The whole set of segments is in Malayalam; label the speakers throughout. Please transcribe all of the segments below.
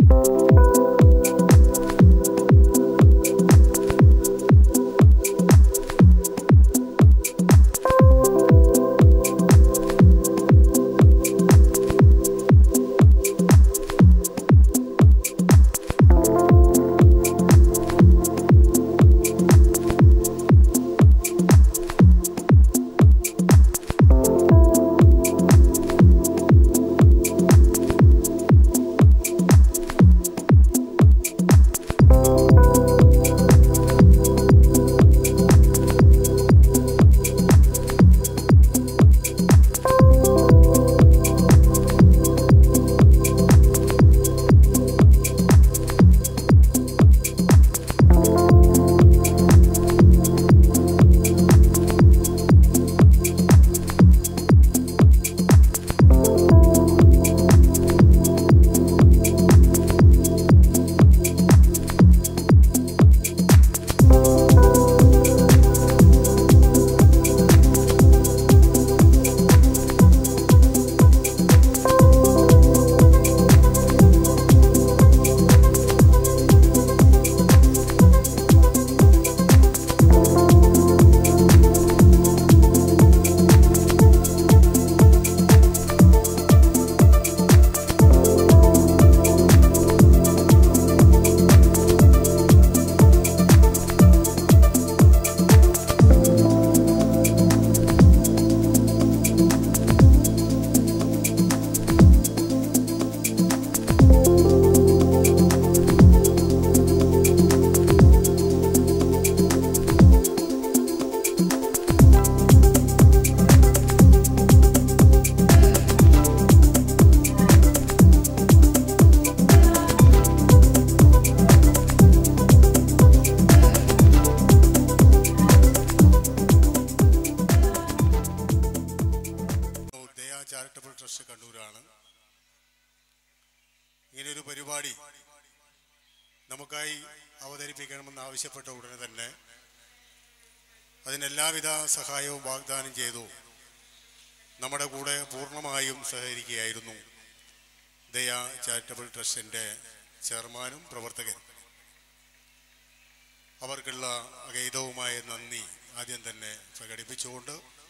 Speaker 1: ചാരിറ്റബിൾ ട്രസ്റ്റ് കണ്ണൂരാണ് ഇങ്ങനെയൊരു പരിപാടി നമുക്കായി അവതരിപ്പിക്കണമെന്ന് ആവശ്യപ്പെട്ട ഉടനെ തന്നെ അതിനെല്ലാവിധ സഹായവും വാഗ്ദാനം ചെയ്തു നമ്മുടെ കൂടെ പൂർണ്ണമായും സഹകരിക്കുകയായിരുന്നു ദയ ചാരിറ്റബിൾ ട്രസ്റ്റിൻ്റെ ചെയർമാനും പ്രവർത്തകൻ അവർക്കുള്ള അഗൈതവുമായ നന്ദി ആദ്യം തന്നെ പ്രകടിപ്പിച്ചുകൊണ്ട്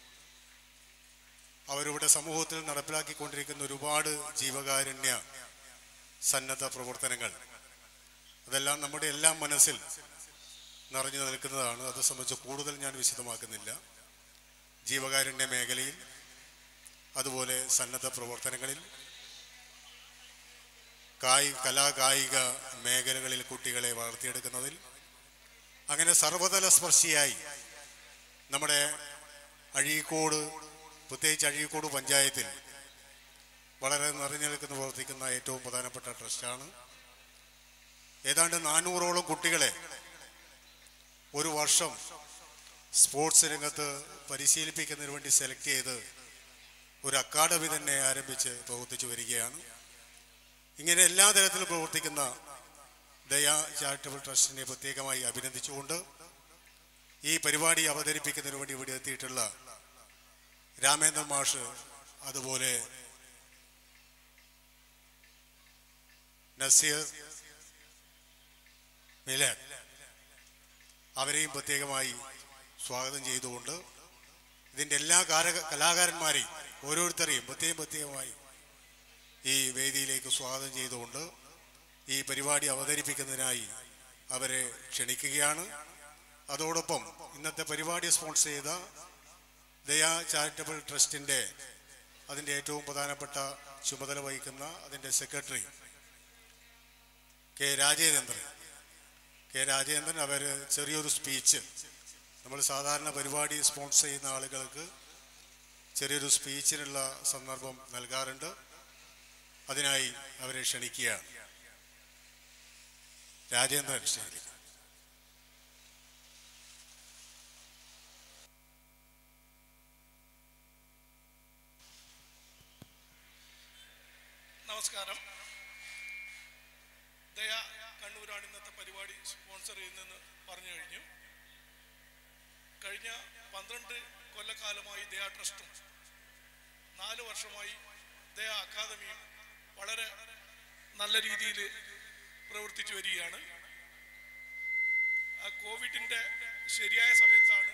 Speaker 1: അവരുടെ സമൂഹത്തിൽ നടപ്പിലാക്കിക്കൊണ്ടിരിക്കുന്ന ഒരുപാട് ജീവകാരുണ്യ സന്നദ്ധ പ്രവർത്തനങ്ങൾ അതെല്ലാം നമ്മുടെ എല്ലാം മനസ്സിൽ നിറഞ്ഞു നിൽക്കുന്നതാണ് അത് സംബന്ധിച്ച് കൂടുതൽ ഞാൻ വിശദമാക്കുന്നില്ല ജീവകാരുണ്യ മേഖലയിൽ അതുപോലെ സന്നദ്ധ പ്രവർത്തനങ്ങളിൽ കായി കലാകായിക മേഖലകളിൽ കുട്ടികളെ വളർത്തിയെടുക്കുന്നതിൽ അങ്ങനെ സർവതല സ്പർശിയായി നമ്മുടെ അഴീക്കോട് പ്രത്യേകിച്ച് അഴീക്കോട് പഞ്ചായത്തിൽ വളരെ നിറഞ്ഞു നിൽക്കുന്ന പ്രവർത്തിക്കുന്ന ഏറ്റവും പ്രധാനപ്പെട്ട ട്രസ്റ്റാണ് ഏതാണ്ട് നാനൂറോളം കുട്ടികളെ ഒരു വർഷം സ്പോർട്സ് രംഗത്ത് പരിശീലിപ്പിക്കുന്നതിന് വേണ്ടി സെലക്ട് ചെയ്ത് ഒരു അക്കാഡമി തന്നെ ആരംഭിച്ച് പ്രവർത്തിച്ചു വരികയാണ് ഇങ്ങനെ എല്ലാ തരത്തിലും പ്രവർത്തിക്കുന്ന ദയ ചാരിറ്റബിൾ ട്രസ്റ്റിനെ പ്രത്യേകമായി അഭിനന്ദിച്ചുകൊണ്ട് ഈ പരിപാടി അവതരിപ്പിക്കുന്നതിന് വേണ്ടി ഇവിടെ എത്തിയിട്ടുള്ള രാമേന്ദ്രൻ മാഷ് അതുപോലെ നസീർ മിലൻ അവരെയും പ്രത്യേകമായി സ്വാഗതം ചെയ്തുകൊണ്ട് ഇതിൻ്റെ എല്ലാ കാര കലാകാരന്മാരെയും ഓരോരുത്തരെയും പ്രത്യേകം പ്രത്യേകമായി ഈ വേദിയിലേക്ക് സ്വാഗതം ചെയ്തുകൊണ്ട് ഈ പരിപാടി അവതരിപ്പിക്കുന്നതിനായി അവരെ ക്ഷണിക്കുകയാണ് അതോടൊപ്പം ഇന്നത്തെ പരിപാടി സ്പോൺസർ ചെയ്ത ദയാ ചാരിറ്റബിൾ ട്രസ്റ്റിൻ്റെ അതിൻ്റെ ഏറ്റവും പ്രധാനപ്പെട്ട ചുമതല വഹിക്കുന്ന അതിൻ്റെ secretary K Rajendran K Rajendran അവർ ചെറിയൊരു സ്പീച്ച് നമ്മൾ സാധാരണ പരിപാടി സ്പോൺസർ ചെയ്യുന്ന ആളുകൾക്ക് ചെറിയൊരു സ്പീച്ചിനുള്ള സന്ദർഭം നൽകാറുണ്ട് അതിനായി അവരെ ക്ഷണിക്കുകയാണ് രാജേന്ദ്രൻ ശരി
Speaker 2: നമസ്കാരം ദയ കണ്ണൂരാണ് ഇന്നത്തെ പരിപാടി സ്പോൺസർ ചെയ്യുന്നതെന്ന് പറഞ്ഞു കഴിഞ്ഞു കഴിഞ്ഞ പന്ത്രണ്ട് കൊല്ലക്കാലമായി ദയ ട്രസ്റ്റും നാല് വർഷമായി ദയ അക്കാദമിയും വളരെ നല്ല രീതിയിൽ പ്രവർത്തിച്ചു വരികയാണ് ആ കോവിഡിന്റെ ശരിയായ സമയത്താണ്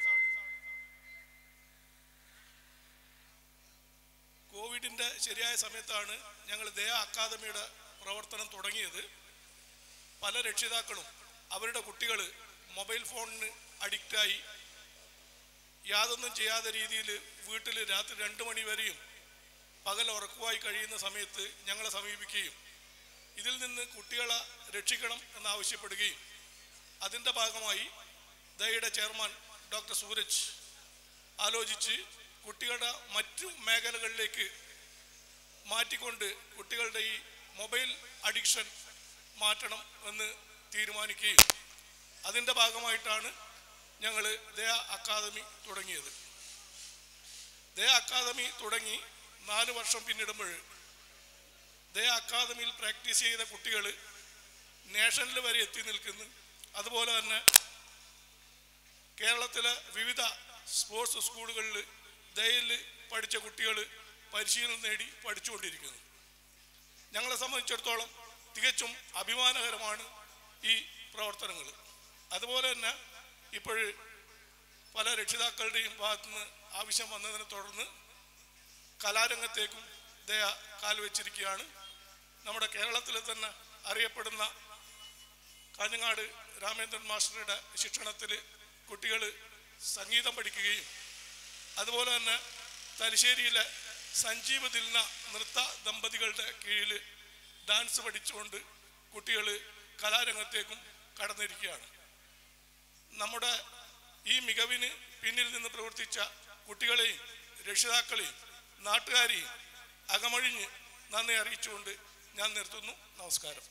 Speaker 2: കോവിഡിന്റെ ശരിയായ സമയത്താണ് ഞങ്ങൾ ദയ അക്കാദമിയുടെ പ്രവർത്തനം തുടങ്ങിയത് പല രക്ഷിതാക്കളും അവരുടെ കുട്ടികൾ മൊബൈൽ ഫോണിന് അഡിക്റ്റായി യാതൊന്നും ചെയ്യാത്ത രീതിയിൽ വീട്ടിൽ രാത്രി രണ്ട് മണി വരെയും പകൽ ഉറക്കുവായി കഴിയുന്ന സമയത്ത് ഞങ്ങളെ സമീപിക്കുകയും ഇതിൽ നിന്ന് കുട്ടികളെ രക്ഷിക്കണം എന്നാവശ്യപ്പെടുകയും അതിൻ്റെ ഭാഗമായി ദയയുടെ ചെയർമാൻ ഡോക്ടർ സൂരജ് ആലോചിച്ച് കുട്ടികളുടെ മറ്റു മേഖലകളിലേക്ക് മാറ്റിക്കൊണ്ട് കുട്ടികളുടെ ഈ മൊബൈൽ അഡിക്ഷൻ മാറ്റണം എന്ന് തീരുമാനിക്കുകയും അതിൻ്റെ ഭാഗമായിട്ടാണ് ഞങ്ങൾ ദയ അക്കാദമി തുടങ്ങിയത് ദയ അക്കാദമി തുടങ്ങി നാല് വർഷം പിന്നിടുമ്പോൾ ദയ അക്കാദമിയിൽ പ്രാക്ടീസ് ചെയ്ത കുട്ടികൾ നാഷണൽ വരെ എത്തി നിൽക്കുന്നു അതുപോലെ തന്നെ കേരളത്തിലെ വിവിധ സ്പോർട്സ് സ്കൂളുകളിൽ ദയയിൽ പഠിച്ച കുട്ടികൾ പരിശീലനം നേടി പഠിച്ചുകൊണ്ടിരിക്കുന്നു ഞങ്ങളെ സംബന്ധിച്ചിടത്തോളം തികച്ചും അഭിമാനകരമാണ് ഈ പ്രവർത്തനങ്ങൾ അതുപോലെ തന്നെ ഇപ്പോൾ പല രക്ഷിതാക്കളുടെയും ഭാഗത്തുനിന്ന് ആവശ്യം വന്നതിനെ തുടർന്ന് കലാരംഗത്തേക്കും ദയ കാൽവെച്ചിരിക്കുകയാണ് നമ്മുടെ കേരളത്തിലെ തന്നെ അറിയപ്പെടുന്ന കാഞ്ഞങ്ങാട് രാമേന്ദ്രൻ മാസ്റ്ററുടെ ശിക്ഷണത്തിൽ കുട്ടികൾ സംഗീതം പഠിക്കുകയും അതുപോലെ തന്നെ തലശ്ശേരിയിലെ സഞ്ജീവ ദിൽന നൃത്ത ദമ്പതികളുടെ കീഴിൽ ഡാൻസ് പഠിച്ചുകൊണ്ട് കുട്ടികൾ കലാരംഗത്തേക്കും കടന്നിരിക്കുകയാണ് നമ്മുടെ ഈ മികവിന് പിന്നിൽ നിന്ന് പ്രവർത്തിച്ച കുട്ടികളെയും രക്ഷിതാക്കളെയും നാട്ടുകാരെയും അകമഴിഞ്ഞ് നന്ദി അറിയിച്ചുകൊണ്ട് ഞാൻ നിർത്തുന്നു നമസ്കാരം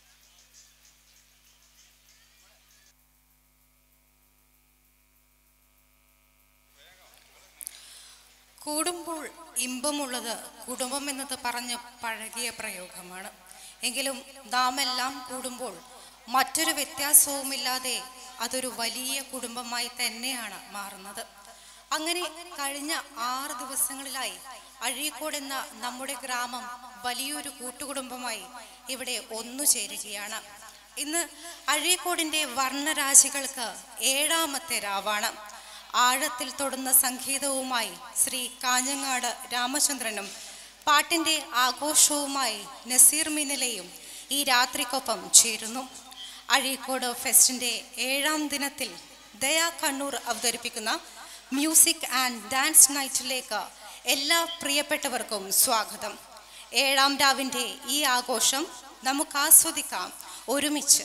Speaker 3: കൂടുമ്പോൾ ഇമ്പമുള്ളത് കുടുംബം എന്നത് പറഞ്ഞ് പഴകിയ പ്രയോഗമാണ് എങ്കിലും നാം എല്ലാം കൂടുമ്പോൾ മറ്റൊരു വ്യത്യാസവുമില്ലാതെ അതൊരു വലിയ കുടുംബമായി തന്നെയാണ് മാറുന്നത് അങ്ങനെ കഴിഞ്ഞ ആറ് ദിവസങ്ങളിലായി അഴീക്കോട് എന്ന നമ്മുടെ ഗ്രാമം വലിയൊരു കൂട്ടുകുടുംബമായി ഇവിടെ ഒന്നു ചേരുകയാണ് ഇന്ന് അഴീക്കോടിന്റെ വർണ്ണരാശികൾക്ക് ഏഴാമത്തെ രാവാണ് ആഴത്തിൽ തൊടുന്ന സംഗീതവുമായി ശ്രീ കാഞ്ഞങ്ങാട് രാമചന്ദ്രനും പാട്ടിന്റെ ആഘോഷവുമായി നസീർ മിനലയും ഈ രാത്രിക്കൊപ്പം ചേരുന്നു അഴീക്കോട് ഫെസ്റ്റിന്റെ ഏഴാം ദിനത്തിൽ ദയാ കണ്ണൂർ അവതരിപ്പിക്കുന്ന മ്യൂസിക് ആൻഡ് ഡാൻസ് നൈറ്റിലേക്ക് എല്ലാ പ്രിയപ്പെട്ടവർക്കും സ്വാഗതം ഏഴാം രാവിന്റെ ഈ ആഘോഷം നമുക്ക് ആസ്വദിക്കാം ഒരുമിച്ച്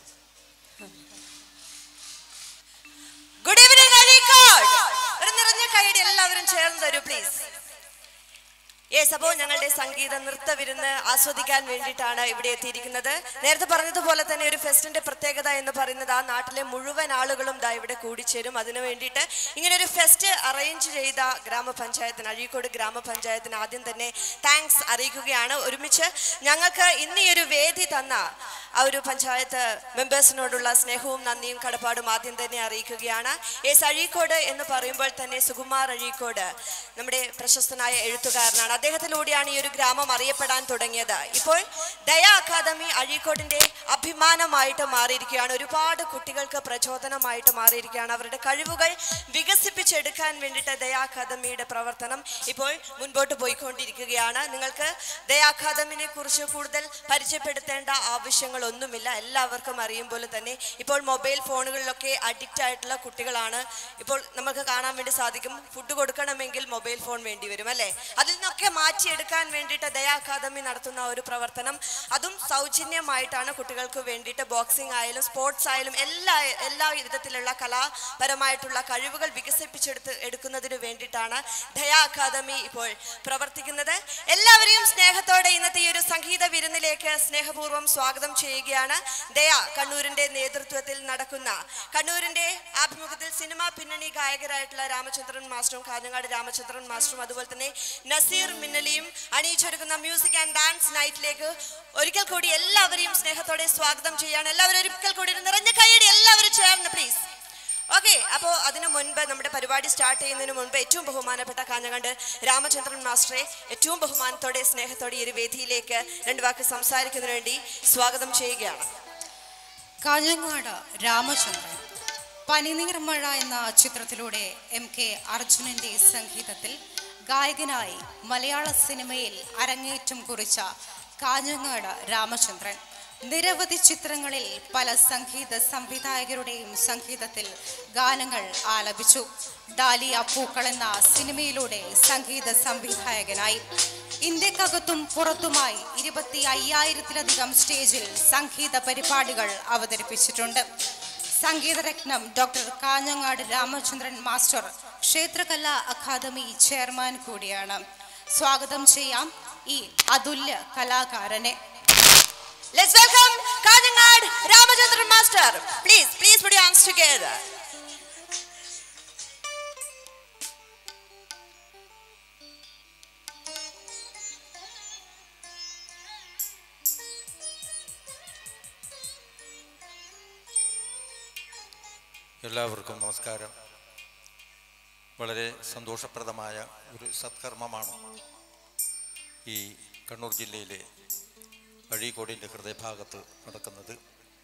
Speaker 4: ഗുഡ് ഈവനിങ് അഴീക്കോട് ഒരു നിറഞ്ഞ കൈയടി എല്ലാവരും ചേർന്ന് തരൂ പ്ലീസ് യെസ് അപ്പോൾ ഞങ്ങളുടെ സംഗീത നൃത്ത വിരുന്ന് ആസ്വദിക്കാൻ വേണ്ടിയിട്ടാണ് ഇവിടെ എത്തിയിരിക്കുന്നത് നേരത്തെ പറഞ്ഞതുപോലെ തന്നെ ഒരു ഫെസ്റ്റിന്റെ പ്രത്യേകത എന്ന് പറയുന്നത് ആ നാട്ടിലെ മുഴുവൻ ആളുകളും ദാ ഇവിടെ കൂടിച്ചേരും അതിനു വേണ്ടിയിട്ട് ഇങ്ങനെ ഒരു ഫെസ്റ്റ് അറേഞ്ച് ചെയ്ത ഗ്രാമപഞ്ചായത്തിന് അഴീക്കോട് ഗ്രാമപഞ്ചായത്തിന് ആദ്യം തന്നെ താങ്ക്സ് അറിയിക്കുകയാണ് ഒരുമിച്ച് ഞങ്ങൾക്ക് ഇന്ന് ഈ ഒരു വേദി തന്ന ആ ഒരു പഞ്ചായത്ത് മെമ്പേഴ്സിനോടുള്ള സ്നേഹവും നന്ദിയും കടപ്പാടും ആദ്യം തന്നെ അറിയിക്കുകയാണ് എസ് അഴീക്കോട് എന്ന് പറയുമ്പോൾ തന്നെ സുകുമാർ അഴീക്കോട് നമ്മുടെ പ്രശസ്തനായ എഴുത്തുകാരനാണ് അദ്ദേഹത്തിലൂടെയാണ് ഈ ഒരു ഗ്രാമം അറിയപ്പെടാൻ തുടങ്ങിയത് ഇപ്പോൾ ദയ അക്കാദമി അഴീക്കോടിന്റെ അഭിമാനമായിട്ട് മാറിയിരിക്കുകയാണ് ഒരുപാട് കുട്ടികൾക്ക് പ്രചോദനമായിട്ട് മാറിയിരിക്കുകയാണ് അവരുടെ കഴിവുകൾ വികസിപ്പിച്ചെടുക്കാൻ വേണ്ടിയിട്ട് ദയ അക്കാദമിയുടെ പ്രവർത്തനം ഇപ്പോൾ മുൻപോട്ട് പോയിക്കൊണ്ടിരിക്കുകയാണ് നിങ്ങൾക്ക് ദയ അക്കാദമിനെ കുറിച്ച് കൂടുതൽ പരിചയപ്പെടുത്തേണ്ട ആവശ്യങ്ങളൊന്നുമില്ല എല്ലാവർക്കും അറിയും പോലെ തന്നെ ഇപ്പോൾ മൊബൈൽ ഫോണുകളിലൊക്കെ അഡിക്റ്റ് ആയിട്ടുള്ള കുട്ടികളാണ് ഇപ്പോൾ നമുക്ക് കാണാൻ വേണ്ടി സാധിക്കും ഫുഡ് കൊടുക്കണമെങ്കിൽ മൊബൈൽ ഫോൺ വേണ്ടി വരും അല്ലേ അതിൽ നിന്നൊക്കെ മാറ്റിയെടുക്കാൻ വേണ്ടിയിട്ട് ദയ അക്കാദമി നടത്തുന്ന ഒരു പ്രവർത്തനം അതും സൗജന്യമായിട്ടാണ് കുട്ടികൾക്ക് വേണ്ടിയിട്ട് ബോക്സിംഗ് ആയാലും സ്പോർട്സ് ആയാലും എല്ലാ എല്ലാ വിധത്തിലുള്ള കലാപരമായിട്ടുള്ള കഴിവുകൾ വികസിപ്പിച്ചെടുത്ത് എടുക്കുന്നതിന് വേണ്ടിയിട്ടാണ് ദയ അക്കാദമി ഇപ്പോൾ പ്രവർത്തിക്കുന്നത് എല്ലാവരെയും സ്നേഹത്തോടെ ഇന്നത്തെ ഈ ഒരു സംഗീത വിരുന്നിലേക്ക് സ്നേഹപൂർവ്വം സ്വാഗതം ചെയ്യുകയാണ് ദയ കണ്ണൂരിന്റെ നേതൃത്വത്തിൽ നടക്കുന്ന കണ്ണൂരിന്റെ ആഭിമുഖ്യത്തിൽ സിനിമാ പിന്നണി ഗായകരായിട്ടുള്ള രാമചന്ദ്രൻ മാസ്റ്ററും കാഞ്ഞങ്ങാട് രാമചന്ദ്രൻ മാസ്റ്ററും അതുപോലെ തന്നെ നസീർ മിന്നലിയും അണിയിച്ചൊരുക്കുന്ന മ്യൂസിക് ആൻഡ് ഡാൻസ് നൈറ്റിലേക്ക് ഒരിക്കൽ കൂടി എല്ലാവരെയും സ്നേഹത്തോടെ സ്വാഗതം ചെയ്യാണ് എല്ലാവരും ഒരിക്കൽ കൂടി ഒരു നിറഞ്ഞ കൈയടി എല്ലാവരും ചേർന്ന് പ്ലീസ് ഓക്കെ അപ്പോൾ അതിനു മുൻപ് നമ്മുടെ പരിപാടി സ്റ്റാർട്ട് ചെയ്യുന്നതിന് മുൻപ് ഏറ്റവും ബഹുമാനപ്പെട്ട കാഞ്ഞങ്ങാണ്ട് രാമചന്ദ്രൻ മാസ്റ്ററെ ഏറ്റവും ബഹുമാനത്തോടെ സ്നേഹത്തോടെ ഈ ഒരു വേദിയിലേക്ക് രണ്ട് വാക്ക് സംസാരിക്കുന്നതിന് വേണ്ടി സ്വാഗതം ചെയ്യുകയാണ്
Speaker 3: കാഞ്ഞങ്ങാട് രാമചന്ദ്രൻ പനിനീർ മഴ എന്ന ചിത്രത്തിലൂടെ എം കെ അർജുനന്റെ സംഗീതത്തിൽ ഗായകനായി മലയാള സിനിമയിൽ അരങ്ങേറ്റം കുറിച്ച കാഞ്ഞങ്ങാട് രാമചന്ദ്രൻ നിരവധി ചിത്രങ്ങളിൽ പല സംഗീത സംവിധായകരുടെയും സംഗീതത്തിൽ ഗാനങ്ങൾ ആലപിച്ചു ഡാലിയ പൂക്കൾ എന്ന സിനിമയിലൂടെ സംഗീത സംവിധായകനായി ഇന്ത്യക്കകത്തും പുറത്തുമായി ഇരുപത്തി അയ്യായിരത്തിലധികം സ്റ്റേജിൽ സംഗീത പരിപാടികൾ അവതരിപ്പിച്ചിട്ടുണ്ട് സംഗീതരത്നം ഡോക്ടർ കാഞ്ഞങ്ങാട് രാമചന്ദ്രൻ മാസ്റ്റർ ക്ഷേത്രകലാ അക്കാദമി ചെയർമാൻ കൂടിയാണ് സ്വാഗതം ചെയ്യാം ഈ അതുല്യ കലാകാരനെ
Speaker 4: Let's welcome Kanangad Ramachandran Master. Please, please put your hands together.
Speaker 5: എല്ലാവർക്കും നമസ്കാരം വളരെ സന്തോഷപ്രദമായ ഒരു സത്കർമ്മമാണ് ഈ കണ്ണൂർ ജില്ലയിലെ അഴീക്കോടിൻ്റെ ഹൃദയഭാഗത്ത് നടക്കുന്നത്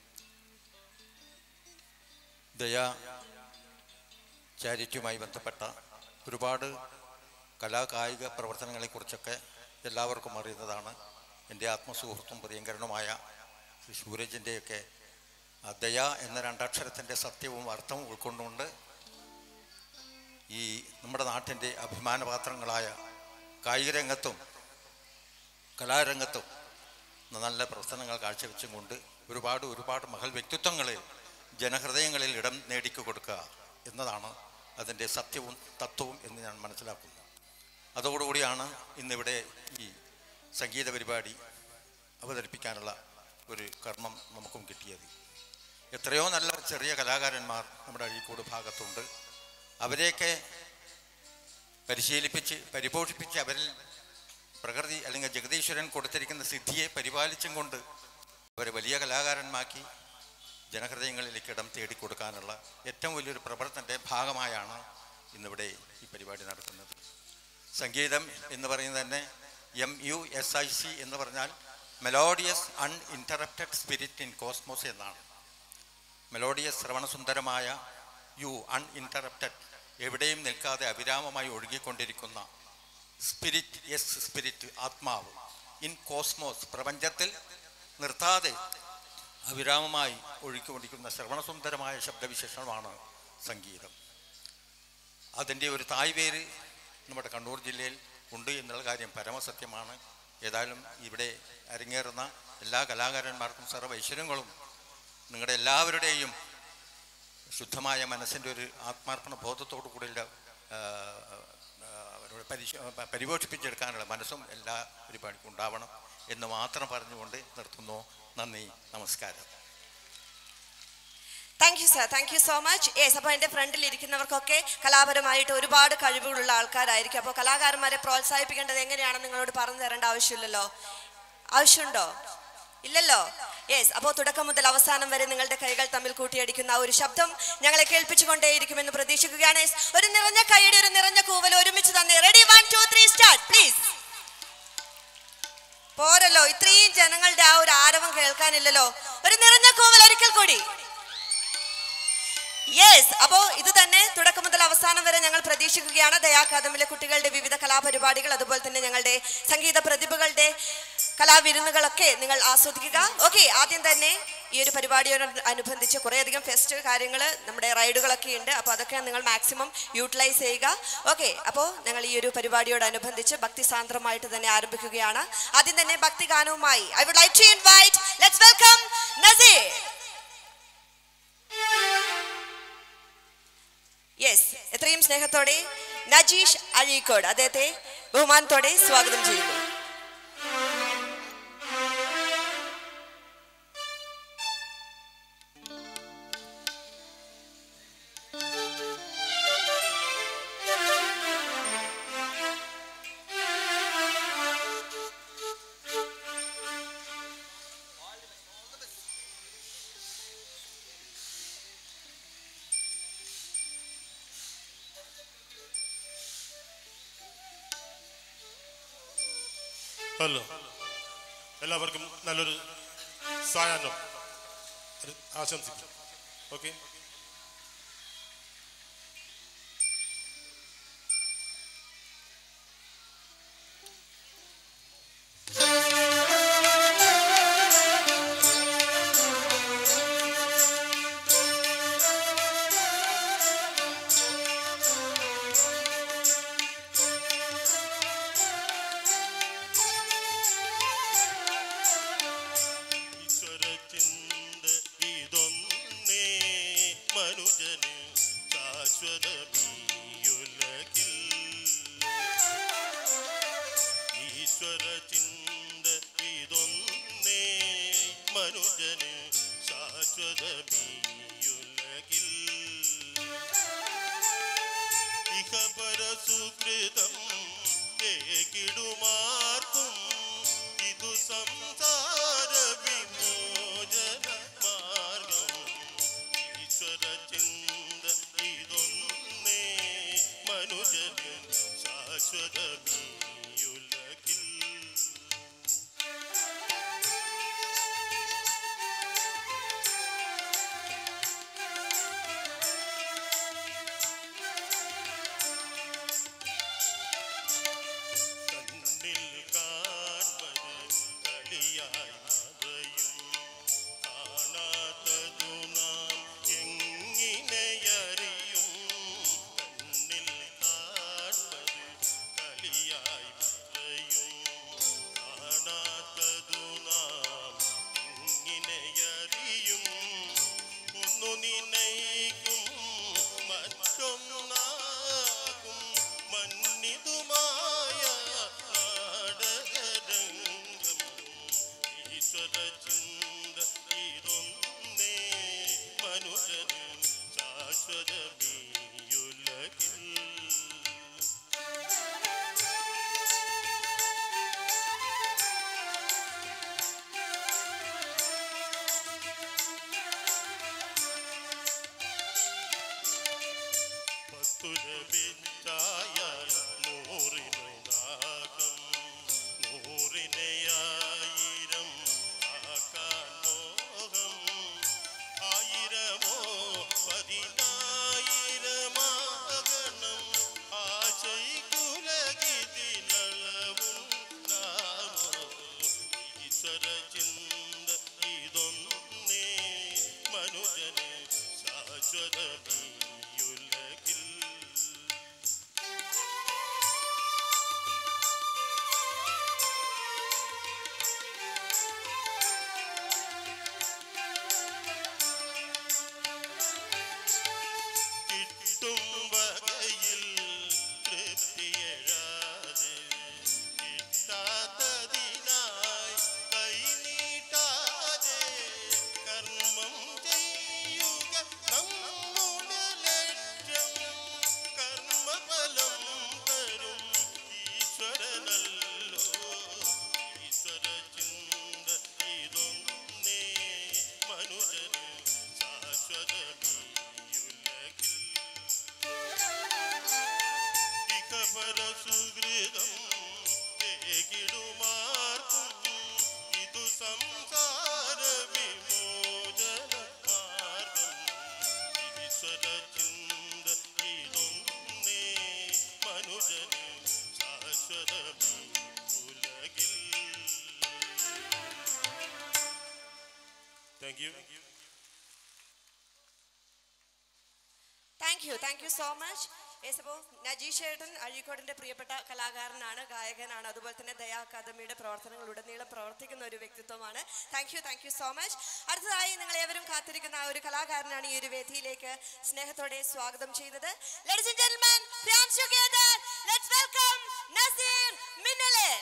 Speaker 5: ദയാ ചാരിറ്റിയുമായി ബന്ധപ്പെട്ട ഒരുപാട് കലാകായിക പ്രവർത്തനങ്ങളെക്കുറിച്ചൊക്കെ എല്ലാവർക്കും അറിയുന്നതാണ് എൻ്റെ ആത്മസുഹൃത്തും പ്രിയങ്കരനുമായ ശ്രീ സൂരജിൻ്റെയൊക്കെ ആ ദയ എന്ന രണ്ടക്ഷരത്തിൻ്റെ സത്യവും അർത്ഥവും ഉൾക്കൊണ്ടുകൊണ്ട് ഈ നമ്മുടെ നാട്ടിൻ്റെ അഭിമാനപാത്രങ്ങളായ കായിക രംഗത്തും കലാരംഗത്തും നല്ല പ്രവർത്തനങ്ങൾ കാഴ്ചവെച്ചും കൊണ്ട് ഒരുപാട് ഒരുപാട് മഹൽ വ്യക്തിത്വങ്ങളെ ജനഹൃദയങ്ങളിൽ ഇടം നേടിക്കു കൊടുക്കുക എന്നതാണ് അതിൻ്റെ സത്യവും തത്വവും എന്ന് ഞാൻ മനസ്സിലാക്കുന്നു അതോടുകൂടിയാണ് ഇന്നിവിടെ ഈ സംഗീത പരിപാടി അവതരിപ്പിക്കാനുള്ള ഒരു കർമ്മം നമുക്കും കിട്ടിയത് എത്രയോ നല്ല ചെറിയ കലാകാരന്മാർ നമ്മുടെ അഴീക്കോട് ഭാഗത്തുണ്ട് അവരെയൊക്കെ പരിശീലിപ്പിച്ച് പരിപോഷിപ്പിച്ച് അവരിൽ പ്രകൃതി അല്ലെങ്കിൽ ജഗദീശ്വരൻ കൊടുത്തിരിക്കുന്ന സിദ്ധിയെ പരിപാലിച്ചും കൊണ്ട് അവരെ വലിയ കലാകാരന്മാക്കി ജനഹൃദയങ്ങളിലേക്ക് ഇടം തേടിക്കൊടുക്കാനുള്ള ഏറ്റവും വലിയൊരു പ്രവർത്തനത്തിൻ്റെ ഭാഗമായാണ് ഇന്നിവിടെ ഈ പരിപാടി നടത്തുന്നത് സംഗീതം എന്ന് പറയുന്നത് തന്നെ M U S I C എന്ന് പറഞ്ഞാൽ melodious uninterrupted spirit in cosmos എന്നാണ് മെലോഡിയസ് ശ്രവണസുന്ദരമായ യു അൺഇൻറ്ററപ്റ്റഡ് എവിടെയും നിൽക്കാതെ അവിരാമമായി ഒഴുകിക്കൊണ്ടിരിക്കുന്ന സ്പിരിറ്റ് യെസ് സ്പിരിറ്റ് ആത്മാവ് ഇൻ കോസ്മോസ് പ്രപഞ്ചത്തിൽ നിർത്താതെ അവിരാമമായി ഒഴുകിക്കൊണ്ടിരിക്കുന്ന ശ്രവണസുന്ദരമായ ശബ്ദവിശേഷണമാണ് സംഗീതം അതിൻ്റെ ഒരു തായ്വേര് നമ്മുടെ കണ്ണൂർ ജില്ലയിൽ ഉണ്ട് എന്നുള്ള കാര്യം പരമസത്യമാണ് ഏതായാലും ഇവിടെ അരങ്ങേറുന്ന എല്ലാ കലാകാരന്മാർക്കും സർവ്വ ഐശ്വര്യങ്ങളും നിങ്ങളുടെ എല്ലാവരുടെയും ശുദ്ധമായ മനസ്സിൻ്റെ ഒരു ആത്മാർപ്പണ ബോധത്തോടു കൂടിയുള്ള ആ, ആ, അവരുടെ പരിശ പരിപോഷിപ്പിച്ചെടുക്കാനുള്ള മനസ്സും എല്ലാ പരിപാടിക്കും ഉണ്ടാവണം എന്ന് മാത്രം പറഞ്ഞുകൊണ്ട് നിർത്തുന്നു നന്ദി നമസ്കാരം
Speaker 4: thank you sir thank you so much yes അപ്പോൾ എൻ്റെ ഫ്രണ്ടിൽ ഇരിക്കുന്നവർക്കൊക്കെ കലാപരമായിട്ട് ഒരുപാട് കഴിവുകളുള്ള ആൾക്കാരായിരിക്കും അപ്പോൾ കലാകാരന്മാരെ പ്രോത്സാഹിപ്പിക്കേണ്ടത് എങ്ങനെയാണെന്ന് നിങ്ങളോട് പറഞ്ഞു തരേണ്ട ആവശ്യമില്ലല്ലോ ആവശ്യമുണ്ടോ ഇല്ലല്ലോ യെസ് അപ്പോൾ തുടക്കം മുതൽ അവസാനം വരെ നിങ്ങളുടെ കൈകൾ തമ്മിൽ കൂട്ടിയടിക്കുന്ന ആ ഒരു ശബ്ദം ഞങ്ങളെ കേൾപ്പിച്ചുകൊണ്ടേയിരിക്കുമെന്ന് പ്രതീക്ഷിക്കുകയാണ് Yes, ഒരു നിറഞ്ഞ കൈയുടെ ഒരു നിറഞ്ഞ കൂവൽ ഒരുമിച്ച് തന്നെ ready one two three start please പോരല്ലോ ഇത്രയും ജനങ്ങളുടെ ആ ഒരു ആരവം കേൾക്കാനില്ലല്ലോ ഒരു നിറഞ്ഞ കൂവൽ ഒരിക്കൽ കൂടി യെസ് അപ്പോ ഇത് തന്നെ തുടക്കം മുതൽ അവസാനം വരെ ഞങ്ങൾ പ്രതീക്ഷിക്കുകയാണ് ദയാ അക്കാദമിയിലെ കുട്ടികളുടെ വിവിധ കലാപരിപാടികൾ അതുപോലെ തന്നെ ഞങ്ങളുടെ സംഗീത പ്രതിഭകളുടെ കലാവിരുന്നുകളൊക്കെ നിങ്ങൾ ആസ്വദിക്കുക ഓക്കെ ആദ്യം തന്നെ ഈ ഒരു പരിപാടിയോട് അനുബന്ധിച്ച് കുറേയധികം ഫെസ്റ്റ് കാര്യങ്ങൾ നമ്മുടെ റൈഡുകളൊക്കെ ഉണ്ട് അപ്പോൾ അതൊക്കെ നിങ്ങൾ മാക്സിമം യൂട്ടിലൈസ് ചെയ്യുക ഓക്കെ അപ്പോൾ ഞങ്ങൾ ഈ ഒരു പരിപാടിയോടനുബന്ധിച്ച് ഭക്തിസാന്ദ്രമായിട്ട് തന്നെ ആരംഭിക്കുകയാണ് ആദ്യം തന്നെ ഭക്തി ഗാനവുമായി I would like to invite let's welcome Naseer yes എത്രയും സ്നേഹത്തോടെ നജീഷ് അഴീക്കോട് അദ്ദേഹത്തെ ബഹുമാനത്തോടെ സ്വാഗതം ചെയ്യുന്നു
Speaker 2: ഹലോ എല്ലാവർക്കും നല്ലൊരു സായാഹ്നം
Speaker 6: ഒരു ആശംസിക്കും ഓക്കെ
Speaker 7: ഈശ്വരചിന്ത ഇതൊന്നേ മനുജന് ശാശ്വതമീയുലകിൽ ഈശ്വരചിന്ത ഇതൊന്നേ മനുജന് ശാശ്വതമീയുലകിൽ ഇഹപരസുകൃതം ഏകിടുമാർക്കും ഇതു സംസാര വിമോചന മാർഗം ഈശ്വര ചിന്ത ഇതൊന്നേ മനുജന് ശാശ്വതമീയുലകിൽ കണ്ണിൽ കാൺമത് കളിയായി മറയും കാണാത്തതു നാം എങ്ങിനെയറിയും കണ്ണിൽ കാൺമത് കളിയായി മറയും കാണാത്തതു നാം എങ്ങിനെയറിയും ഒന്നു നിനയ്ക്കും മറ്റൊന്നാകും മന്നിതുമായ നാടകരംഗം ഈശ്വര ചിന്ത ഇതൊന്നേ മനുഷ്യന് ശാശ്വതമീയുലകിൽ പത്തുരവിറ്റായ നൂറിനു ദാഹം നൂറിനെയായിരം ആക്കാൻ മോഹം ആയിരമോ പതിനായിരമാകണം ആശയിക്കുലകിതിനളവുണ്ടാമോ ഈശ്വര ചിന്ത ഇതൊന്നേ മനുജന് ശാശ്വതമീയുലകിൽ കിട്ടും വകയിൽ തൃപ്തിയഴാതെ കിട്ടാത്തതിനായി കൈനീട്ടാതെ കർമ്മം ചെയ്യുക നമ്മുടെ ലക്ഷ്യം കർമ്മഫലം തരും ഈശ്വരനല്ലോ ഈശ്വര ചിന്ത ഇതൊന്നേ മനുജന് ശാശ്വതമീയുലകിൽ ഇഹപരസുകൃതം ഏകിടുമാർക്കും ഇതു സംസാര വിമോചന മാർഗം ഈശ്വര ചിന്ത ഇതൊന്നേ മനുജന് ശാശ്വതമീയുലകിൽ thank you
Speaker 4: thank you thank you so much യേസപ്പോ നജീഷ് ഏട്ടൻ അഴീക്കോടിന്റെ പ്രിയപ്പെട്ട കലാകാരനാണ് ഗായകനാണ് അതുപോലെ തന്നെ ദയാ അക്കാദമിയുടെ പ്രവർത്തനങ്ങൾ ഉടനീളം പ്രവർത്തിക്കുന്ന ഒരു വ്യക്തിത്വമാണ് thank you thank you so much അടുത്തതായി നിങ്ങൾ ഏവരും കാത്തിരിക്കുന്ന ആ ഒരു കലാകാരനാണ് ഈ ഒരു വേദിയിലേക്ക് സ്നേഹത്തോടെ സ്വാഗതം ചെയ്യുന്നത് Ladies and gentlemen, hands together. Let's welcome Naseer മിന്നലെ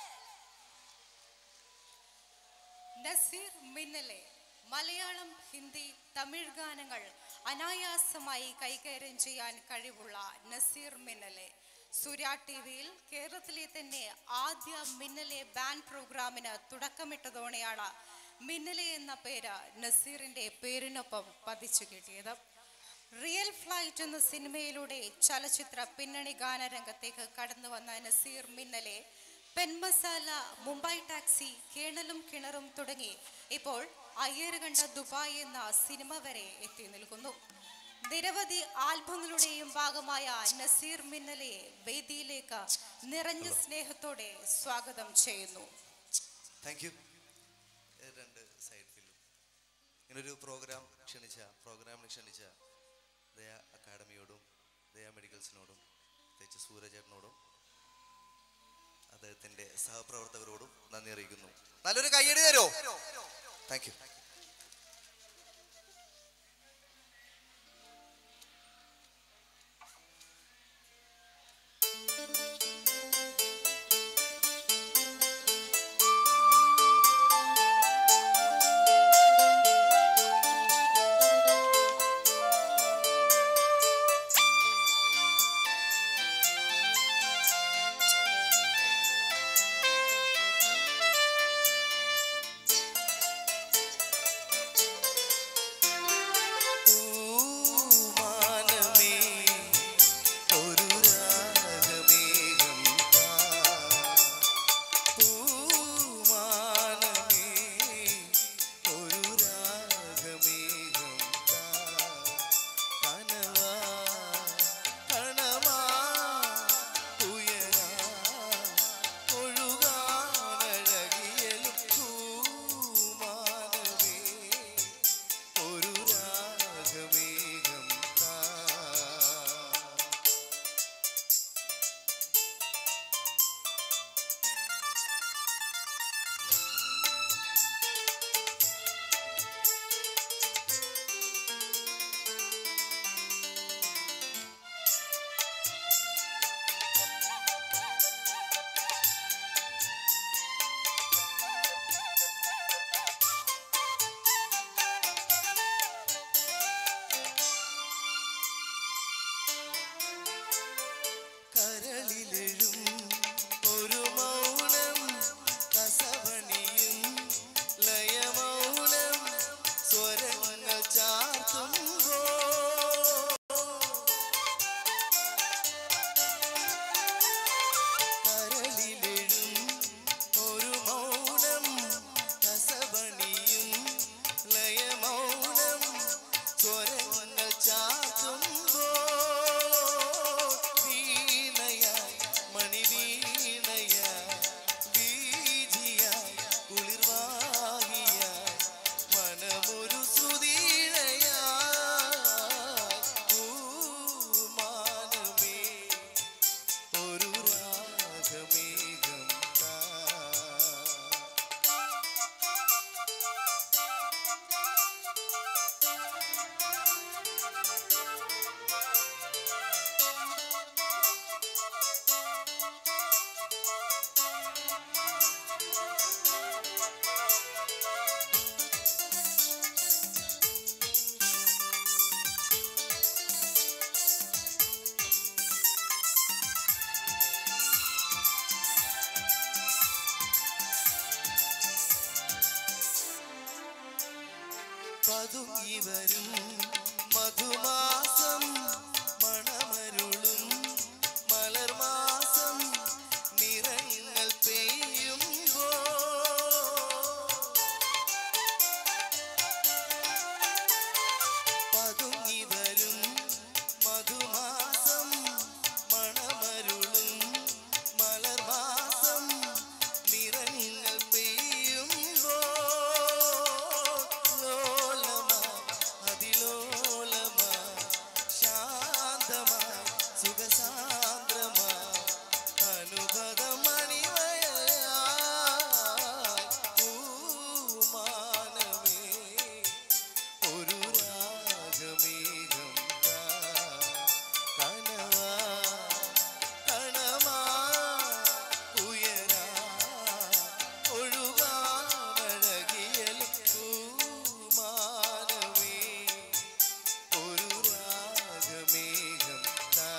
Speaker 3: Naseer മിന്നലെ Malayalam Hindi Tamil ഗാനങ്ങൾ അനായാസമായി കൈകാര്യം ചെയ്യാൻ കഴിവുള്ള നസീർ മിന്നലെ സൂര്യ ടി വിയിൽ കേരളത്തിലെ തന്നെ ആദ്യ മിന്നലെ ബാൻഡ് പ്രോഗ്രാമിന് തുടക്കമിട്ടതോടെയാണ് മിന്നലെ എന്ന പേര് നസീറിന്റെ പേരിനൊപ്പം പതിച്ചു കിട്ടിയത് റിയൽ ഫ്ലൈറ്റ് എന്ന സിനിമയിലൂടെ ചലച്ചിത്ര പിന്നണി ഗാനരംഗത്തേക്ക് കടന്നു വന്ന നസീർ മിന്നലെ പെൺമസാല മുംബൈ ടാക്സി കേണലും കിണറും തുടങ്ങി ഇപ്പോൾ അയ്യർ കണ്ട ദുബായ് എന്ന സിനിമ വരെ എത്തി നിൽക്കുന്നു നിരവധി ആൽബങ്ങളുടെയും ഭാഗമായ നസീർ മിന്നലയെ വേദിയിലേക്ക് നിറഞ്ഞ സ്നേഹത്തോടെ സ്വാഗതം ചെയ്യുന്നു
Speaker 8: താങ്ക് യു രണ്ട് സൈഡ് ഫില്ലും ഇങ്ങനൊരു പ്രോഗ്രാം ക്ഷണിച്ച പ്രോഗ്രാമിന് ക്ഷണിച്ച ദയ അക്കാഡമിയോടും ദയ മെഡിക്കൽസിനോടും പ്രത്യേകിച്ച് സൂരജേട്ടനോടും അദ്ദേഹത്തിൻ്റെ സഹപ്രവർത്തകരോടും നന്ദി അറിയിക്കുന്നു നല്ലൊരു കയ്യടി തരോ താങ്ക് യു പൂമാനമേ ഒരു രാഗമേഘം താ പൂമാനമേ ഒരു രാഗമേഘം താ കനവാ കണമാ ഉയരാ ഒഴുകാനഴകിയലും പൂമാനമേ ഒരു രാഗമേഘം താ കരളിലെഴും ഒരു മൗനം കസവണിയും ലയമൗനം സ്വരങ്ങൾ ചാർത്തുമ്പോ കരളിലെഴും ഒരു മൗനം കസവണിയും ലയമൗനം സ്വരങ്ങൾ ചാർത്തുമ്പോ വീണയായി മണിവീണയായി വീജിയായി കുളിർവാഹിയായി മനമൊരു ശ്രുതിയിഴയായി പൂമാനമേ ഒരു രാഗമേഘം താ പതുങ്ങി വരും മധുമാസം മണമരുളും മലർമാസം നിറങ്ങൾ പെയ്യുമ്പോ പതുങ്ങി വരും മധുമാസം മണമരുളും മലർമാസം നിറങ്ങൾ പെയ്യുമ്പോ ലോലമാ അതിലോലമാ ശാന്തമാ സുഖസാന്ദ്രമാ അനുഭവമണിവയായി പൂമാനമേ ഒരു രാഗമേഘം താ കനവാ കണമാ ഉയരാ ഒഴുകാനഴകിയലും പൂമാനമേ ഒരു രാഗമേഘം താ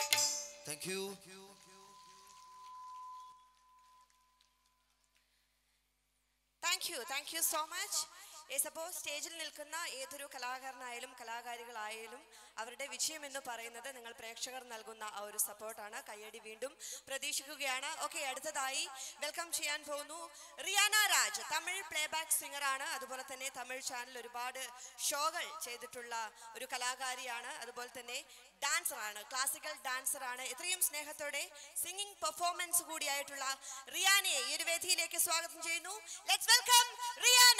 Speaker 8: Thank you.
Speaker 4: You thank you so much yes അപ്പോൾ സ്റ്റേജിൽ നിൽക്കുന്ന ഏതൊരു കലാകാരനായാലും കലാകാരികളായാലും അവരുടെ വിജയം എന്ന് പറയുന്നത് നിങ്ങൾ പ്രേക്ഷകർ നൽകുന്ന ആ ഒരു സപ്പോർട്ടാണ് കയ്യടി വീണ്ടും പ്രതീക്ഷിക്കുകയാണ് ഓക്കെ അടുത്തതായി വെൽക്കം ചെയ്യാൻ പോകുന്നു റിയാന രാജ് തമിഴ് പ്ലേബാക്ക് സിംഗർ ആണ് അതുപോലെ തന്നെ തമിഴ് ചാനൽ ഒരുപാട് ഷോകൾ ചെയ്തിട്ടുള്ള ഒരു കലാകാരിയാണ് അതുപോലെ തന്നെ ഡാൻസർ ആണ് ക്ലാസിക്കൽ ഡാൻസർ ആണ് ഇത്രയും സ്നേഹത്തോടെ സിംഗിങ് പെർഫോമൻസ് കൂടിയായിട്ടുള്ള റിയാനയെ ഈ ഒരു വേദിയിലേക്ക് സ്വാഗതം ചെയ്യുന്നു ലെറ്റ്സ് വെൽക്കം റിയാന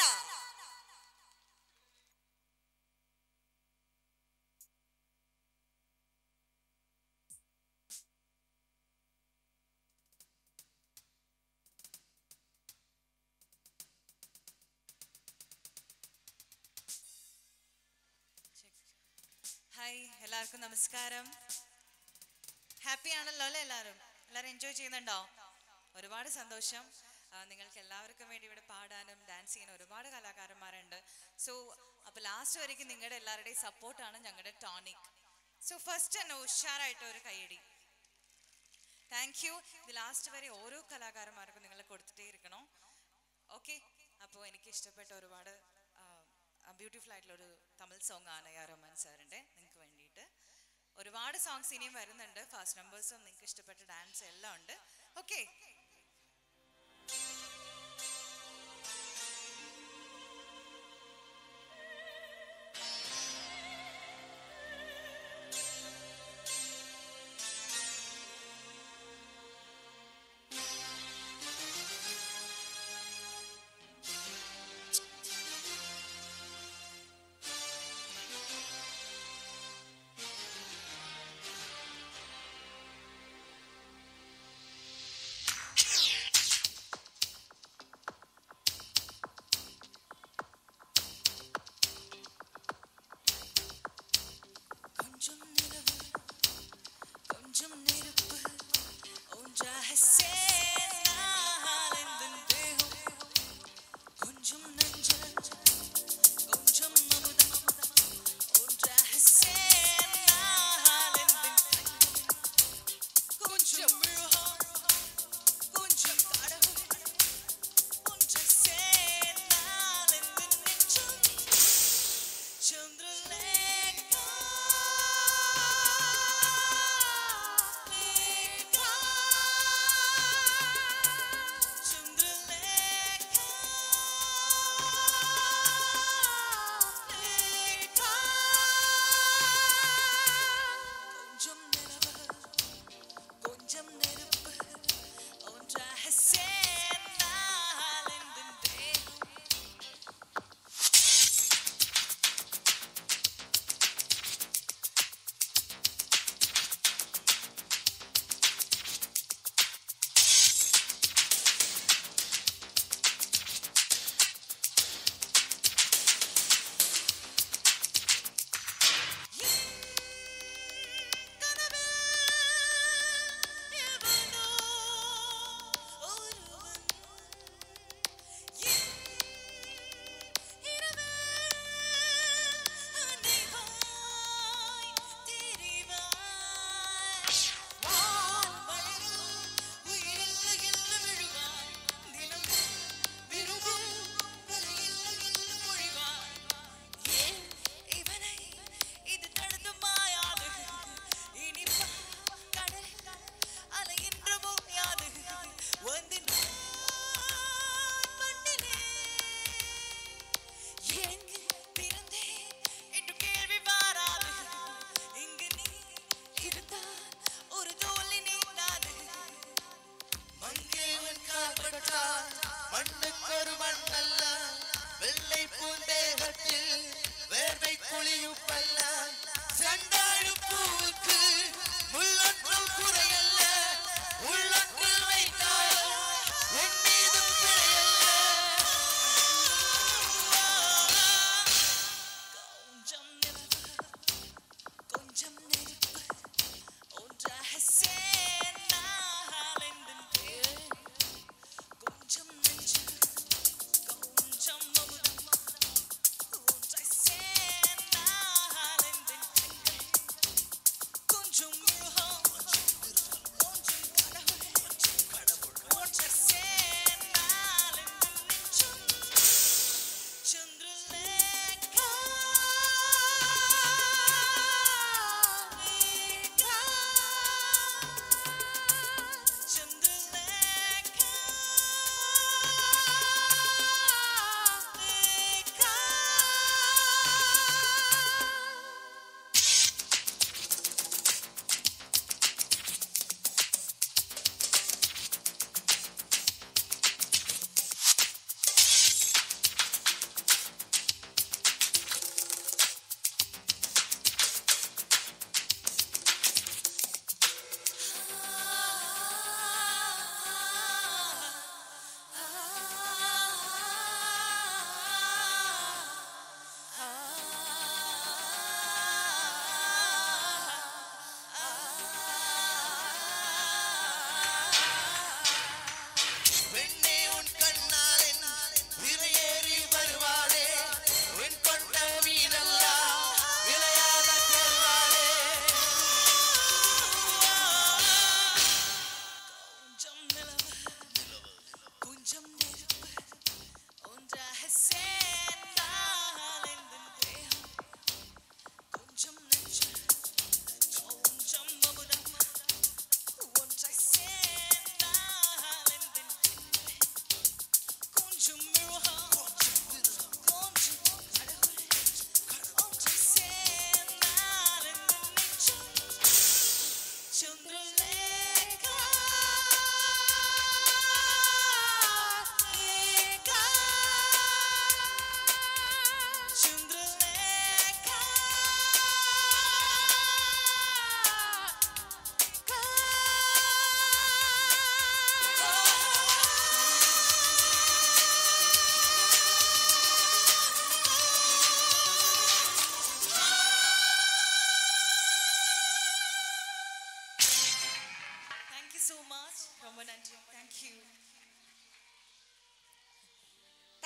Speaker 9: ഹായ് എല്ലാവർക്കും നമസ്കാരം ഹാപ്പി ആണല്ലോ അല്ലേ എല്ലാവരും എല്ലാവരും എൻജോയ് ചെയ്യുന്നുണ്ടോ ഒരുപാട് സന്തോഷം ആ, നിങ്ങൾക്ക് എല്ലാവർക്കും വേണ്ടി ഇവിടെ പാടാനും ഡാൻസ് ചെയ്യാനും ഒരുപാട് കലാകാരന്മാരുണ്ട് സോ അപ്പോൾ ലാസ്റ്റ് വരയ്ക്കും നിങ്ങളുടെ എല്ലാവരുടെയും സപ്പോർട്ടാണ് ഞങ്ങളുടെ ടോണിക് സോ ഫസ്റ്റ് തന്നെ ഉഷാറായിട്ട് ഒരു കൈയടി താങ്ക് യു ഇത് ലാസ്റ്റ് വരെ ഓരോ കലാകാരന്മാർക്കും നിങ്ങൾ കൊടുത്തിട്ടേ ഇരിക്കണം ഓക്കെ അപ്പോൾ എനിക്ക് ഇഷ്ടപ്പെട്ട ഒരുപാട് ബ്യൂട്ടിഫുൾ ആയിട്ടുള്ള ഒരു തമിഴ് സോങ് ആണ് യാ റഹ്മാൻ സാറിൻ്റെ നിങ്ങൾക്ക് വേണ്ടിയിട്ട് ഒരുപാട് സോങ്സ് ഇനിയും വരുന്നുണ്ട് ഫാസ്റ്റ് നമ്പേഴ്സും നിങ്ങൾക്ക് ഇഷ്ടപ്പെട്ട ഡാൻസ് എല്ലാം ഉണ്ട് okay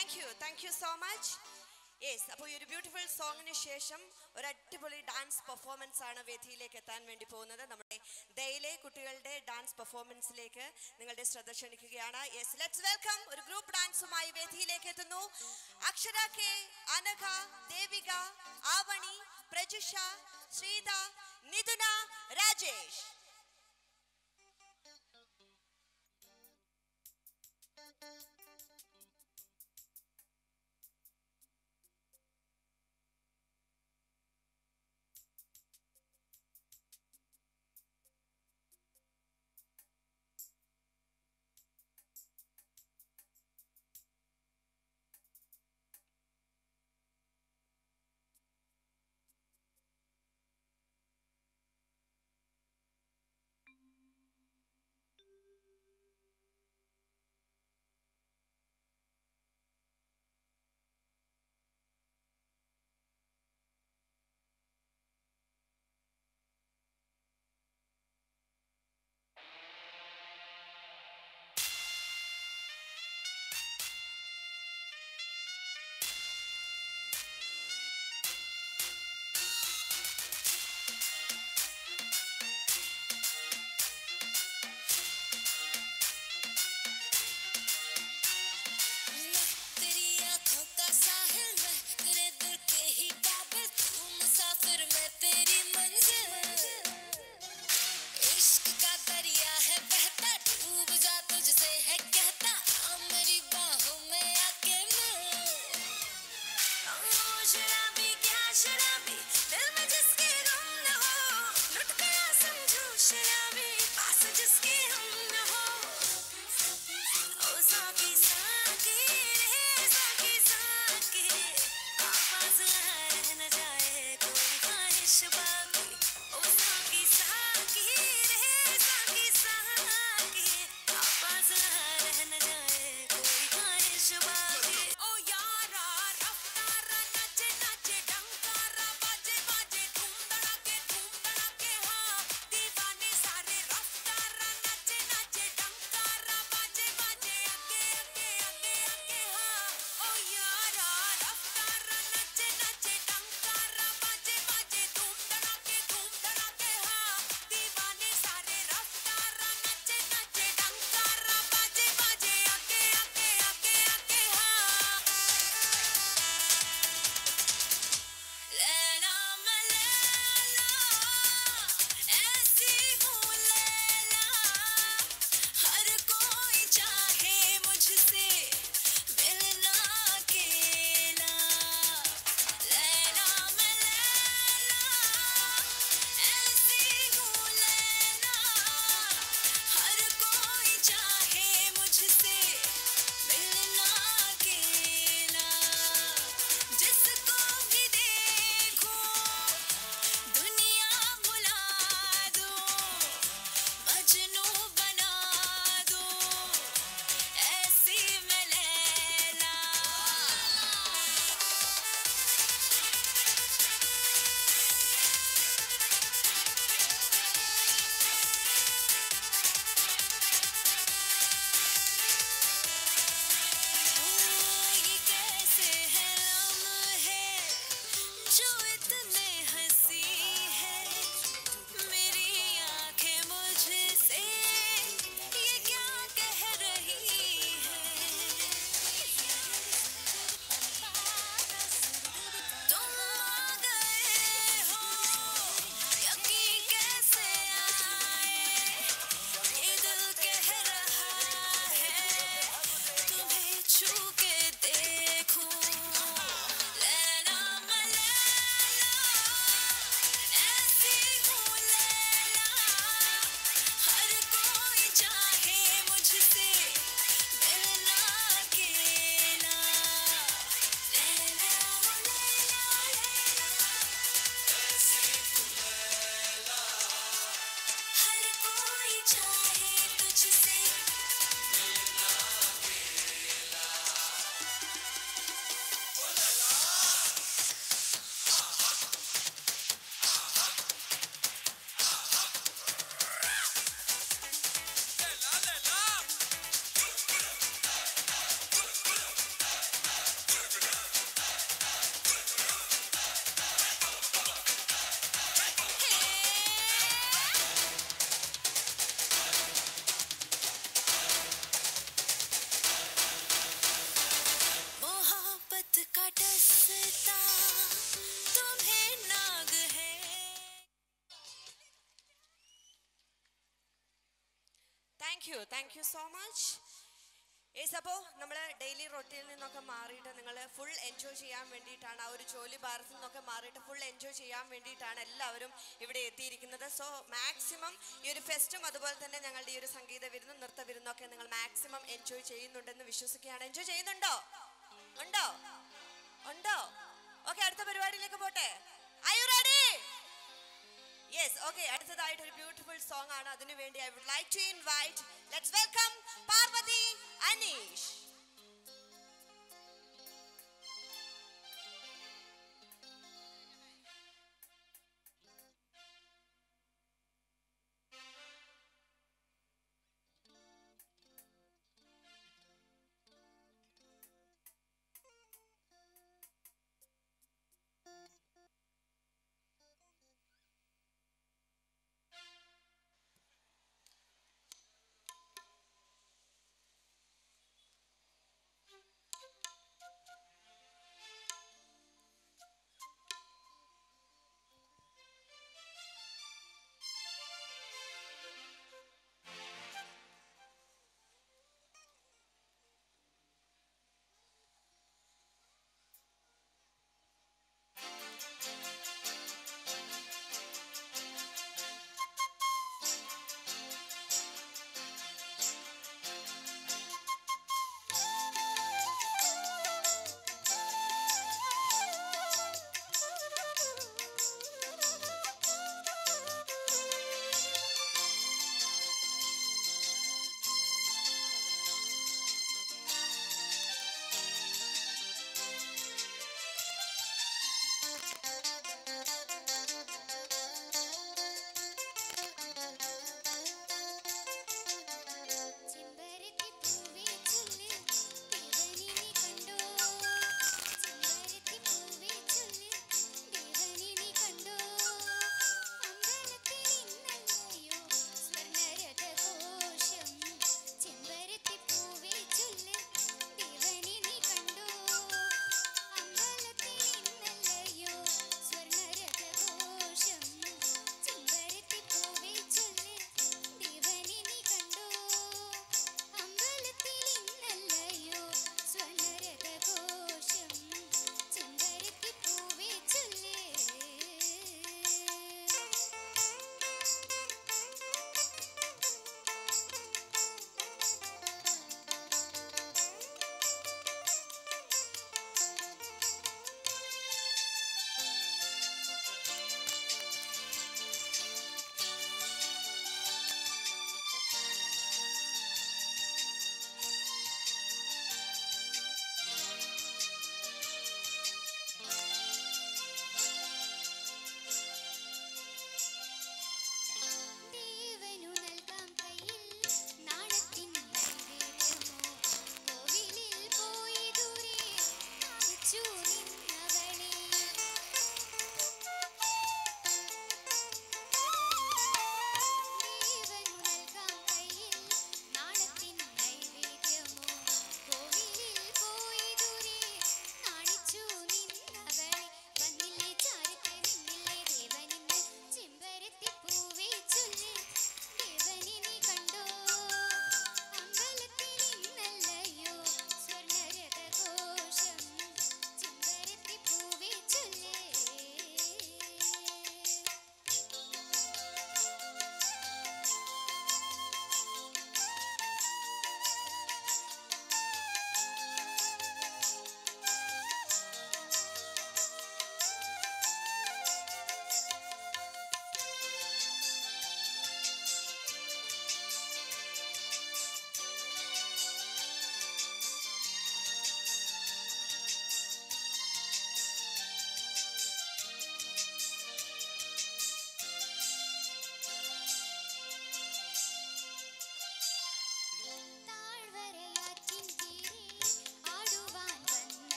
Speaker 4: thank you thank you so much yes അപ്പോൾ ഈ ഒരു ബ്യൂട്ടിഫുൾ സോങ്ങിന് ശേഷം ഒരു അടിപൊളി ഡാൻസ് പെർഫോമൻസ് ആണ് വേദിയിലേക്ക് എത്താൻ വേണ്ടി പോകുന്നത് നമ്മുടെ ദയിലെ കുട്ടികളുടെ ഡാൻസ് പെർഫോമൻസിലേക്ക് നിങ്ങളുടെ ശ്രദ്ധ ക്ഷണിക്കുകയാണ് യെസ് ലെറ്റ്സ് വെൽക്കം ഒരു ഗ്രൂപ്പ് ഡാൻസുമായി വേദിയിലേക്ക് എത്തുന്നു അക്ഷര കെ അനഘ ദേവിക ആവണി പ്രജുഷ ശ്രീത നിതുന രാജേഷ്
Speaker 10: डसता तुम्हें नाग है
Speaker 4: thank you thank you so much yes അപ്പോൾ നമ്മൾ ഡെയിലി റൊട്ടീനിൽ നിന്നൊക്കെ മാറിയിട്ട് നിങ്ങൾ ഫുൾ എൻജോയ് ചെയ്യാൻ വേണ്ടിയിട്ടാണ് ആ ഒരു ജോലി ഭാരത്തിൽ നിന്നൊക്കെ മാറിയിട്ട് ഫുൾ എൻജോയ് ചെയ്യാൻ വേണ്ടിയിട്ടാണ് എല്ലാവരും ഇവിടെ എത്തിയിരിക്കുന്നത് സോ മാക്സിമം ഈ ഒരു ഫെസ്റ്റും അതുപോലെ തന്നെ ഞങ്ങളുടെ ഈ ഒരു സംഗീത വിരുന്നും നൃത്ത വിരുന്നൊക്കെ നിങ്ങൾ മാക്സിമം എൻജോയ് ചെയ്യുന്നുണ്ടെന്ന് വിശ്വസിക്കുകയാണ് എൻജോയ് ചെയ്യുന്നുണ്ടോ ഉണ്ടോ ഉണ്ടോ ഓക്കെ അടുത്ത പരിപാടിയിലേക്ക് പോട്ടെ Are you ready? Yes okay അടുത്തതായിട്ട് ഒരു ബ്യൂട്ടിഫുൾ സോങ് ആണ് അതിനു വേണ്ടി I would like to invite let's welcome Parvathy Aneesh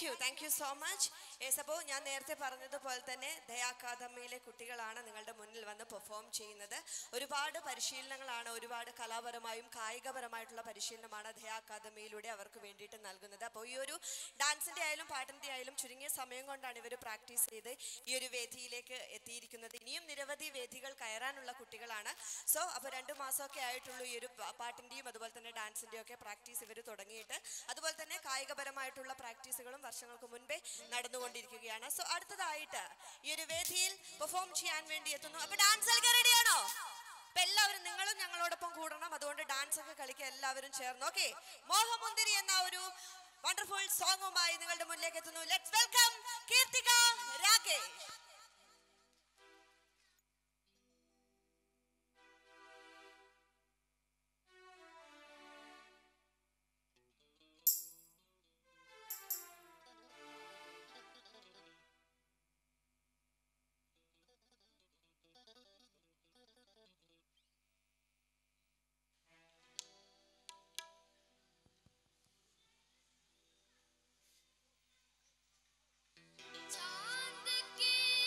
Speaker 4: thank you thank you so much yes അപ്പോൾ ഞാൻ നേരത്തെ പറഞ്ഞതുപോലെ തന്നെ ദയാ അക്കാദമിയിലെ കുട്ടികളാണ് നിങ്ങളുടെ മുന്നിൽ വന്ന് പെർഫോം ചെയ്യുന്നത് ഒരുപാട് പരിശീലനങ്ങളാണ് ഒരുപാട് കലാപരമായും കായികപരമായിട്ടുള്ള പരിശീലനമാണ് ദയാ അക്കാദമിയിലൂടെ അവർക്ക് വേണ്ടിയിട്ട് നൽകുന്നത് അപ്പോൾ ഈ ഒരു ഡാൻസിൻ്റെ ആയാലും പാട്ടിൻ്റെ ആയാലും ചുരുങ്ങിയ സമയം കൊണ്ടാണ് ഇവർ പ്രാക്ടീസ് ചെയ്ത് ഈ ഒരു വേദിയിലേക്ക് എത്തിയിരിക്കുന്നത് ഇനിയും നിരവധി വേദികൾ കയറാനുള്ള കുട്ടികളാണ് സോ അപ്പോൾ രണ്ട് മാസമൊക്കെ ആയിട്ടുള്ളൂ ഈ ഒരു പാ- പാട്ടിൻ്റെയും അതുപോലെ തന്നെ ഡാൻസിൻ്റെയും ഒക്കെ പ്രാക്ടീസ് ഇവർ തുടങ്ങിയിട്ട് അതുപോലെ തന്നെ കായികപരമായിട്ടുള്ള പ്രാക്ടീസുകളും വർഷങ്ങൾക്ക് മുൻപേ നടന്നുകൊണ്ടിരിക്കുകയാണ് സോ അടുത്തതായിട്ട് ഈ ഒരു വേദിയിൽ പെർഫോം ചെയ്യാൻ വേണ്ടി എത്തുന്നു അപ്പൊ ഡാൻസ് കളിക്കാൻ റെഡിയാണോ അപ്പൊ എല്ലാവരും നിങ്ങളും ഞങ്ങളോടൊപ്പം കൂടണം അതുകൊണ്ട് ഡാൻസ് ഒക്കെ കളിക്കാൻ എല്ലാവരും ചേർന്ന് ഓക്കെ മോഹമുന്തിരി എന്ന ഒരു വണ്ടർഫുൾ സോങ്ങുമായി നിങ്ങളുടെ മുന്നിലേക്ക് എത്തുന്നു ലെറ്റ്സ് വെൽക്കം കീർത്തിക രാകേഷ്
Speaker 10: चांद की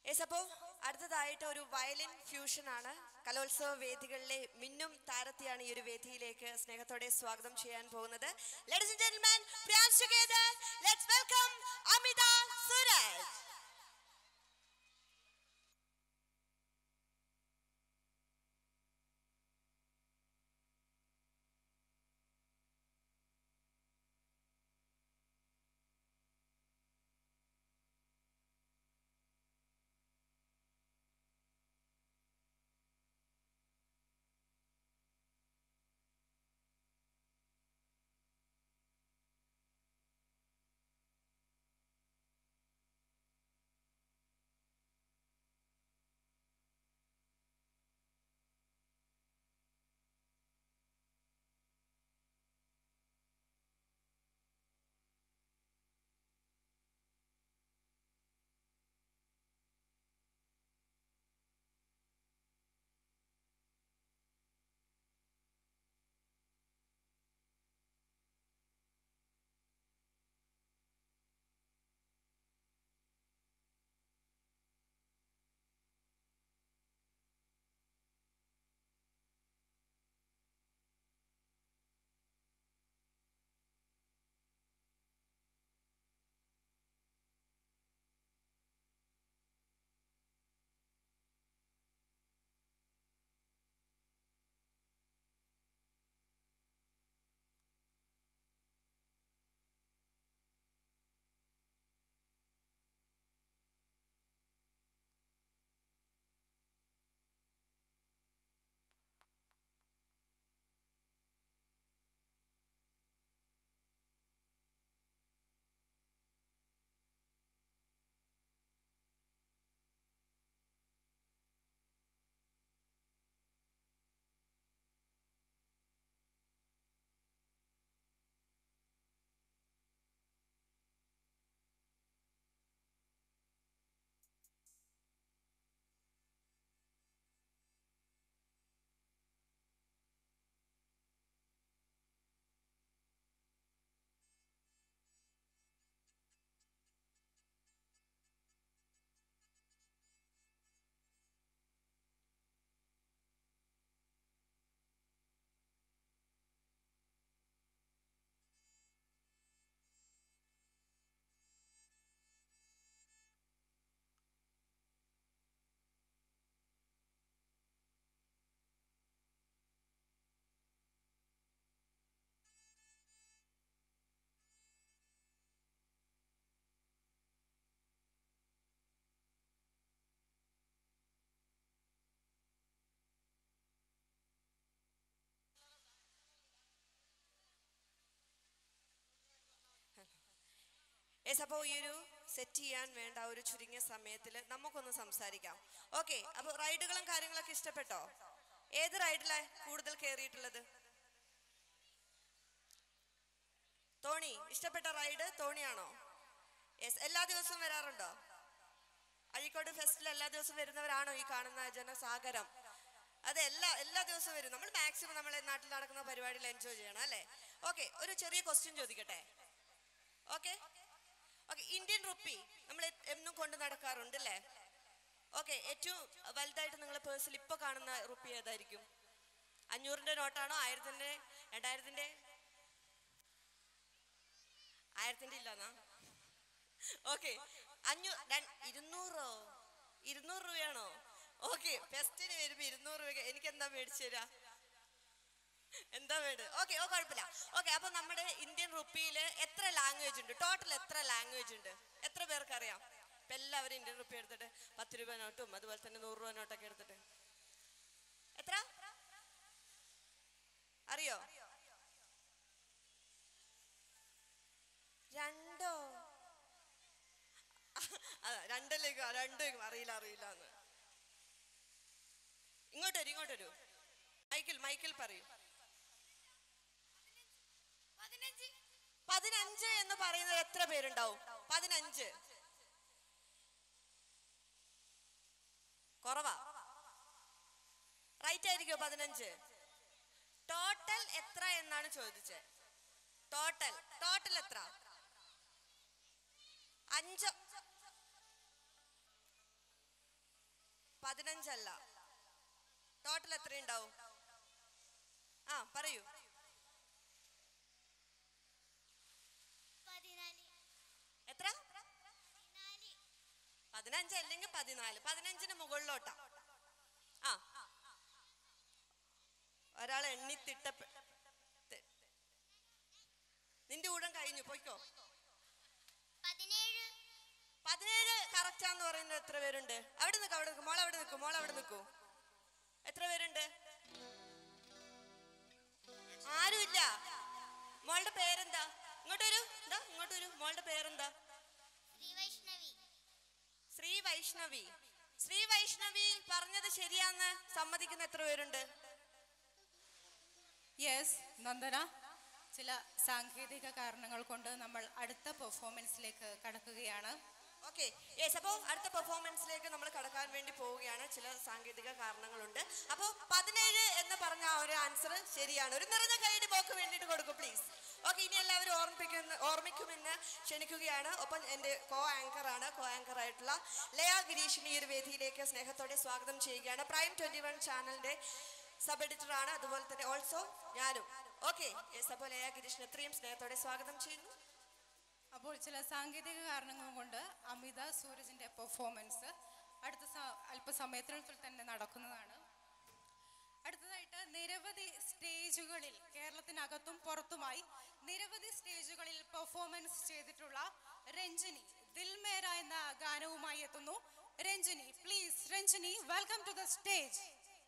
Speaker 4: യെസ് അപ്പോൾ അടുത്തതായിട്ട് ഒരു വയലിൻ ഫ്യൂഷൻ ആണ് കലോത്സവ വേദികളിലെ മിന്നും താരത്തെയാണ് ഈ ഒരു വേദിയിലേക്ക് സ്നേഹത്തോടെ സ്വാഗതം ചെയ്യാൻ പോകുന്നത് ladies and gentleman friends together let's welcome Amitha Suraj yes അപ്പോൾ ഈ ഒരു സെറ്റ് ചെയ്യാൻ വേണ്ട ഒരു ചുരുങ്ങിയ സമയത്തിൽ നമുക്കൊന്ന് സംസാരിക്കാം ഓക്കെ അപ്പോൾ റൈഡുകളും കാര്യങ്ങളൊക്കെ ഇഷ്ടപ്പെട്ടോ ഏത് റൈഡിലാണ് കൂടുതൽ കയറിയിട്ടുള്ളത് തോണി ഇഷ്ടപ്പെട്ട റൈഡ് തോണിയാണോ യെസ് എല്ലാ ദിവസവും വരാറുണ്ടോ അഴീക്കോട് ഫെസ്റ്റിൽ എല്ലാ ദിവസവും വരുന്നവരാണോ ഈ കാണുന്ന ജനസാഗരം അതെ എല്ലാ എല്ലാ ദിവസവും വരും നമ്മൾ മാക്സിമം നമ്മളെ നാട്ടിൽ നടക്കുന്ന പരിപാടിയിൽ എൻജോയ് ചെയ്യണം അല്ലേ ഓക്കെ ഒരു ചെറിയ ക്വസ്റ്റ്യൻ ചോദിക്കട്ടെ ഓക്കെ ഓക്കെ ഇന്ത്യൻ റുപ്പി നമ്മൾ എന്നും കൊണ്ട് നടക്കാറുണ്ട് അല്ലേ ഓക്കെ ഏറ്റവും വലുതായിട്ട് നിങ്ങൾ പേഴ്സിൽ ഇപ്പോൾ കാണുന്ന റുപ്പി ഏതായിരിക്കും അഞ്ഞൂറിന്റെ നോട്ടാണോ ആയിരത്തിന്റെ രണ്ടായിരത്തിന്റെ ആയിരത്തിന്റെ ഇല്ലെന്നാ ഓക്കെ അഞ്ഞൂ രൺ- ഇരുന്നൂറോ ഇരുന്നൂറ് രൂപയാണോ ഓക്കെ ഫെസ്റ്റിന് വരുമ്പോ ഇരുന്നൂറ് രൂപ എനിക്ക് എന്താ മേടിച്ചു തരാ എന്താ വേണ്ട ഓക്കെ ഓ കുഴപ്പമില്ല ഓക്കെ അപ്പൊ നമ്മുടെ ഇന്ത്യൻ റുപ്പിയില് എത്ര ലാംഗ്വേജ് ഉണ്ട് ടോട്ടൽ എത്ര ലാംഗ്വേജ് ഉണ്ട് എത്ര പേർക്ക് അറിയാം ഇപ്പൊ എല്ലാവരും ഇന്ത്യൻ റുപ്പി എടുത്തിട്ട് പത്ത് രൂപ നോട്ടും അതുപോലെ തന്നെ നൂറ് രൂപ നോട്ടൊക്കെ എടുത്തിട്ട് എത്ര അറിയോ രണ്ടോ അതാ രണ്ടിലേക്ക് രണ്ട് അറിയില്ല അറിയില്ല എന്ന് ഇങ്ങോട്ട് വരൂ ഇങ്ങോട്ട് വരൂ മൈക്കിൽ മൈക്കിൽ പറയൂ പതിനഞ്ച് എന്ന് പറയുന്നത് എത്ര പേരുണ്ടാവും പതിനഞ്ച് കുറവാ റൈറ്റ് ആയിരിക്കോ പതിനഞ്ച് ടോട്ടൽ എത്ര എന്നാണ് ചോദിച്ചത് ടോട്ടൽ ടോട്ടൽ എത്ര അഞ്ച് പതിനഞ്ചല്ല ടോട്ടൽ എത്ര ഉണ്ടാവും ആ പറയൂ എത്ര പതിനഞ്ച് അല്ലെങ്കിൽ പതിനാല് പതിനഞ്ചിന് മുകളിലോട്ടാ ആ ഒരാൾ എണ്ണി തിട്ട നിന്റെ ഊഴം കഴിഞ്ഞു പോയിക്കോ പതിനേഴ് കറക്റ്റാന്ന് പറയുന്നത് എത്ര പേരുണ്ട് അവിടെ നിൽക്കും അവിടെ നിൽക്കും മോൾ അവിടെ നിൽക്കും മോൾ അവിടെ നിൽക്കൂ എത്ര പേരുണ്ട് ആരുമില്ല മോളുടെ പേരെന്താ ഇങ്ങോട്ട് വരൂ എന്താ ഇങ്ങോട്ട് വരൂ മോളുടെ പേരെന്താ ശ്രീ വൈഷ്ണവി ശ്രീ വൈഷ്ണവി പറഞ്ഞത് ശരിയാന്ന് സമ്മതിക്കുന്ന എത്ര പേരുണ്ട്
Speaker 3: യെസ് നന്ദന ചില സാങ്കേതിക കാരണങ്ങൾ കൊണ്ട് നമ്മൾ അടുത്ത പെർഫോമൻസിലേക്ക് കടക്കുകയാണ്
Speaker 4: ഓക്കെ യെസ് അപ്പോൾ അടുത്ത പെർഫോമൻസിലേക്ക് നമ്മൾ കടക്കാൻ വേണ്ടി പോവുകയാണ് ചില സാങ്കേതിക കാരണങ്ങളുണ്ട് അപ്പോൾ പതിനേഴ് എന്ന് പറഞ്ഞ ആ ഒരു ആൻസർ ശരിയാണ് ഒരു നിറഞ്ഞ കൈയുടെ ബോക്ക് വേണ്ടിയിട്ട് കൊടുക്കും പ്ലീസ് ഓക്കെ ഇനി എല്ലാവരും ഓർമ്മിപ്പിക്കുന്ന ഓർമ്മിക്കുമെന്ന് ക്ഷണിക്കുകയാണ് ഒപ്പം എൻ്റെ കോ ആങ്കർ ആണ് കോ ആങ്കർ ആയിട്ടുള്ള ലയ ഗിരീഷിന് ഈ ഒരു വേദിയിലേക്ക് സ്നേഹത്തോടെ സ്വാഗതം ചെയ്യുകയാണ് പ്രൈം ട്വന്റി വൺ ചാനലിന്റെ സബ് എഡിറ്റർ ആണ് അതുപോലെ തന്നെ ഓൾസോ ഞാനും ഓക്കെ യെസ് അപ്പോൾ ലയ ഗിരീഷിന് എത്രയും സ്നേഹത്തോടെ സ്വാഗതം ചെയ്യുന്നു
Speaker 3: അപ്പോൾ ചില സാങ്കേതിക കാരണങ്ങൾ കൊണ്ട് അമിത സൂരജിന്റെ പെർഫോമൻസ് അടുത്ത സ- അല്പസമയത്തിനുള്ളിൽ തന്നെ നടക്കുന്നതാണ് അടുത്തതായിട്ട് നിരവധി സ്റ്റേജുകളിൽ കേരളത്തിനകത്തും പുറത്തുമായി നിരവധി സ്റ്റേജുകളിൽ പെർഫോമൻസ് ചെയ്തിട്ടുള്ള രഞ്ജിനി ദിൽമേര എന്ന ഗാനവുമായി എത്തുന്നു Ranjini please Ranjini welcome to the stage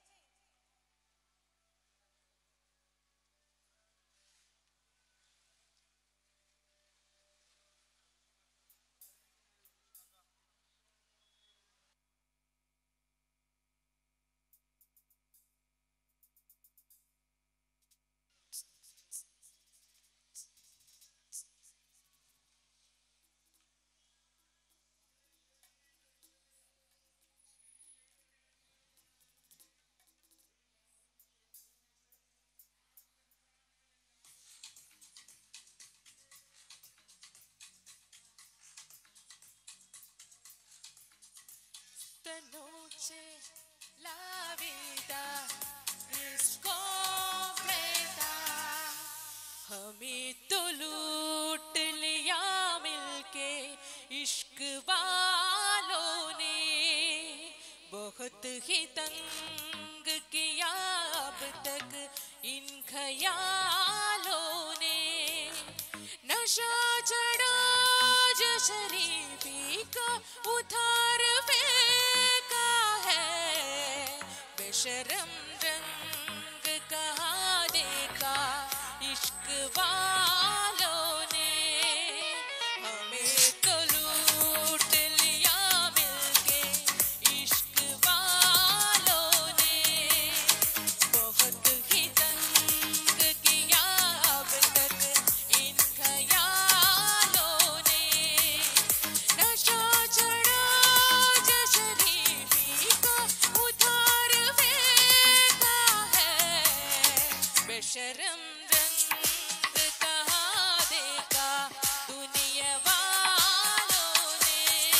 Speaker 10: Esta noche la vida es completa हमें तो लूट लिया मिलके इश्क वालों ने बहुत ही तंग किया अब तक इन ख्यालों ने नशा चढ़ा जो शरीफी का उधार फेंका है बेशरम रंग कहाँ देखा इश्क वालों ने हमें तो लूट लिया मिलके इश्क वालों ने बहुत ही तंग किया अब तक इन ख्यालों ने नशा चढ़ा जो शरीफी को उधार फेंका है बेशरम रंग कहाँ देखा दुनिया वालों ने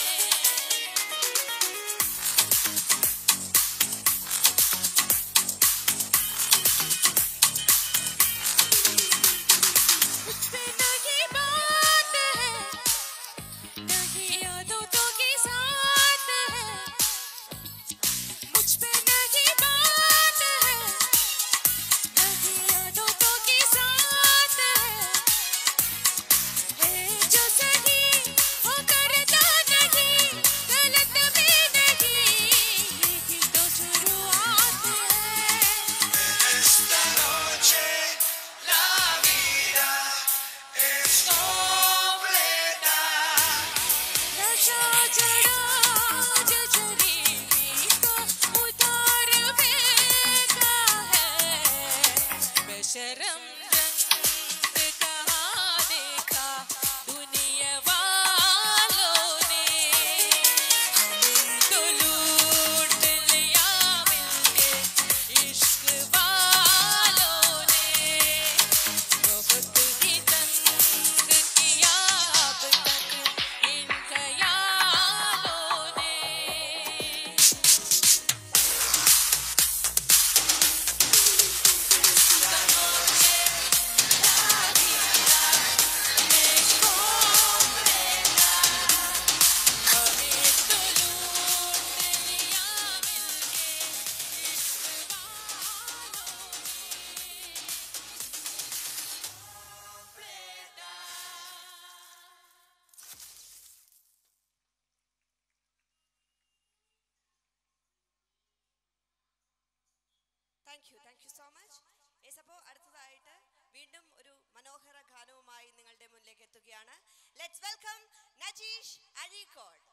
Speaker 10: पे नहीं बात है नहीं आदतों की साथ है मुझ पे नहीं बात है नहीं आदतों की
Speaker 4: thank you thank you so much yes അപ്പോൾ അടുത്തതായിട്ട് വീണ്ടും ഒരു മനോഹര ഗാനവുമായി നിങ്ങളുടെ മുന്നിലേക്ക് എത്തുകയാണ് let's welcome Najeesh Azhikode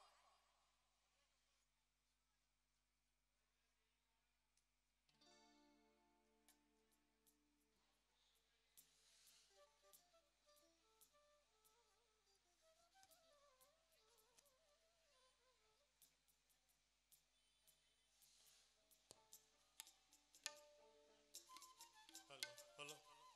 Speaker 7: hello hello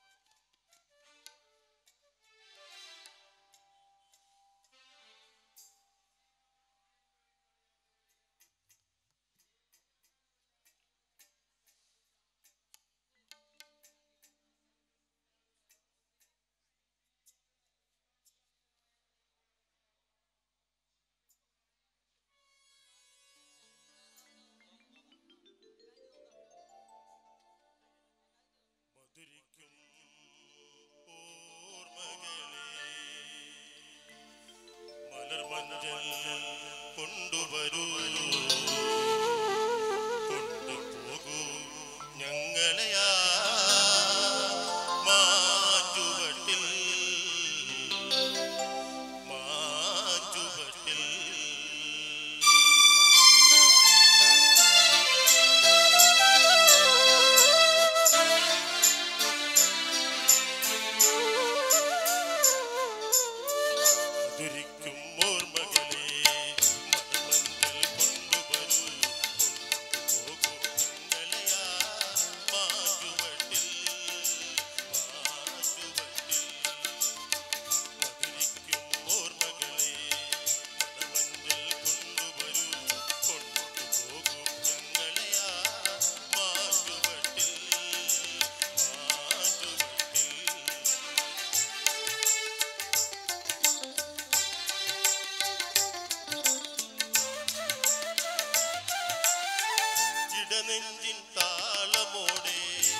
Speaker 7: മധുരിക്കും ഓർമ്മകളെ മലർമഞ്ചൽ കൊണ്ടുവരൂ കൊണ്ടുപോകൂ ഞങ്ങളെയാ മാറ്റുവട്ടിൽ മാറ്റുവട്ടിൽ മധുരിക്കും ഓർമ്മകളെ മലമഞ്ചൽ കൊണ്ടുവരൂ കൊണ്ടുപോകൂ ഞങ്ങളെയാ മാറ്റുവട്ടിൽ മാറ്റുവട്ടിൽ മധുരിക്കും ഓർമ്മകളെ മലമഞ്ചൽ കൊണ്ടുവരൂ കൊണ്ടുപോകൂ ഞങ്ങളെയാ മാറ്റുവട്ടിൽ മാറ്റുവട്ടിൽ ഇടനെഞ്ചിൻ താളമോടെ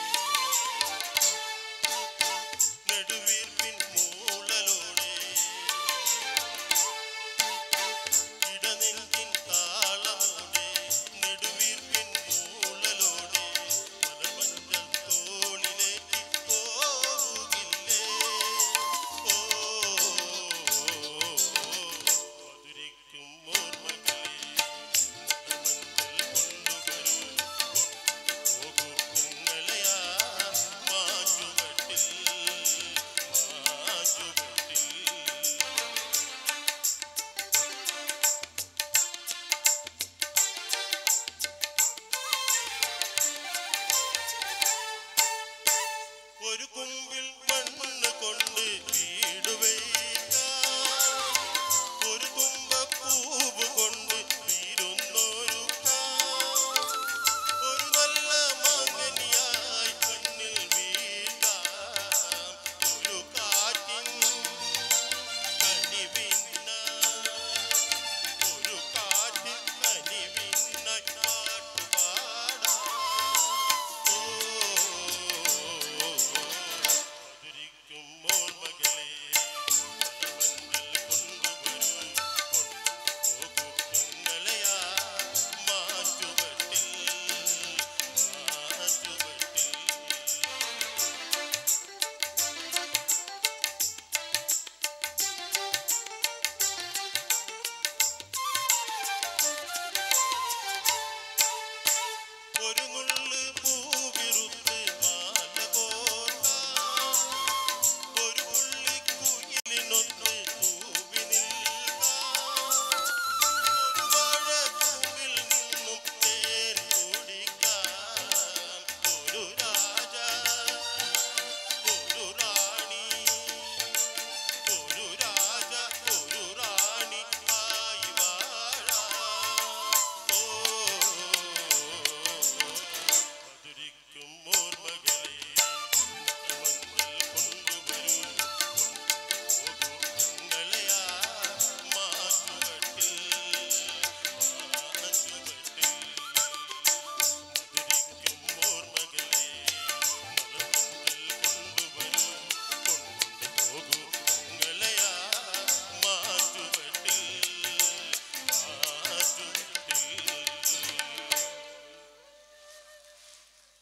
Speaker 7: നെടുവീർപ്പിൻ മൂളലോടെ ഇടനെഞ്ചിൻ താളമോടെ നെടുവീർപ്പിൻ മൂളലോടെ മലമഞ്ചൽ തോളിലേക്ക് പോകില്ലേ ഓ മധുരിക്കും ഓർമ്മകളെ ഒരു കുമ്പിൽ മണ്ണ് കൊണ്ട് വീട് വെയ്ക്കാം ഒരു തുമ്പപ്പൂവ് കൊണ്ട് വീരുന്നൊരു ഒരു നല്ല മകനിയായി കണ്ണിൽ വീട്ടാം ഒരു കാറ്റിൻ കനിവിന്ന ഒരു കാറ്റിൻ കനിവിന്ന പാട്ടുപാടാം ഓ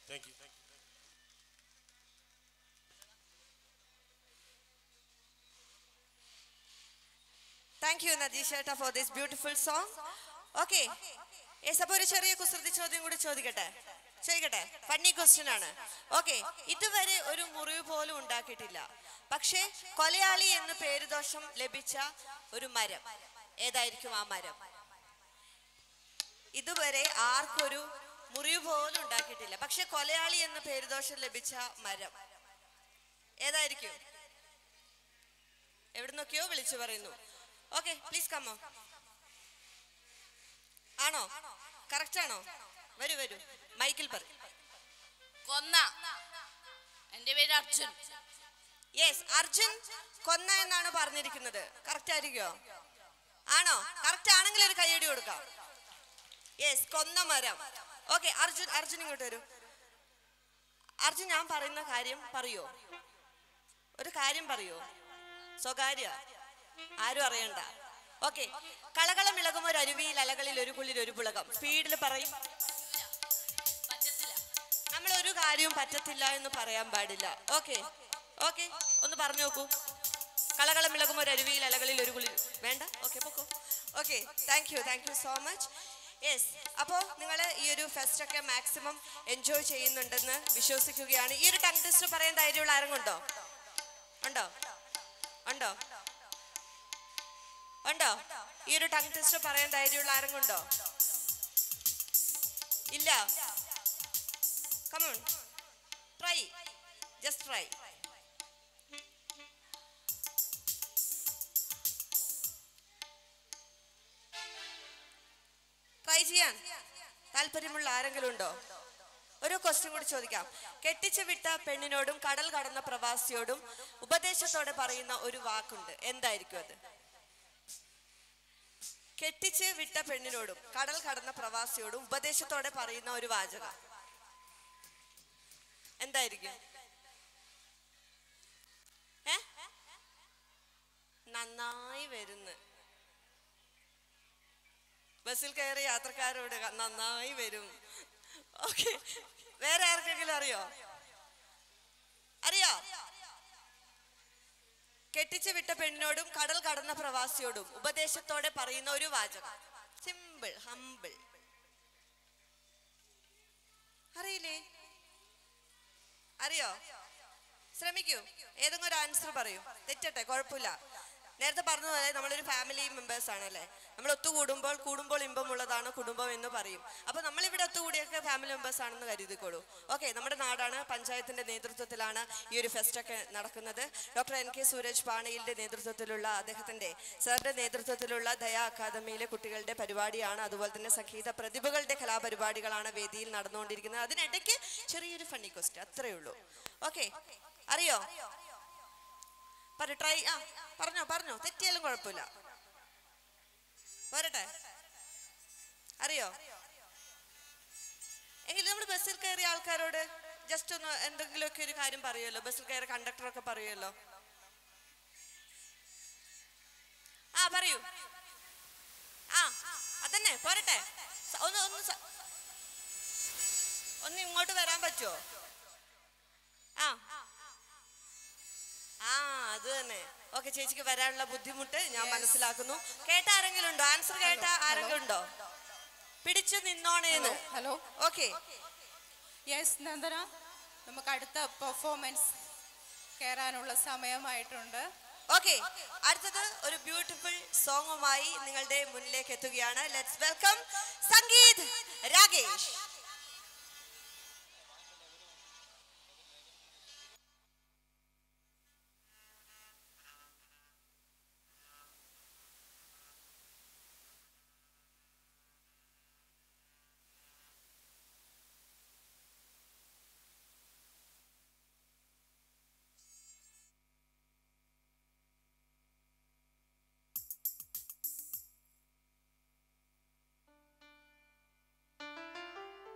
Speaker 6: താങ്ക് യു
Speaker 4: താങ്ക് യു നദീഷേട്ട for this beautiful song okay yes അപ്പൊ ഒരു ചെറിയ കുസൃതി ചോദ്യം കൂടി ചോദിക്കട്ടെ ചോദിക്കട്ടെ ഫണ്ണി ക്വസ്റ്റ്യൻ ആണ് ഓക്കെ ഇതുവരെ ഒരു മുറിവ് പോലും ഉണ്ടാക്കിയിട്ടില്ല പക്ഷേ കൊലയാളി എന്ന് പേരുദോഷം ലഭിച്ച ഒരു മരം ഏതായിരിക്കും ആ മരം ഇതുവരെ ആർക്കൊരു മുറിവ് പോലും ഉണ്ടാക്കിയിട്ടില്ല പക്ഷെ കൊലയാളി എന്ന പേരുദോഷം ലഭിച്ച മരം ഏതായിരിക്കും എവിടുന്നൊക്കെയോ വിളിച്ചു പറയുന്നു ഓക്കെ പ്ലീസ് കമ്മോ ആണോ കറക്റ്റ് ആണോ വരൂ വരൂ മൈക്കിൽ പറ
Speaker 10: കൊന്ന എന്റെ പേര് അർജുൻ
Speaker 4: യെസ് അർജുൻ കൊന്ന എന്നാണ് പറഞ്ഞിരിക്കുന്നത് കറക്റ്റ് ആയിരിക്കോ ആണോ കറക്റ്റ് ആണെങ്കിൽ ഒരു കൈയടി കൊടുക്കാം യെസ് കൊന്ന മരം ഓക്കെ അർജുൻ അർജുൻ ഇങ്ങോട്ട് വരൂ അർജുൻ ഞാൻ പറയുന്ന കാര്യം പറയോ ഒരു കാര്യം പറയോ സ്വകാര്യ ആരും അറിയണ്ട ഓക്കെ കളകളം ഇളകും ഒരു അരുവിയിൽ അലകളിൽ ഒരു കുള്ളിൽ ഒരു പുളകം സ്പീഡിൽ പറയും
Speaker 10: പറ്റത്തില്ല
Speaker 4: നമ്മൾ ഒരു കാര്യവും പറ്റത്തില്ല എന്ന് പറയാൻ പാടില്ല ഓക്കെ ഓക്കെ ഒന്ന് പറഞ്ഞു നോക്കൂ കളകളം ഇളകും ഒരു അരുവിയിൽ അലകളിൽ ഒരു കുളി വേണ്ട ഓക്കെ പൊക്കോ okay thank you thank you so much yes അപ്പോൾ നിങ്ങൾ ഈ ഒരു ഫെസ്റ്റ് ഒക്കെ മാക്സിമം എൻജോയ് ചെയ്യുന്നുണ്ടെന്ന് വിശ്വസിക്കുകയാണ് ഈ ഒരു ടങ് ടെസ്റ്റ് പറയാൻ ധൈര്യമുള്ള ആരും ഉണ്ടോ ഉണ്ടോ ഉണ്ടോ ഉണ്ടോ ഈ ഒരു ടങ് ടെസ്റ്റ് പറയാൻ ധൈര്യമുള്ള ആരും ഉണ്ടോ ഇല്ല come on try just try try ചെയ്യാൻ താല്പര്യമുള്ള ആരെങ്കിലും ഉണ്ടോ ഒരു ക്വസ്റ്റ്യൻ കൂടി ചോദിക്കാം കെട്ടിച്ചു വിട്ട പെണ്ണിനോടും കടൽ കടന്ന പ്രവാസിയോടും ഉപദേശത്തോടെ പറയുന്ന ഒരു വാക്കുണ്ട് എന്തായിരിക്കും അത് കെട്ടിച്ച് വിട്ട പെണ്ണിനോടും കടൽ കടന്ന പ്രവാസിയോടും ഉപദേശത്തോടെ പറയുന്ന ഒരു വാചകം എന്തായിരിക്കും ഏ നന്നായി വരുന്ന് ബസ്സിൽ കയറി യാത്രക്കാരോട് ക- നന്നായി വരും ഓക്കെ വേറെ ആർക്കെങ്കിലും അറിയോ അറിയോ കെട്ടിച്ചു വിട്ട പെണ്ണിനോടും കടൽ കടന്ന പ്രവാസിയോടും ഉപദേശത്തോടെ പറയുന്ന ഒരു വാചകം സിമ്പിൾ ഹമ്പിൾ അറിയില്ലേ അറിയോ ശ്രമിക്കൂ ഏതെങ്കിലും ഒരു ആൻസർ പറയൂ തെറ്റട്ടെ കുഴപ്പമില്ല നേരത്തെ പറഞ്ഞതുപോലെ നമ്മളൊരു ഫാമിലി മെമ്പേഴ്സ് ആണല്ലേ നമ്മൾ ഒത്തുകൂടുമ്പോൾ കൂടുമ്പോൾ ഇമ്പമുള്ളതാണ് കുടുംബം എന്ന് പറയും അപ്പൊ നമ്മളിവിടെ ഒത്തുകൂടിയൊക്കെ ഫാമിലി മെമ്പേഴ്സ് ആണെന്ന് കരുതിക്കോളൂ ഓക്കെ നമ്മുടെ നാടാണ് പഞ്ചായത്തിന്റെ നേതൃത്വത്തിലാണ് ഈ ഒരു ഫെസ്റ്റ് ഒക്കെ നടക്കുന്നത് ഡോക്ടർ എൻ കെ സൂരജ് പാണയിലിന്റെ നേതൃത്വത്തിലുള്ള അദ്ദേഹത്തിന്റെ സാറിന്റെ നേതൃത്വത്തിലുള്ള ദയാ അക്കാദമിയിലെ കുട്ടികളുടെ പരിപാടിയാണ് അതുപോലെ തന്നെ സംഗീത പ്രതിഭകളുടെ കലാപരിപാടികളാണ് വേദിയിൽ നടന്നുകൊണ്ടിരിക്കുന്നത് അതിനിടയ്ക്ക് ചെറിയൊരു ഫണ്ണി ക്വസ്റ്റ് അത്രയേ ഉള്ളൂ ഓക്കെ അറിയോ പറ ട്രൈ ആ പറഞ്ഞോ പറഞ്ഞോ തെറ്റിയാലും കുഴപ്പമില്ല വരട്ടെ അറിയോ എങ്കിലും നമ്മൾ ബസ്സിൽ കയറിയ ആൾക്കാരോട് ജസ്റ്റ് ഒന്ന് എന്തെങ്കിലുമൊക്കെ ഒരു കാര്യം പറയുമല്ലോ ബസ്സിൽ കയറിയ കണ്ടക്ടറൊക്കെ പറയുമല്ലോ ആ പറയൂ ആ അതന്നെ പോരട്ടെ സ- ഒന്ന് ഒന്ന് സ- ഒന്ന് ഇങ്ങോട്ട് വരാൻ പറ്റുമോ ആ ആ അത് തന്നെ ഓക്കെ ചേച്ചിക്ക് വരാനുള്ള ബുദ്ധിമുട്ട് ഞാൻ മനസ്സിലാക്കുന്നു കേട്ട ആരെങ്കിലും ഉണ്ടോ ആൻസർ കേട്ട ആരെങ്കിലും ഉണ്ടോ പിടിച്ചു നിന്നോണേന്ന്
Speaker 3: ഹലോ
Speaker 4: ഓക്കെ
Speaker 3: യെസ് നന്ദന നമുക്ക് അടുത്ത പെർഫോമൻസ് കയറാനുള്ള സമയമായിട്ടുണ്ട്
Speaker 4: ഓക്കെ അടുത്തത് ഒരു ബ്യൂട്ടിഫുൾ സോങ്ങുമായി നിങ്ങളുടെ മുന്നിലേക്ക് എത്തുകയാണ് ലെറ്റ്സ് വെൽക്കം സംഗീത് രാകേഷ്
Speaker 10: ും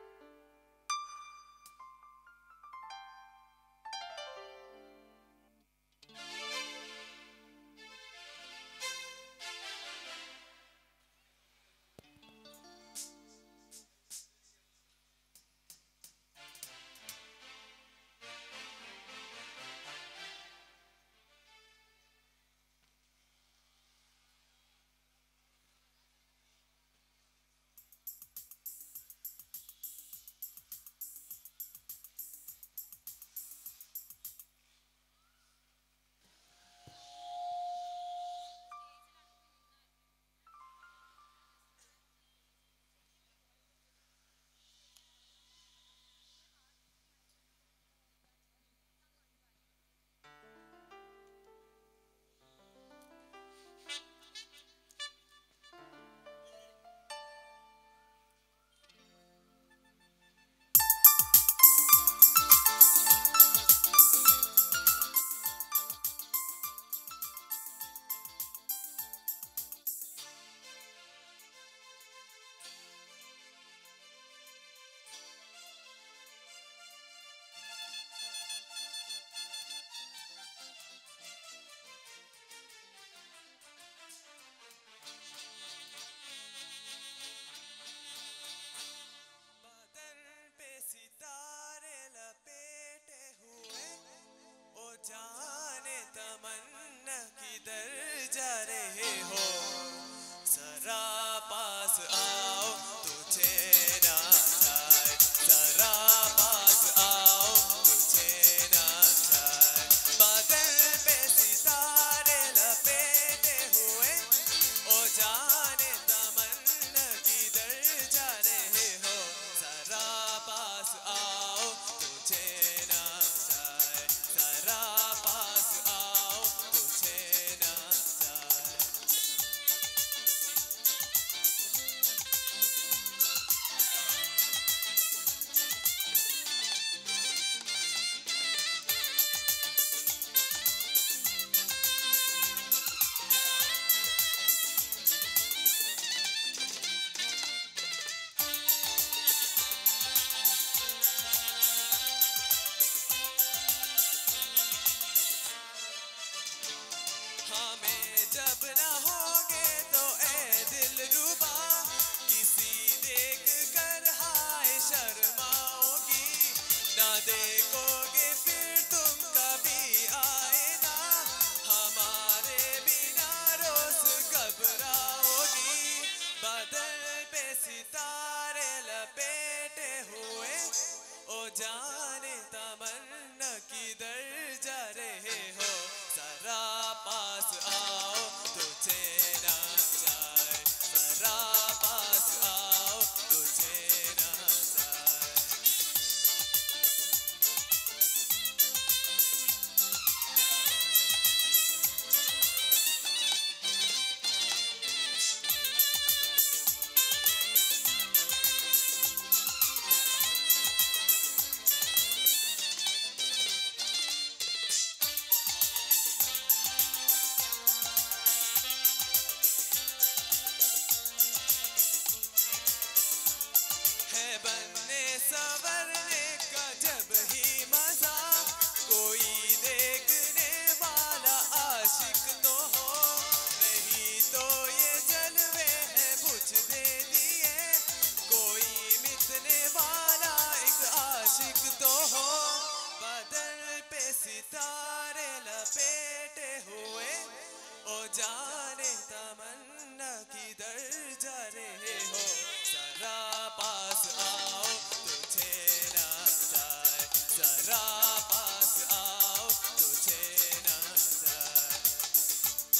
Speaker 11: देखोगे फिर तुम कभी आए ना हमारे बिना रोज घबराओगी बदल पे सितारे लपेटे हुए ओ जाने तमन्ना किधर जा रहे हो जरा पास आओ तुझे ना जाए जरा पास आओ तुझे ना जाए है बनने संवरने का जब ही मजा कोई देखने वाला आशिक तो हो नहीं तो ये जलवे है बुझ दे दिए कोई मिटने वाला एक आशिक तो हो बदल पे सितारे लपेटे हुए ओ जाने तमन्ना किधर जा रहे हो जरा पास आओ तुझे ना जाए जरा पास आओ तुझे ना जाए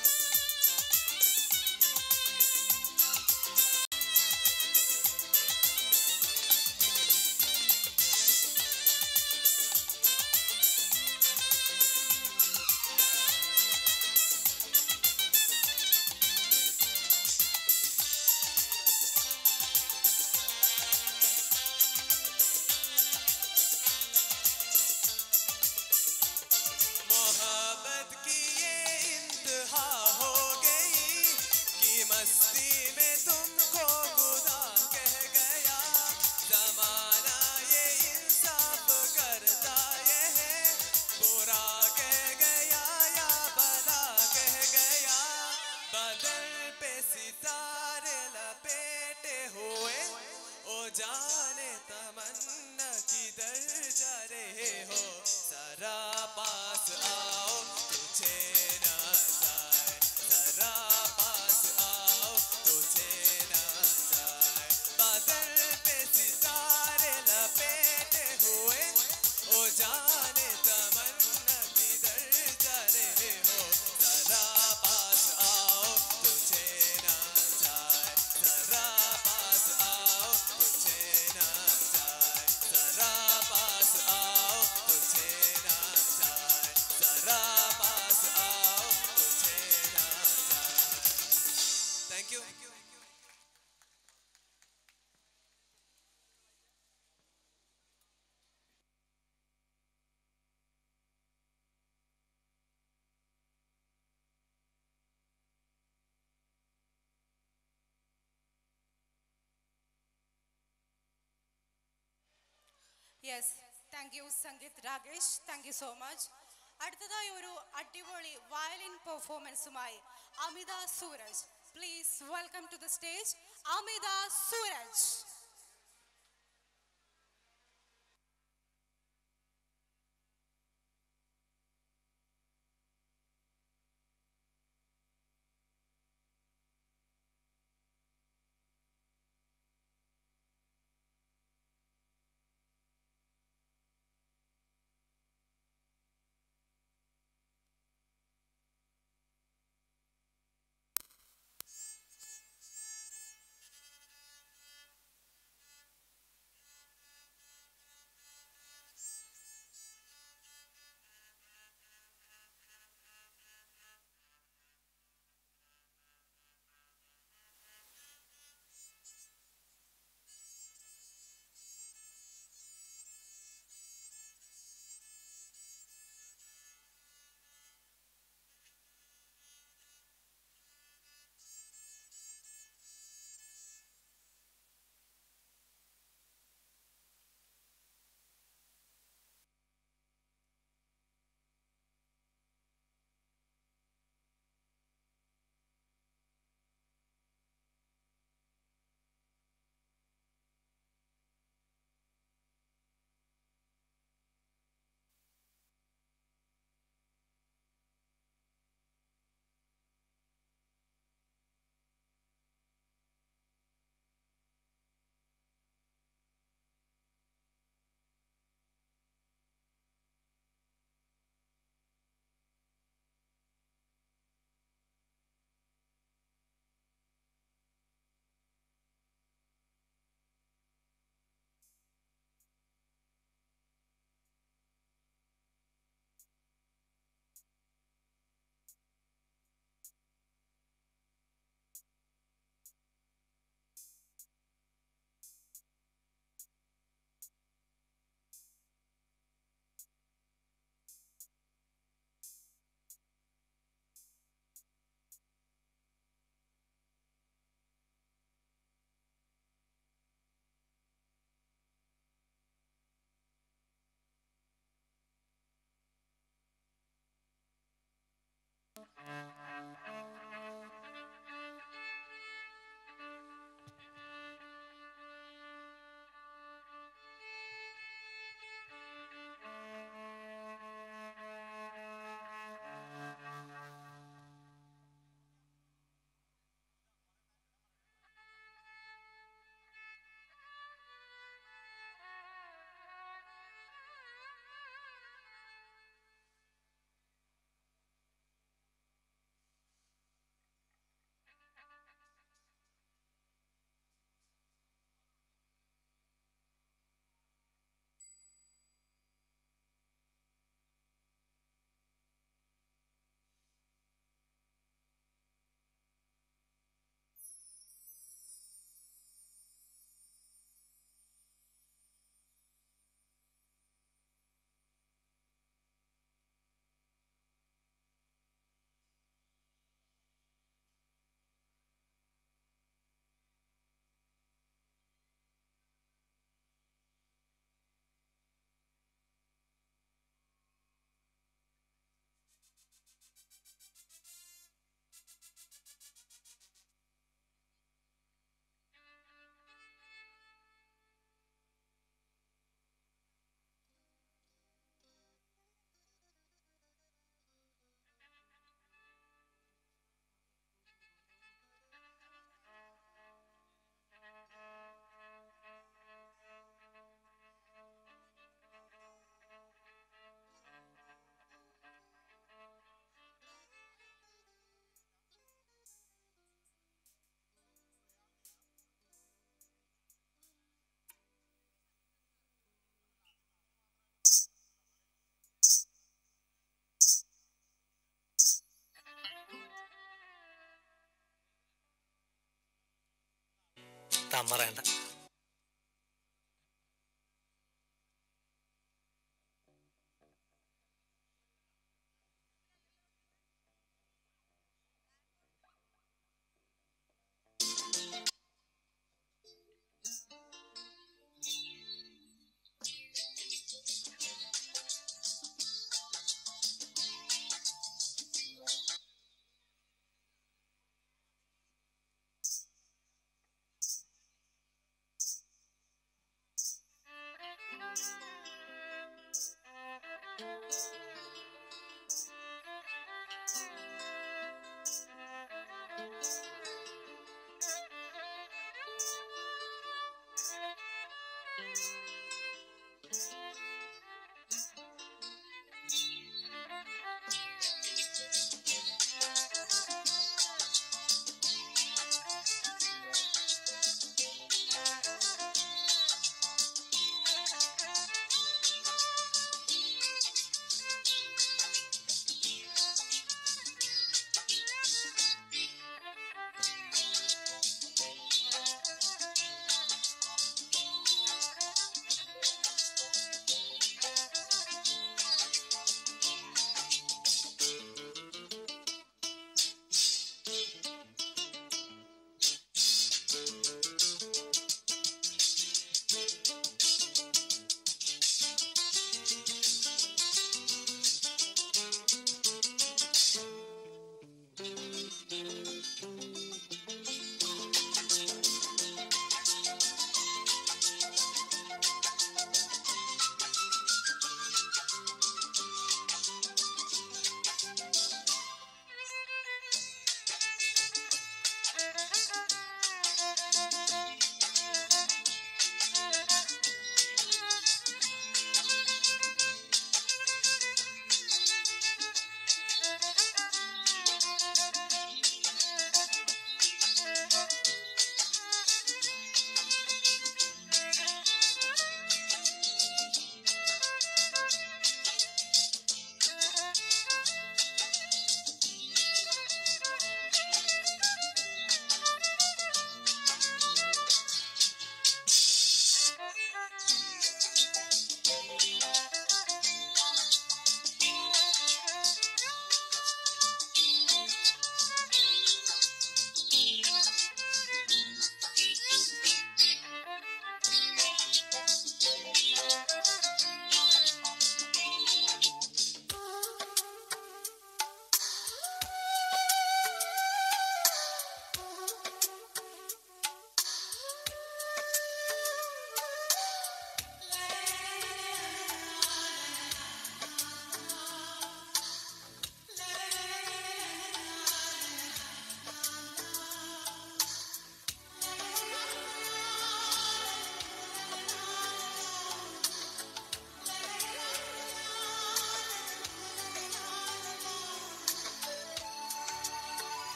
Speaker 11: मोहब्बत की ये इंतहा हो गई कि मस्ती में तुमको खुदा कह गया जमाना ये इंसाफ करता ये है बुरा कह गया या भला कह गया बदल पे सितारे लपेटे हुए ओ जाने तमन्ना किधर जा रहे हो जरा पास आओ तुझे ना जाए जरा पास आओ तुझे ना जाए बादल पे सितारे लपेटे हुए ओ जाने तमन्ना किधर जा रहे हो जरा पास आओ तुझे ना जाए जरा पास आओ तुझे ना जाए जरा पास आओ तुझे ना जाए जरा पास आओ तुझे ना जाए thank you
Speaker 3: yes thank you Sangeeth Rakesh thank you so much അടുത്തതായി ഒരു അടിപൊളി വയലിൻ പെർഫോമൻസുമായി Amitha Sooraj please welcome to the stage Amitha Sooraj
Speaker 11: Thank
Speaker 12: താൻ പറയണ്ട
Speaker 13: Thank you.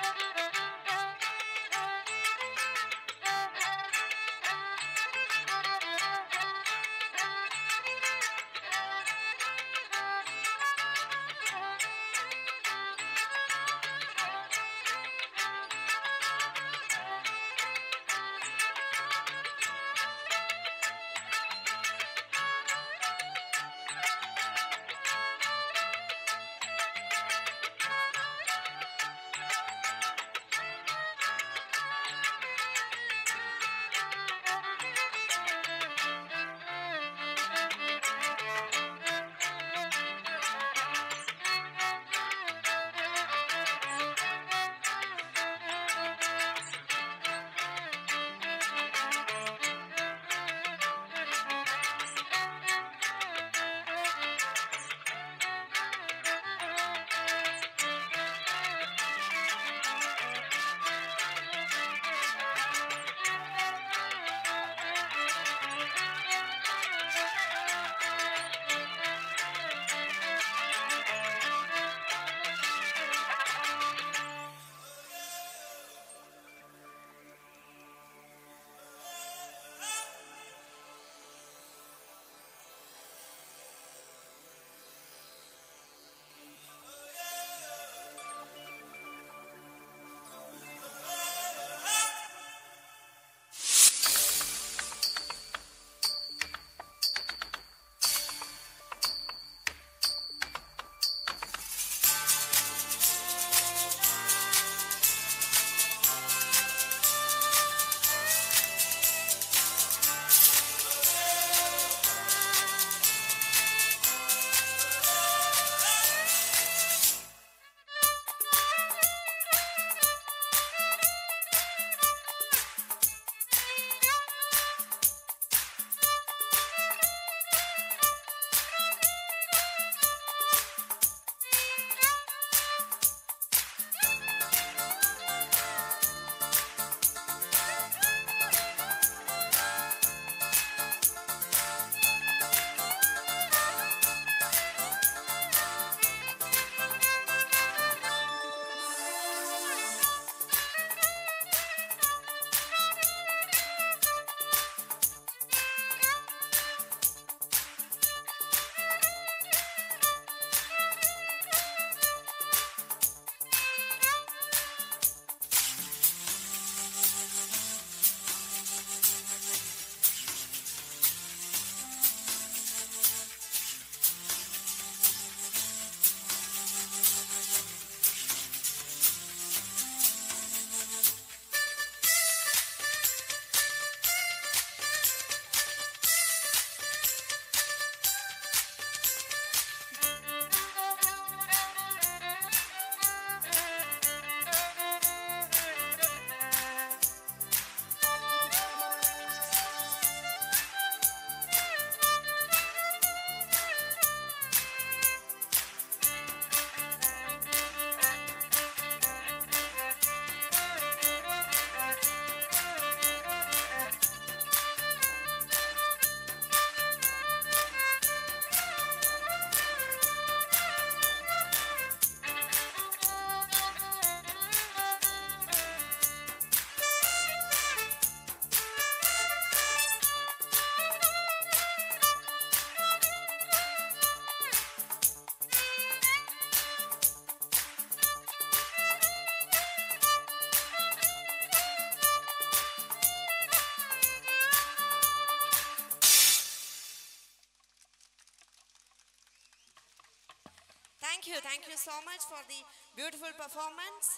Speaker 4: Thank you thank you so much for the beautiful performance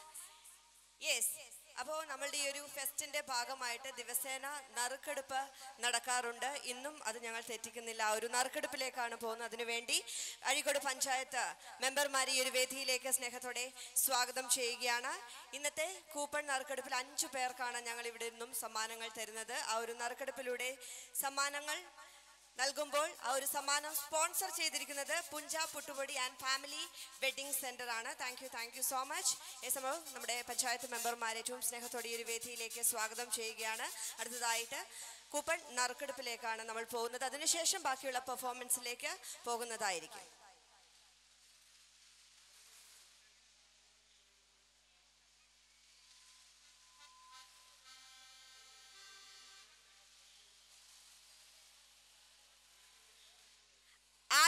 Speaker 4: yes അപ്പോൾ നമ്മളുടെ ഈ ഒരു ഫെസ്റ്റിന്റെ ഭാഗമായിട്ട് ദിവസേന നറുക്കെടുപ്പ് നടക്കാറുണ്ട് ഇന്നും അത് ഞങ്ങൾ തെറ്റിക്കുന്നില്ല ആ ഒരു നറുക്കെടുപ്പിലേക്കാണ് പോകുന്നത് അതിനുവേണ്ടി അഴീക്കോട് പഞ്ചായത്ത് മെമ്പർമാർ ഈ ഒരു വേദിയിലേക്ക് സ്നേഹത്തോടെ സ്വാഗതം ചെയ്യുകയാണ് ഇന്നത്തെ കൂപ്പൺ നറുക്കെടുപ്പിൽ അഞ്ചു പേർക്കാണ് ഞങ്ങൾ ഇവിടെ നിന്നും സമ്മാനങ്ങൾ തരുന്നത് ആ ഒരു നറുക്കെടുപ്പിലൂടെ സമ്മാനങ്ങൾ നൽകുമ്പോൾ ആ ഒരു സമ്മാനം സ്പോൺസർ ചെയ്തിരിക്കുന്നത് പുഞ്ച പുട്ടുപൊടി ആൻഡ് ഫാമിലി വെഡിങ് സെന്റർ ആണ് thank you thank you so much ഈ സമയം നമ്മുടെ പഞ്ചായത്ത് മെമ്പർമാർ ഏറ്റവും സ്നേഹത്തോടെ ഈ ഒരു വേദിയിലേക്ക് സ്വാഗതം ചെയ്യുകയാണ് അടുത്തതായിട്ട് കൂപ്പൺ നറുക്കെടുപ്പിലേക്കാണ് നമ്മൾ പോകുന്നത് അതിനുശേഷം ബാക്കിയുള്ള പെർഫോമൻസിലേക്ക് പോകുന്നതായിരിക്കും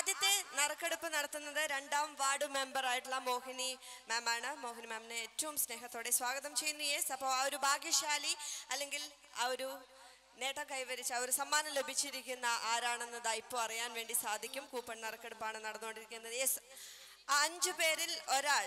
Speaker 4: ആദ്യത്തെ നറുക്കെടുപ്പ് നടത്തുന്നത് രണ്ടാം വാർഡ് മെമ്പർ ആയിട്ടുള്ള മോഹിനി മാം ആണ് മോഹിനി മാമിനെ ഏറ്റവും സ്നേഹത്തോടെ സ്വാഗതം ചെയ്യുന്നു യെസ് അപ്പോൾ ആ ഒരു ഭാഗ്യശാലി അല്ലെങ്കിൽ ആ ഒരു നേട്ടം കൈവരിച്ച ആ ഒരു സമ്മാനം ലഭിച്ചിരിക്കുന്ന ആരാണെന്നത് ഇപ്പോൾ അറിയാൻ വേണ്ടി സാധിക്കും കൂപ്പൺ നറുക്കെടുപ്പാണ് നടന്നുകൊണ്ടിരിക്കുന്നത് യെസ് ആ അഞ്ചു പേരിൽ ഒരാൾ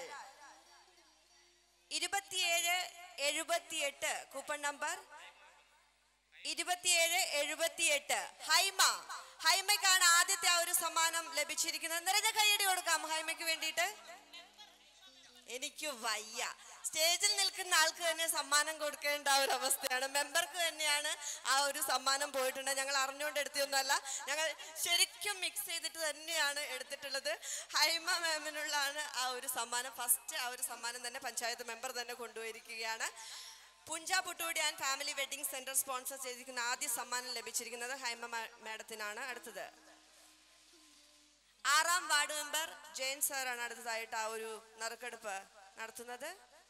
Speaker 4: ഇരുപത്തിയേഴ് എഴുപത്തിയെട്ട് കൂപ്പൺ നമ്പർ ഇരുപത്തിയേഴ് എഴുപത്തിയെട്ട് ഹൈമ ഹൈമയ്ക്കാണ് ആദ്യത്തെ ആ ഒരു സമ്മാനം ലഭിച്ചിരിക്കുന്നത് നിറഞ്ഞ കൈയടി കൊടുക്കാം ഹൈമയ്ക്ക് വേണ്ടിയിട്ട് എനിക്ക് വയ്യ സ്റ്റേജിൽ നിൽക്കുന്ന ആൾക്ക് തന്നെ സമ്മാനം കൊടുക്കേണ്ട ആ ഒരു അവസ്ഥയാണ് മെമ്പർക്ക് തന്നെയാണ് ആ ഒരു സമ്മാനം പോയിട്ടുണ്ട് ഞങ്ങൾ അറിഞ്ഞുകൊണ്ട് എടുത്തൊന്നുമല്ല ഞങ്ങൾ ശരിക്കും മിക്സ് ചെയ്തിട്ട് തന്നെയാണ് എടുത്തിട്ടുള്ളത് ഹൈമ മാമിനുള്ളാണ് ആ ഒരു സമ്മാനം ഫസ്റ്റ് ആ ഒരു സമ്മാനം തന്നെ പഞ്ചായത്ത് മെമ്പർ തന്നെ കൊണ്ടുപോയിരിക്കുകയാണ് പുഞ്ച പുട്ടൂടി and family wedding centre sponsor ചെയ്തിരിക്കുന്ന ആദ്യ സമ്മാനം ലഭിച്ചിരിക്കുന്നത് ഹൈമ മാ- മാഡത്തിനാണ് അടുത്തത് ആറാം വാർഡ് മെമ്പർ ജയൻ സാറാണ് അടുത്തതായിട്ട് ആ ഒരു നറുക്കെടുപ്പ് നടത്തുന്നത്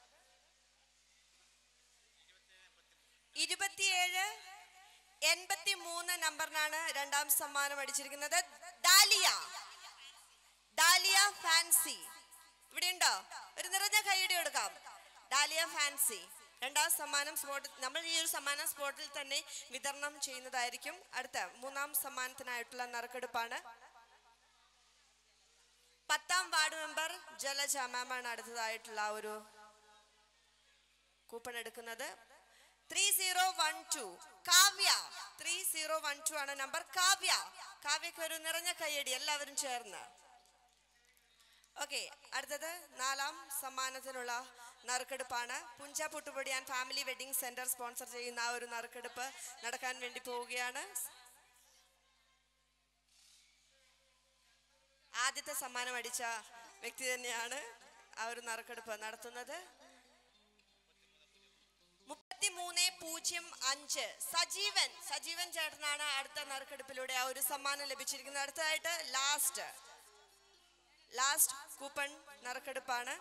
Speaker 4: ഇരുപത്തിയേഴ് എൺപത്തി മൂന്ന് നമ്പറിനാണ് രണ്ടാം സമ്മാനം അടിച്ചിരിക്കുന്നത് ഡാലിയ ഡാലിയ ഫാൻസി ഇവിടെ ഉണ്ടോ ഒരു നിറഞ്ഞ കൈയടി കൊടുക്കാം ഡാലിയ ഫാൻസി രണ്ടാം സമ്മാനം സ്പോട്ടിൽ നമ്മൾ ഈ ഒരു സമ്മാനം സ്പോട്ടിൽ തന്നെ വിതരണം ചെയ്യുന്നതായിരിക്കും അടുത്ത മൂന്നാം സമ്മാനത്തിനായിട്ടുള്ള നറുക്കെടുപ്പാണ് പത്താം വാർഡ് മെമ്പർ ജലജ മാമാണ് അടുത്തതായിട്ടുള്ള ആ ഒരു കൂപ്പൺ എടുക്കുന്നത് three zero one two Kavya three zero one two ആണ് നമ്പർ കാവ്യ കാവ്യക്ക് ഒരു നിറഞ്ഞ കയ്യടി എല്ലാവരും ചേർന്ന് ഓക്കെ അടുത്തത് നാലാം സമ്മാനത്തിനുള്ള നറുക്കെടുപ്പാണ് പുഞ്ച പുട്ടുപൊടി and family wedding centre sponsor ചെയ്യുന്ന ആ ഒരു നറുക്കെടുപ്പ് നടക്കാൻ വേണ്ടി പോവുകയാണ് ആദ്യത്തെ സമ്മാനം അടിച്ച വ്യക്തി തന്നെയാണ് ആ ഒരു നറുക്കെടുപ്പ് നടത്തുന്നത് മുപ്പത്തിമൂന്ന് പൂജ്യം അഞ്ച് സജീവൻ സജീവൻ ചേട്ടനാണ് അടുത്ത നറുക്കെടുപ്പിലൂടെ ആ ഒരു സമ്മാനം ലഭിച്ചിരിക്കുന്നത് അടുത്തതായിട്ട് ലാസ്റ്റ് ലാസ്റ്റ് കൂപ്പൺ നറുക്കെടുപ്പാണ്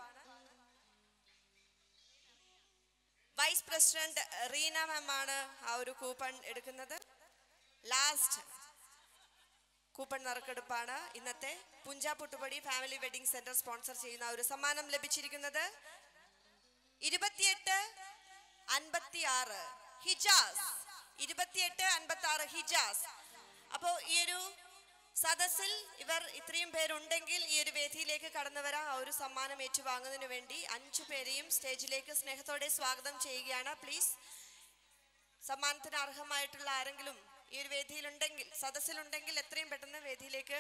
Speaker 4: വൈസ് പ്രസിഡന്റ് റീന മാം ആണ് ആ ഒരു കൂപ്പൺ എടുക്കുന്നത് ലാസ്റ്റ് കൂപ്പൺ നറുക്കെടുപ്പാണ് ഇന്നത്തെ പുഞ്ച പുട്ടുപടി ഫാമിലി വെഡിങ് സെന്റർ സ്പോൺസർ ചെയ്യുന്ന ഒരു സമ്മാനം ലഭിച്ചിരിക്കുന്നത് ഇരുപത്തിയെട്ട് അൻപത്തി ആറ് ഹിജാസ് ഇരുപത്തിയെട്ട് അൻപത്തി ആറ് ഹിജാസ് അപ്പോൾ ഈ ഒരു സദസ്സിൽ ഇവർ ഇത്രയും പേരുണ്ടെങ്കിൽ ഈ ഒരു വേദിയിലേക്ക് കടന്നു വരാൻ ആ ഒരു സമ്മാനം ഏറ്റുവാങ്ങുന്നതിന് വേണ്ടി അഞ്ചു പേരെയും സ്റ്റേജിലേക്ക് സ്നേഹത്തോടെ സ്വാഗതം ചെയ്യുകയാണ് പ്ലീസ് സമ്മാനത്തിന് അർഹമായിട്ടുള്ള ആരെങ്കിലും ഈ ഒരു വേദിയിലുണ്ടെങ്കിൽ സദസ്സിലുണ്ടെങ്കിൽ എത്രയും പെട്ടെന്ന് വേദിയിലേക്ക്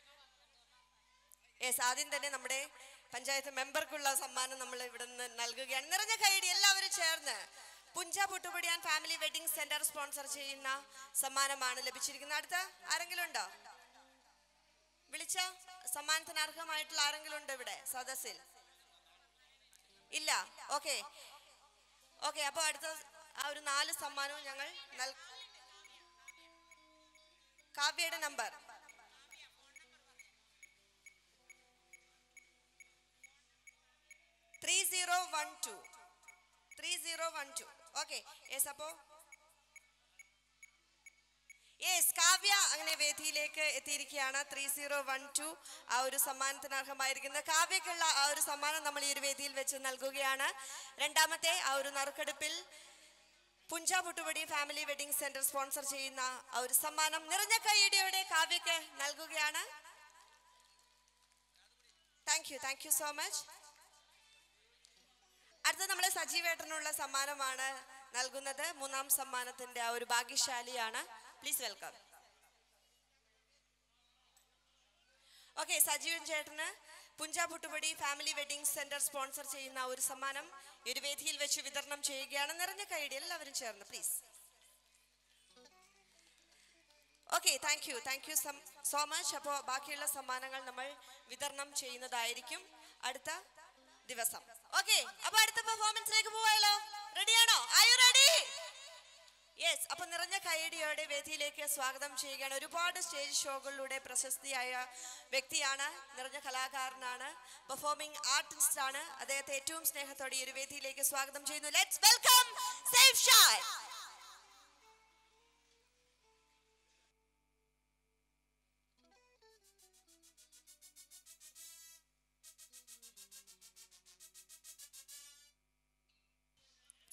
Speaker 4: യെസ് ആദ്യം തന്നെ നമ്മുടെ പഞ്ചായത്ത് മെമ്പർക്കുള്ള സമ്മാനം നമ്മൾ ഇവിടെ നിന്ന് നൽകുകയാണ് നിറഞ്ഞ കൈയടി എല്ലാവരും ചേർന്ന് പുഞ്ച പുട്ടുപൊടി and family wedding centre sponsor ചെയ്യുന്ന സമ്മാനമാണ് ലഭിച്ചിരിക്കുന്നത് അടുത്ത ആരെങ്കിലും ഉണ്ടോ വിളിച്ച സമ്മാനത്തിന് അർഹമായിട്ടുള്ള ആരെങ്കിലും ഉണ്ടോ ഇവിടെ സദസ്സിൽ ഇല്ല ഓക്കെ ഓക്കെ അപ്പോൾ അടുത്ത ആ ഒരു നാല് സമ്മാനവും ഞങ്ങൾ നൽ കാവ്യയുടെ number three zero one two three zero one two okay yes അപ്പോ യെസ് കാവ്യ അങ്ങനെ വേദിയിലേക്ക് എത്തിയിരിക്കുകയാണ് ത്രീ സീറോ വൺ ടു ആ ഒരു സമ്മാനത്തിന് അർഹമായിരിക്കുന്ന കാവ്യക്കുള്ള ആ ഒരു സമ്മാനം നമ്മൾ ഈ ഒരു വേദിയിൽ വെച്ച് നൽകുകയാണ് രണ്ടാമത്തെ ആ ഒരു നറുക്കെടുപ്പിൽ പുഞ്ച പുട്ടുപടി ഫാമിലി വെഡിങ് സെന്റർ സ്പോൺസർ ചെയ്യുന്ന ആ ഒരു സമ്മാനം നിറഞ്ഞ കൈയടിയോടെ കാവ്യക്ക് നൽകുകയാണ് thank you thank you so much അടുത്ത നമ്മൾ സജീവേട്ടനുള്ള സമ്മാനമാണ് നൽകുന്നത് മൂന്നാം സമ്മാനത്തിന്റെ ആ ഒരു ഭാഗ്യശാലിയാണ് പ്ലീസ് വെൽക്കം ഓക്കെ സജീവൻ ചേട്ടന് പുഞ്ച പുട്ടുപടി ഫാമിലി വെഡിങ് സെന്റർ സ്പോൺസർ ചെയ്യുന്ന ഒരു സമ്മാനം ഈ ഒരു വേദിയിൽ വെച്ച് വിതരണം ചെയ്യുകയാണ് നിറഞ്ഞ കൈയടി എല്ലാവരും ചേർന്ന് please okay thank you thank you so much അപ്പോൾ ബാക്കിയുള്ള സമ്മാനങ്ങൾ നമ്മൾ വിതരണം ചെയ്യുന്നതായിരിക്കും അടുത്ത ദിവസം ഓക്കെ അപ്പൊ അടുത്ത പെർഫോമൻസിലേക്ക് പോവാലോ റെഡിയാണോ ആയു റെഡി യെസ് അപ്പൊ നിറഞ്ഞ കൈയടിയോടെ വേദിയിലേക്ക് സ്വാഗതം ചെയ്യുകയാണ് ഒരുപാട് സ്റ്റേജ് ഷോകളിലൂടെ പ്രശസ്തിയായ വ്യക്തിയാണ് നിറഞ്ഞ കലാകാരനാണ് പെർഫോമിംഗ് ആർട്ടിസ്റ്റ് ആണ് അദ്ദേഹത്തെ ഏറ്റവും സ്നേഹത്തോടെ ഈ ഒരു വേദിയിലേക്ക് സ്വാഗതം ചെയ്യുന്നു let's welcome safe ഷായ്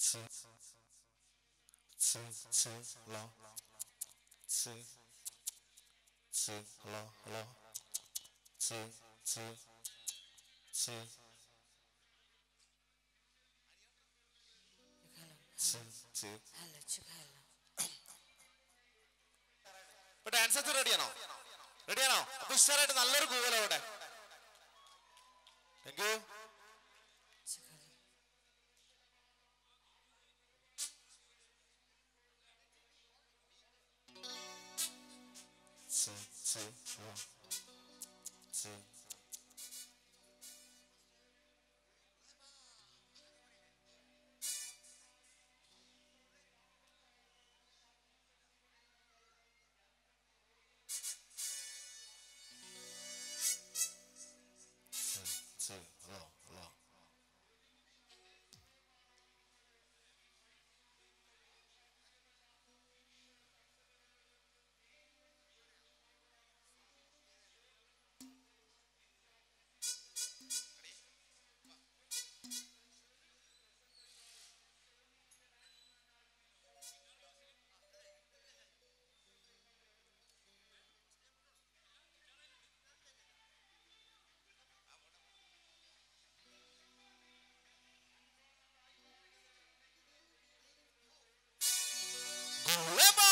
Speaker 12: 吃吃吃，hello，吃吃，hello hello，吃吃吃吃吃。
Speaker 13: ഇപ്പൊ ഡാൻസ് ഒക്കെ റെഡിയാണോ റെഡിയാണോ അപ്പൊ ഉഷാറായിട്ട് നല്ലൊരു കൂവലോ അവിടെ thank you
Speaker 12: 吃吃，hello，吃。 吃吃，hello hello。
Speaker 13: Reba!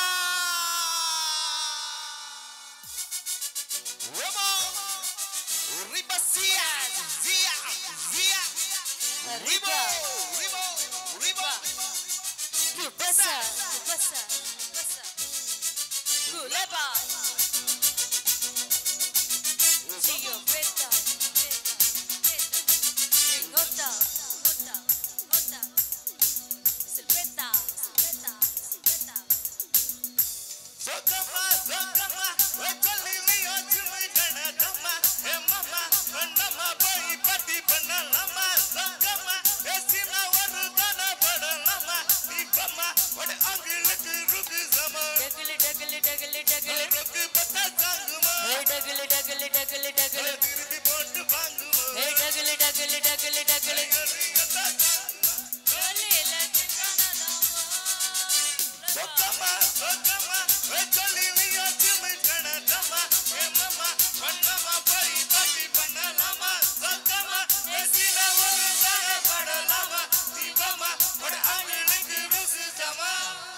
Speaker 13: Reba! Reba Sia! Sia! Sia! Reba! Reba! Reba!
Speaker 4: Kupasa, kupasa, kupasa. Kuleba. Gio Beta, Beta, Beta. Ringota, Gota, Gota. Silveta, Silveta, Silveta.
Speaker 13: Zokama, Zokama, Wekolilio Jumigana Dama, E Mama, Panama Boy Pati Panalama, Zokama, Esina Warugana Badalama, Nipama, What Angelic Ruki Zama,
Speaker 4: Dagli, dagli, dagli, dagli.
Speaker 13: Ruki Bata Sanguma,
Speaker 4: Hey, dagli, dagli, dagli, dagli.
Speaker 13: Tirdi Botu Banguma,
Speaker 4: Hey, dagli, dagli, dagli, dagli.
Speaker 13: Zokama, Zokama, Wekolilio Jumigana Dama, E Mama, Panama Boy Pati Panalama, Zokama, Esina Warugana Badalama, Nipama, What Angelic Ruki Zama.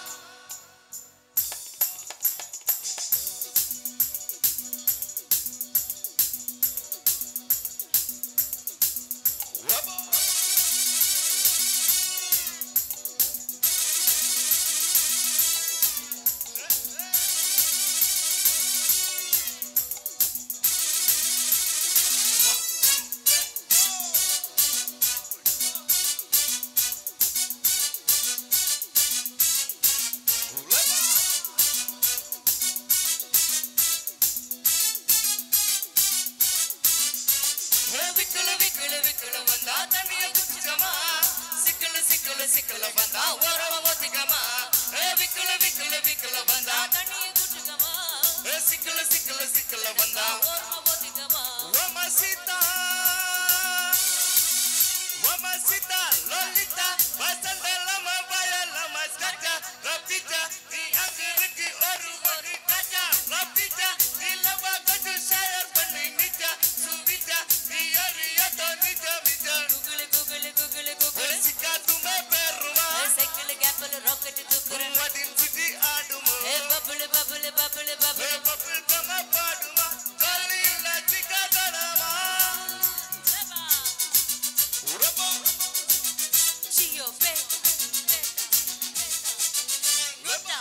Speaker 13: விக்கல விக்கல விக்கல வந்தா தண்ணிய குடிச்சமா சிக்கல சிக்கல சிக்கல வந்தா ஓரமா ஒத்திக்கமா விக்கல விக்கல விக்கல வந்தா தண்ணிய குடிச்சமா சிக்கல சிக்கல சிக்கல வந்தா ஓரமா ஒத்திக்கமா ஓமசிதா ஓமசிதா லோலிதா வசந்தலம வயலம ஸ்கச்சா ரபிஜா நீ அங்கிருக்கு ஒரு வகை கச்சா ரபிஜா நீ லவ கஜு ஷேர் பண்ணி நிஜா சுவிஜா நீ அரியதோ நிஜ விஜா
Speaker 4: Google, Google, Google, Google.
Speaker 13: சிக்கா துமே பெருமா
Speaker 4: Cycle, gapple, rocket, tukuru.
Speaker 13: வடின் சுத்தி ஆடுமோ
Speaker 4: Hey, bubble, bubble, bubble, bubble.
Speaker 13: Bubble கம பாடுமா ஜாலி இல்ல சிக்கா தடமா உரபா
Speaker 4: Gio Beta, Beta, Beta. Gota.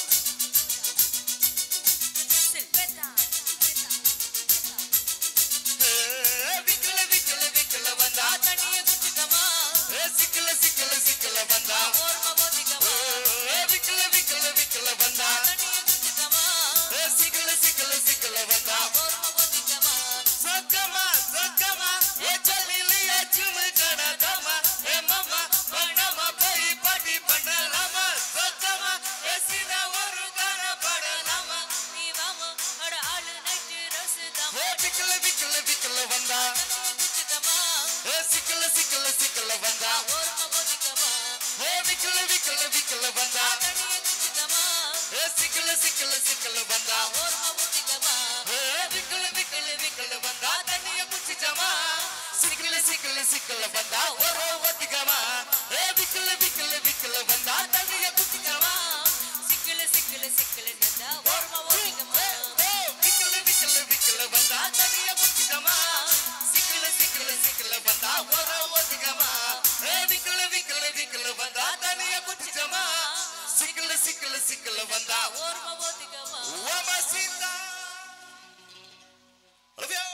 Speaker 4: Silveta, Beta, Beta.
Speaker 13: விக்கல விக்கல விக்கல வந்தா
Speaker 4: தண்ணிய குடிச்சுக்கமா
Speaker 13: சிக்கல சிக்கல சிக்கல வந்தா
Speaker 4: ஓரமா ஒத்திக்கமா
Speaker 13: விக்கல விக்கல விக்கல வந்தா
Speaker 4: தண்ணிய குடிச்சுக்கமா
Speaker 13: சிக்கல சிக்கல சிக்கல வந்தா
Speaker 4: ஓரமா ஒத்திக்கமா
Speaker 13: சொக்கமா சொக்கமா ஏ சொல்லிலிய சுமு கடதமா ஏ மம்மா பண்ணமா போய் பாட்டி பண்ணலாமா சொக்கமா ஏ சீதா ஒரு கான படலாமா
Speaker 4: நீ வாமா அட ஆளு நைட்டு ரசுதாமா
Speaker 13: ஏ விக்கல விக்கல விக்கல வந்தா
Speaker 4: குடிச்சுக்கமா
Speaker 13: ஏ சிக்கல சிக்கல சிக்கல வந்தா
Speaker 4: ஓரமா ஒத்திக்கமா
Speaker 13: ಏ ವಿಕಲ ವಿಕಲ ವಿಕಲ ಬಂದ ಏ ಸಿಕ್ಕಲ ಸಿಕ್ಕಲ ಸಿಕ್ಕಲ ಬಂದ ಏ ವಿಕಲ ವಿಕಲ ವಿಕಲ ಬಂದ ತನಿಯ ಕುಚ್ಚಿ ಜಮ ಸಿಕ್ಕಲ ಸಿಕ್ಕಲ ಸಿಕ್ಕಲ ಬಂದ ಓರೋ ಒತ್ತಿಗಮ ಏ ವಿಕಲ ವಿಕಲ ವಿಕಲ ಬಂದ ತನಿಯ ಕುಚ್ಚಿ ಜಮ ಸಿಕ್ಕಲ ಸಿಕ್ಕಲ ಸಿಕ್ಕಲ ನಂದ ಓರ್ಮ ಒತ್ತಿಗಮ ವಿಕಲ ವಿಕಲ ವಿಕಲ ಬಂದ ತನಿಯ ಕುಚ್ಚಿ ಜಮ ಸಿಕ್ಕಲ ಸಿಕ್ಕಲ ಸಿಕ್ಕಲ ಬಂದ ಓರೋ ಒತ್ತಿಗಮ ಏ ವಿಕಲ ವಿಕಲ ವಿಕಲ ಬಂದ ತನಿಯ ಕುಚ್ಚಿ ಜಮ ಸಿಕ್ಕಲ ಸಿಕ್ಕಲ ಸಿಕ್ಕಲ ಬಂದ ಓರ್ಮ ಒತ್ತಿಗಮ ಓಮ ಸೀತಾ Love you.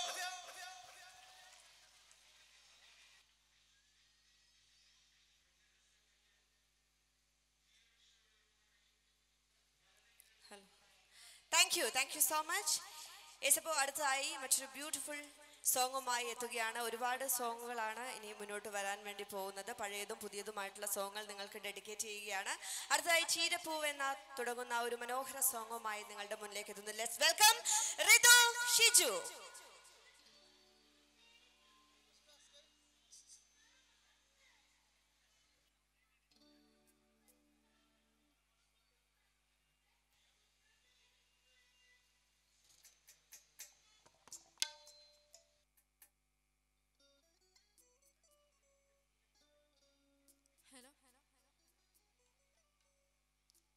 Speaker 4: Thank you thank you so much യേശപ്പോൾ അടുത്തതായി മറ്റൊരു ബ്യൂട്ടിഫുൾ സോങ്ങുമായി എത്തുകയാണ് ഒരുപാട് സോങ്ങുകളാണ് ഇനി മുന്നോട്ട് വരാൻ വേണ്ടി പോകുന്നത് പഴയതും പുതിയതുമായിട്ടുള്ള സോങ്ങുകൾ നിങ്ങൾക്ക് ഡെഡിക്കേറ്റ് ചെയ്യുകയാണ് അടുത്തതായി ചീരപ്പൂവ് എന്ന തുടങ്ങുന്ന ഒരു മനോഹര സോങ്ങുമായി നിങ്ങളുടെ മുന്നിലേക്ക് എത്തുന്നു let's welcome Ritu Shiju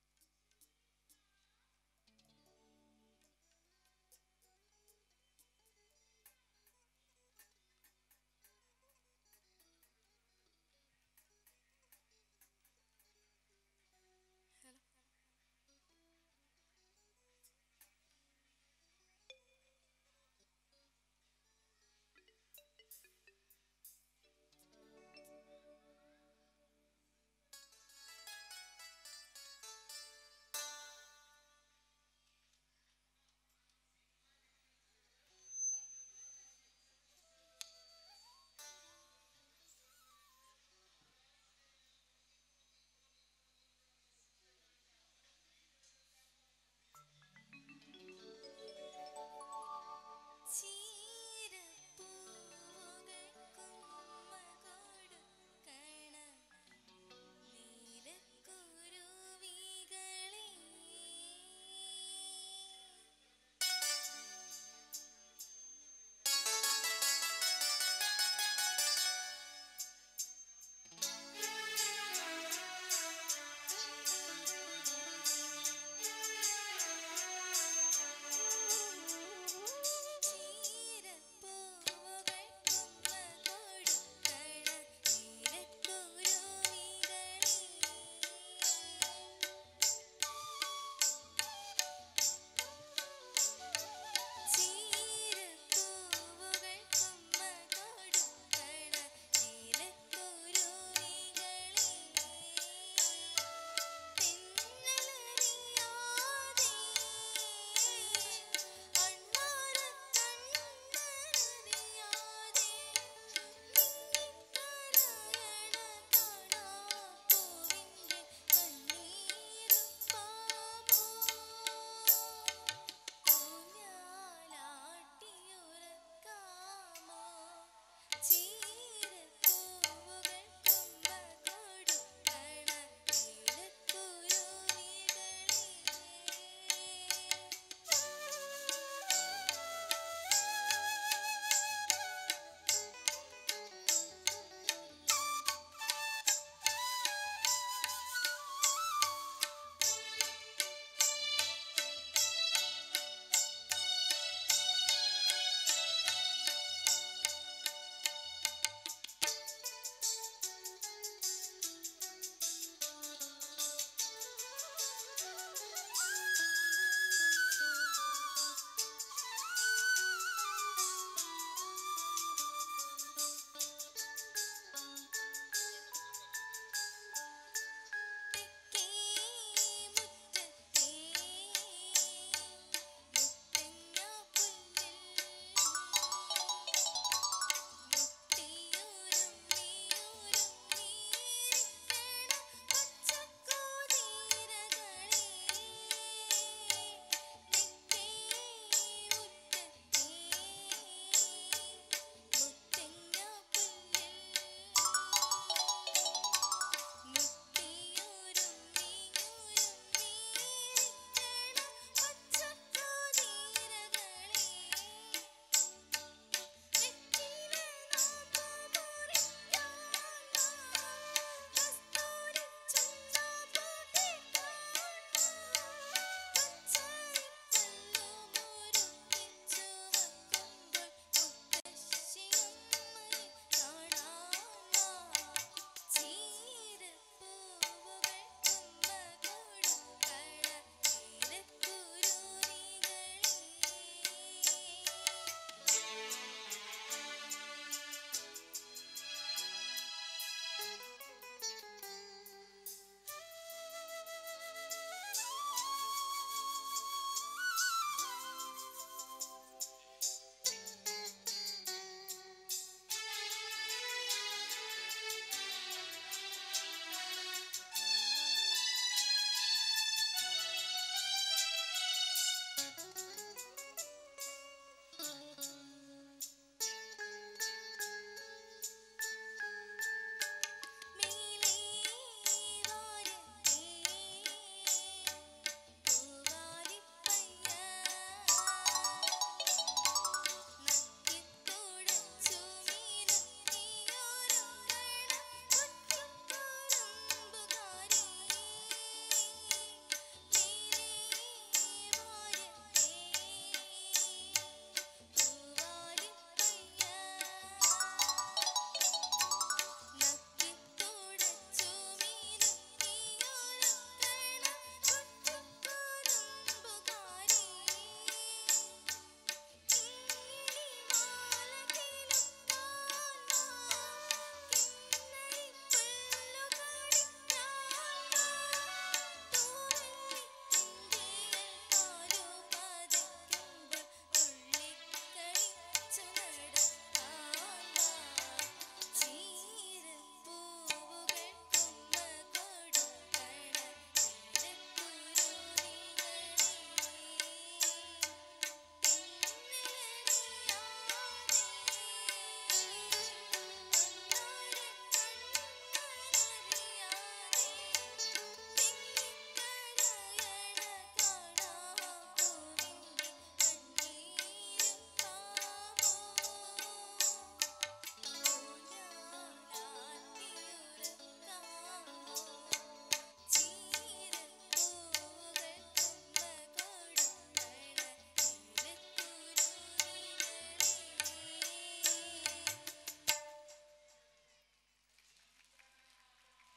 Speaker 14: hello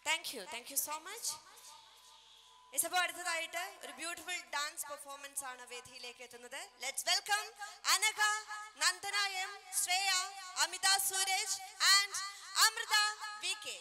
Speaker 4: thank you thank you so much അപ്പോൾ അടുത്തതായിട്ട് ഒരു ബ്യൂട്ടിഫുൾ ഡാൻസ് പെർഫോമൻസ് ആണ് വേദിയിലേക്ക് എത്തുന്നത് let's welcome Anagha Nandana M Shreya Amita Suraj and Amrutha V K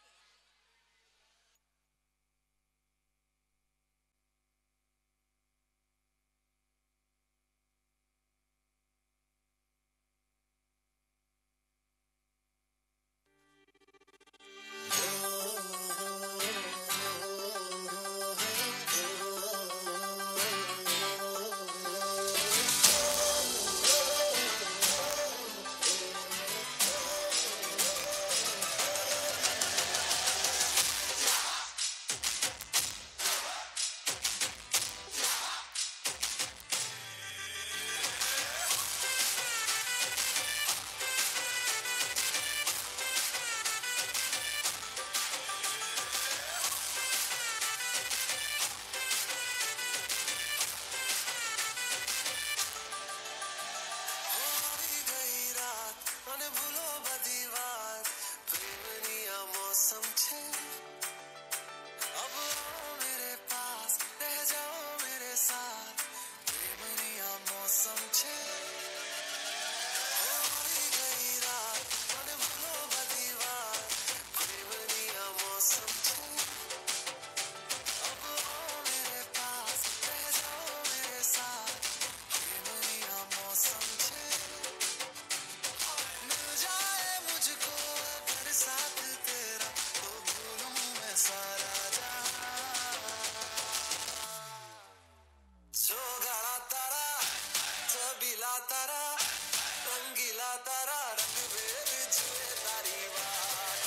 Speaker 11: होरी गई रात મને ભૂલો બધી વાત પ્રેમની આ મોસમ છે अब आओ मेरे पास रह जाओ मेरे साथ प्रेमनी आ मौसम છે હોરી ગઈ રાત મને ભૂલો બધી વાત પ્રેમની આ મોસમ છે अब आओ मेरे पास रह जाओ मेरे साथ प्रेमनी आ मौसम છે मिल जाए मुझको अगर साथ तेरा तो भूलूं मैं सारा जहां सोगड़ा तारा चबीला तारा रंगीला तारा रंग बेर जुए तारी बात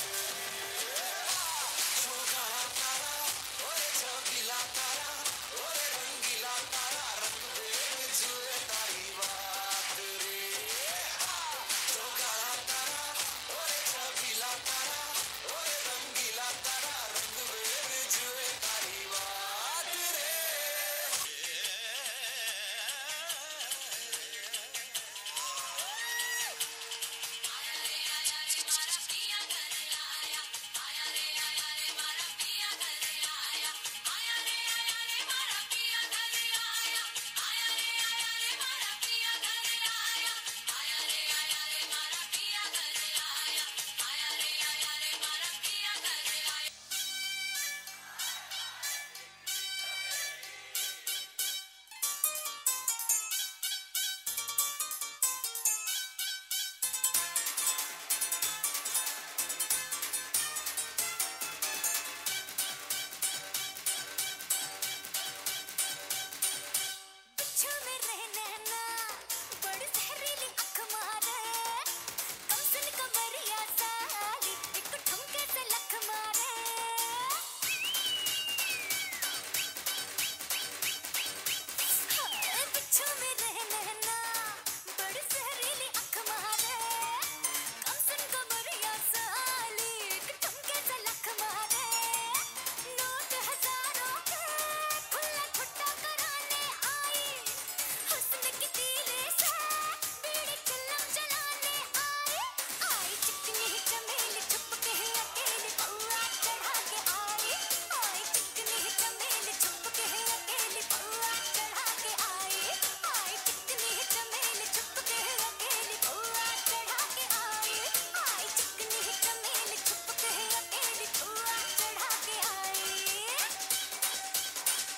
Speaker 11: सोगड़ा तारा ओए चबीला तारा ओए रंगीला तारा रंग बेर जुए तारी बात रे सोगड़ा तारा ओए चबीला तारा ओए रंगीला तारा रंग बेर जुए तारी बात रे
Speaker 14: बिच्छू में रहना ना बड़ी जहरीली अख मारे कमसन कमरिया साली एक ठुमके से लख मारे हाय बिच्छू में रहना ना बड़ी जहरीली अख मारे कमसन कमरिया साली एक ठुमके से लख मारे नोट हजारों के खुला छुट्टा कराने आई हुस्न की तीरे से बीड़ी चिल्लम जलाने आई आई चिकनी चमेली छुप के अकेली पौआ चढ़ा के आई आई चिकनी चमेली छुप के अकेली पौआ चढ़ा के आई आई चिकनी चमेली छुप के अकेली पौआ चढ़ा के आई आई चिकनी चमेली छुप के अकेली पौआ चढ़ा के आई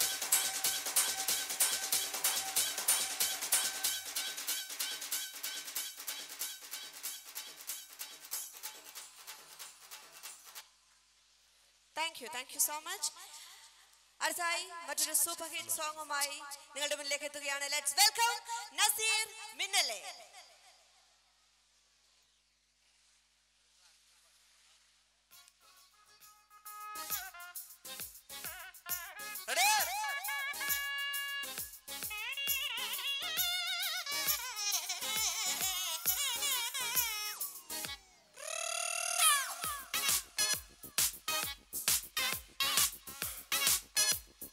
Speaker 4: thank you thank you so much അടുത്തായി മറ്റൊരു സൂപ്പർ ഹിറ്റ് സോങ്ങുമായി നിങ്ങളുടെ മുന്നിലേക്ക് എത്തുകയാണ് ലെറ്റ്സ് വെൽക്കം നസീർ മിന്നലെ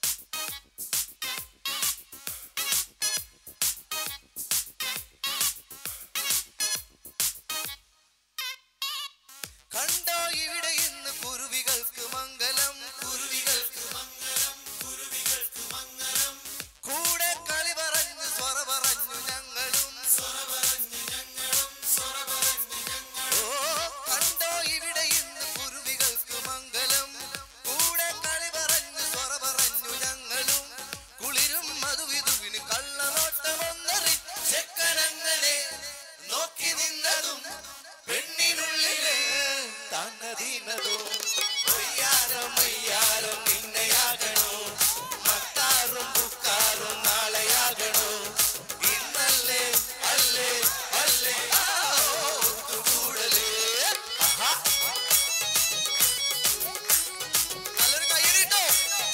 Speaker 14: Thank
Speaker 8: തന്നതീനതോ ഒയ്യാരം മയ്യാരം നിന്നെയാകണോ മത്താറും പുക്കാറും നാളെയാകണോ ഇന്നല്ലേ അല്ലേ അല്ലേ ആ ഒത്തുകൂടലേ ആഹാ. നല്ലൊരു കയ്യടിട്ടോ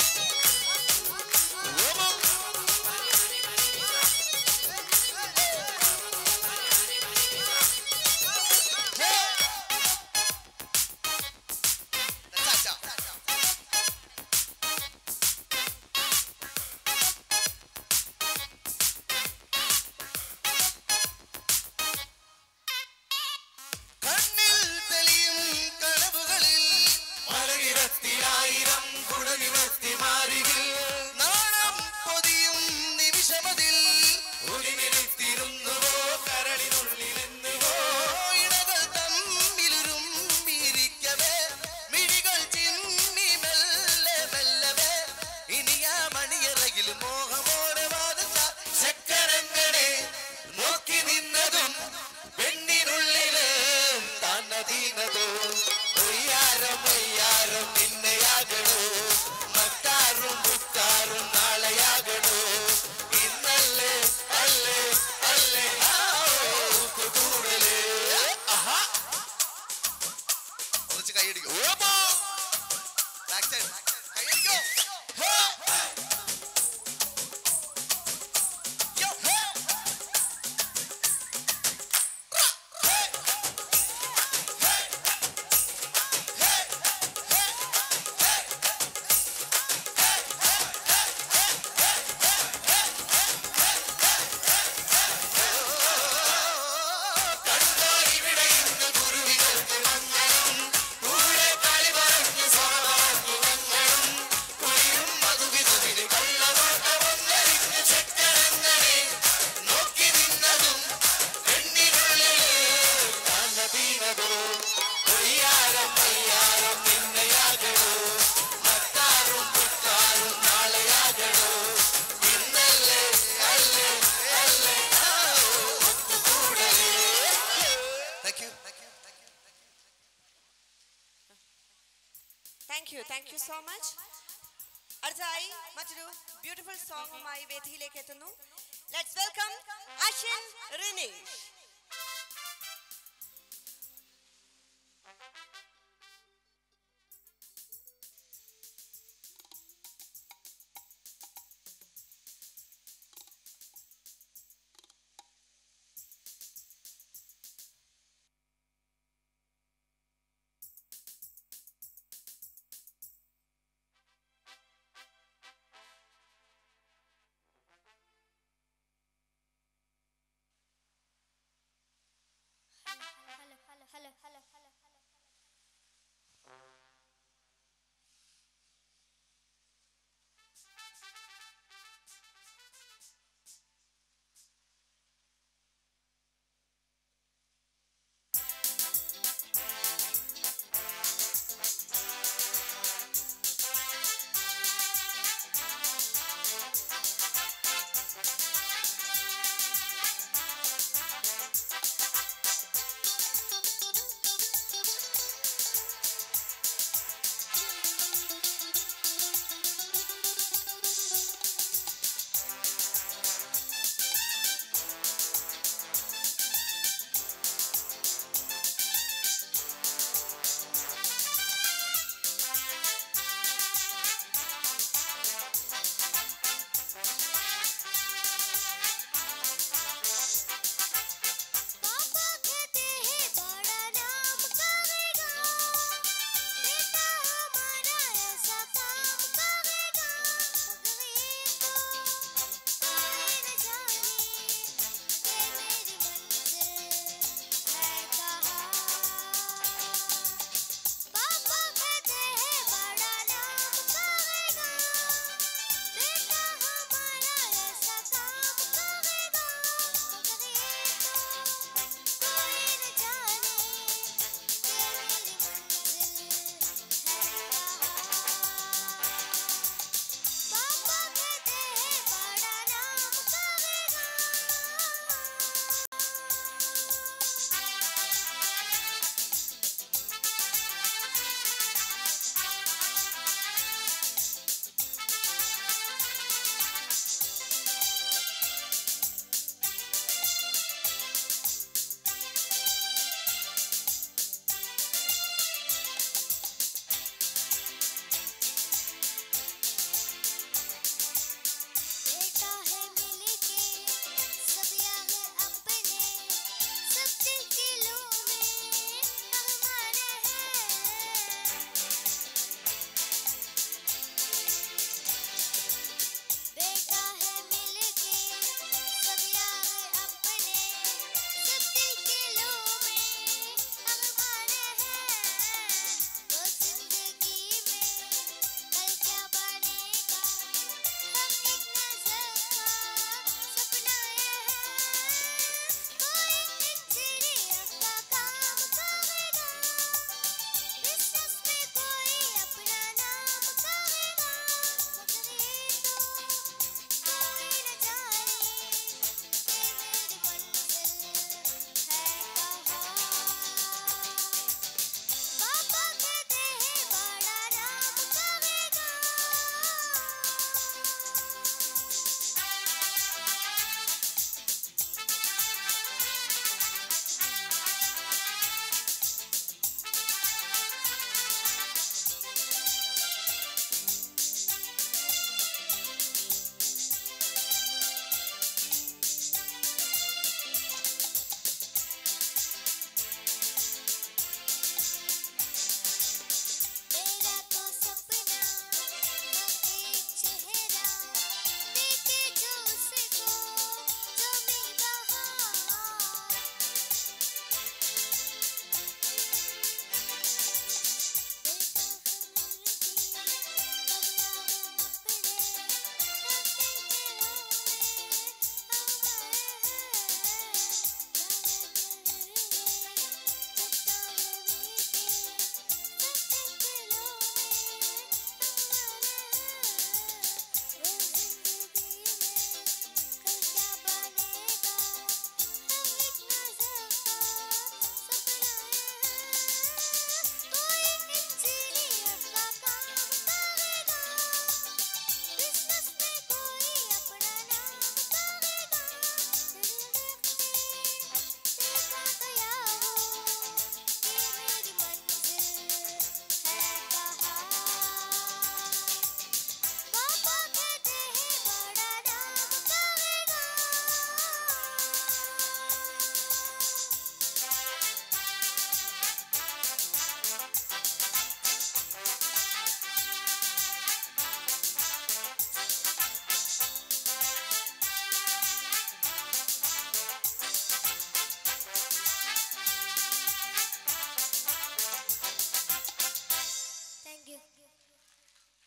Speaker 8: കണ്ണിൽ തെളിയും കനവുകളിൽ മലനിരത്തിലായിരം ഗുണനിവർത്തി മാറികിൽ നാണം പൊതിയും നിമിഷമതിൽ ഒളിവിരുത്തിരുന്നുവോ കരളിനുള്ളിലെന്നുവോ ഇണകൾ തമ്മിലുരുമ്മിരിക്കവേ മിഴികൾ ചിമ്മി മെല്ലെ മെല്ലവേ ഇനിയാ മണിയറയിൽ മോഹമോടെ വാദിച്ച ചക്കരങ്ങളെ നോക്കി നിന്നതും പെണ്ണിനുള്ളില് തന്നതീനതോ ഒയ്യാരം ഒയ്യാരം നിന്നെയാകണോ മത്താറും പുക്കാറും നാളെയാകണോ ഇന്നല്ലേ അല്ലേ അല്ലേ ആ കൂടലേ ആഹാ കുറച്ച് കൈയടിക്കോ ബാക്ക് സൈഡ് കൈയടിക്കോ hey yo hey Thank you.
Speaker 4: Thank you thank you so much അടുത്തതായി മറ്റൊരു ബ്യൂട്ടിഫുൾ സോങ്ങുമായി വേദിയിലേക്ക് എത്തുന്നു let's welcome Ashwin Rineesh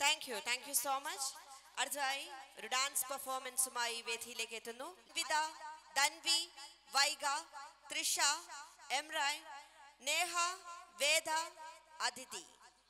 Speaker 4: thank you thank you so much അടുത്തതായി ഒരു ഡാൻസ് പെർഫോമൻസുമായി വേദിയിലേക്ക് എത്തുന്നു വിത ധൻവി വൈഗ തൃഷ എംറായ് നേഹ വേദ അതിഥി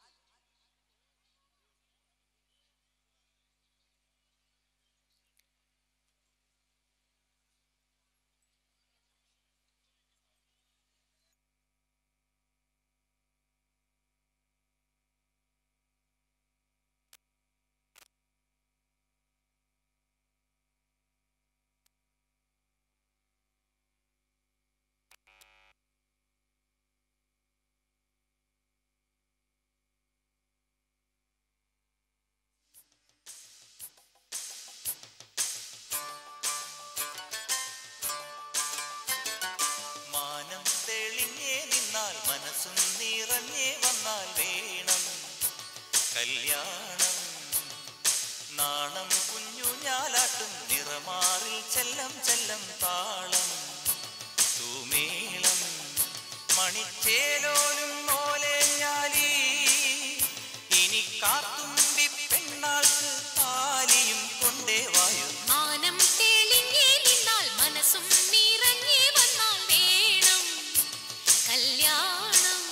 Speaker 15: മാനം തെളിഞ്ഞേ നിന്നാൽ മനസ്സും നിറഞ്ഞേ വന്നാൽ വേണം കല്യാണം നാണം കുഞ്ഞു ഞാലാട്ടും നിറമാറിൽ ചെല്ലം ചെല്ലം താളം തൂമേളം മണിച്ചേലോലും മോലെ ഞാലി ഇനി കാത്തുമ്പി പെണ്ണാൾക്ക് താലിയും കൊണ്ടേ വായു
Speaker 14: മാനം തെളിഞ്ഞേ നിന്നാൽ മനസ്സും നിറഞ്ഞേ വന്നാൽ വേണം കല്യാണം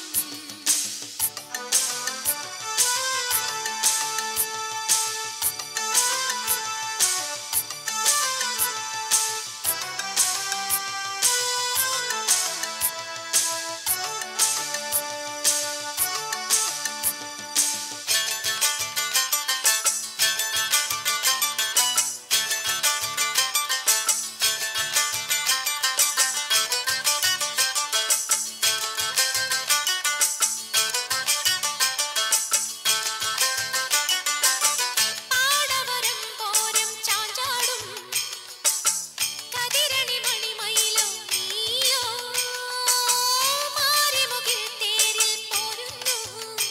Speaker 14: പാടവരം പോരം ചാഞ്ചാടും കതിരണി മണിമയിലോ നീയോ മാറിമുകിൽ തേരിൽ പോരുന്നു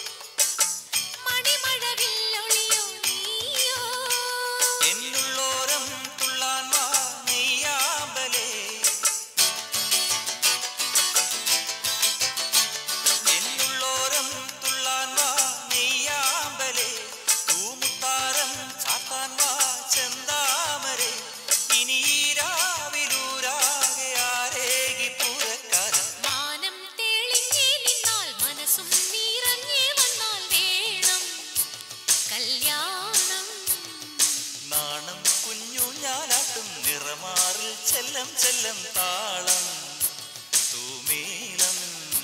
Speaker 14: മണിമഴവില്ലൊളിയോ നീയോ
Speaker 15: എന്നുള്ളോരം തുള്ളാൻ വാ നെയ്യാമ്പലേ എന്നുള്ളോരം തുള്ളാൻ വാ നെയ്യാമ്പലേ തൂമുത്താരം ചാത്താൻ വാ ചെന്താമരേ ഇനി ഈ രാവിലൂരാകെ ആരേകി പൂരക്കാരൻ
Speaker 14: മാനം തെളിഞ്ഞേ നിന്നാൽ മനസ്സും നിറഞ്ഞേ വന്നാൽ വേണം കല്യാണം
Speaker 15: നാണം കുഞ്ഞു ഞാലാട്ടും നിറമാറിൽ ചെല്ലം ചെല്ലം താളം തൂമേളം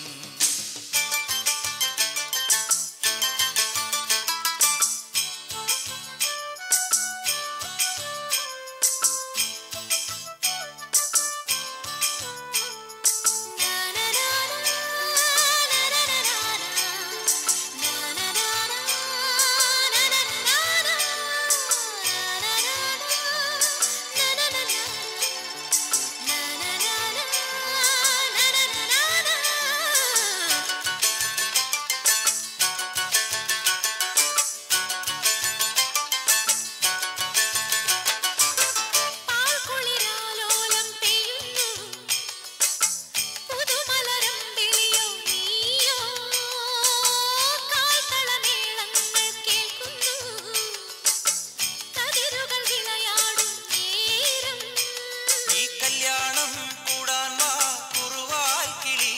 Speaker 14: പാൽക്കുളിരാലോലം പെയ്യുന്നു പുതുമലരമ്പിളിയോ നീയോ കാൽത്തളമേളങ്ങൾ കേൾക്കുന്നു കതിരുകൾ വിളയാടും നേരം
Speaker 15: ഈ കല്യാണം കൂടാൻ വാ കുറുവാൽ കിളി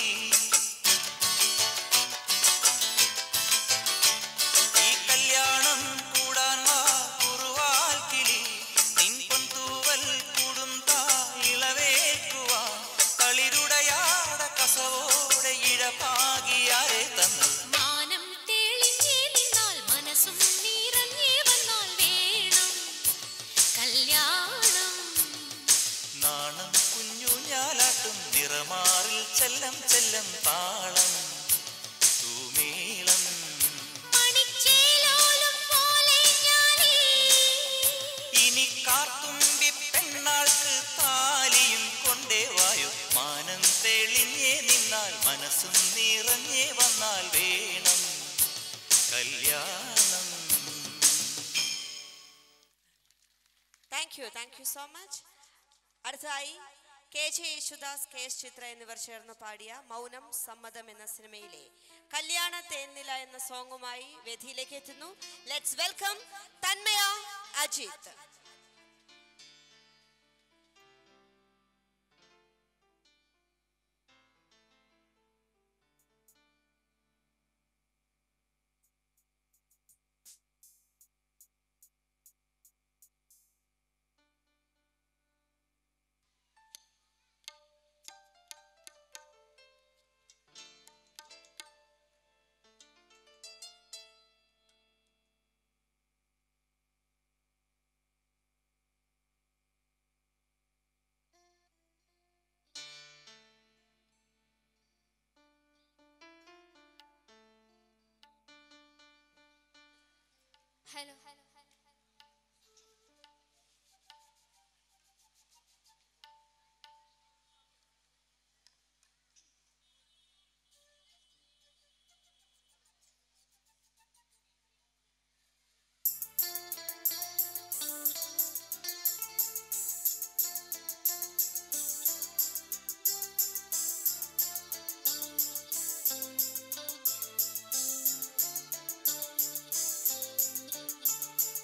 Speaker 15: ഈ കല്യാണം കൂടാൻ വാ കുറുവാൽ കിളി നിൻ പൊന്തൂവൽ കൂടും താ ഇളവേക്കുവാ കളിരുടയാട കസവോടെ ഇഴപാകിയാരെ തന്നു
Speaker 14: മാനം തെളിഞ്ഞേ നിന്നാൽ മനസ്സും നിറഞ്ഞേ വന്നാൽ വേണം കല്യാണം
Speaker 15: നാണം കുഞ്ഞു ഞാലാട്ടും നിറമാറിൽ ചെല്ലം ചെല്ലം താളം തൂമേളം
Speaker 14: മണിച്ചേലോലും പോലെ ഞാനീ
Speaker 15: ഇനി കാർത്തുമ്പി പെണ്ണാൾക്ക് താലിയും കൊണ്ടേ വായു മാനം തെളിഞ്ഞേ നിന്നാൽ മനസ്സും നിറഞ്ഞേ വന്നാൽ വേണം കല്യാണം
Speaker 4: thank you thank you so much അടുത്തതായി K J Yesudas K S Chithra എന്നിവർ ചേർന്ന് പാടിയ മൗനം സമ്മതം എന്ന സിനിമയിലെ കല്യാണ തേന്നില എന്ന സോങ്ങുമായി വേദിയിലേക്ക് എത്തുന്നു let's welcome Tanmaya Ajith
Speaker 14: hello
Speaker 11: Thank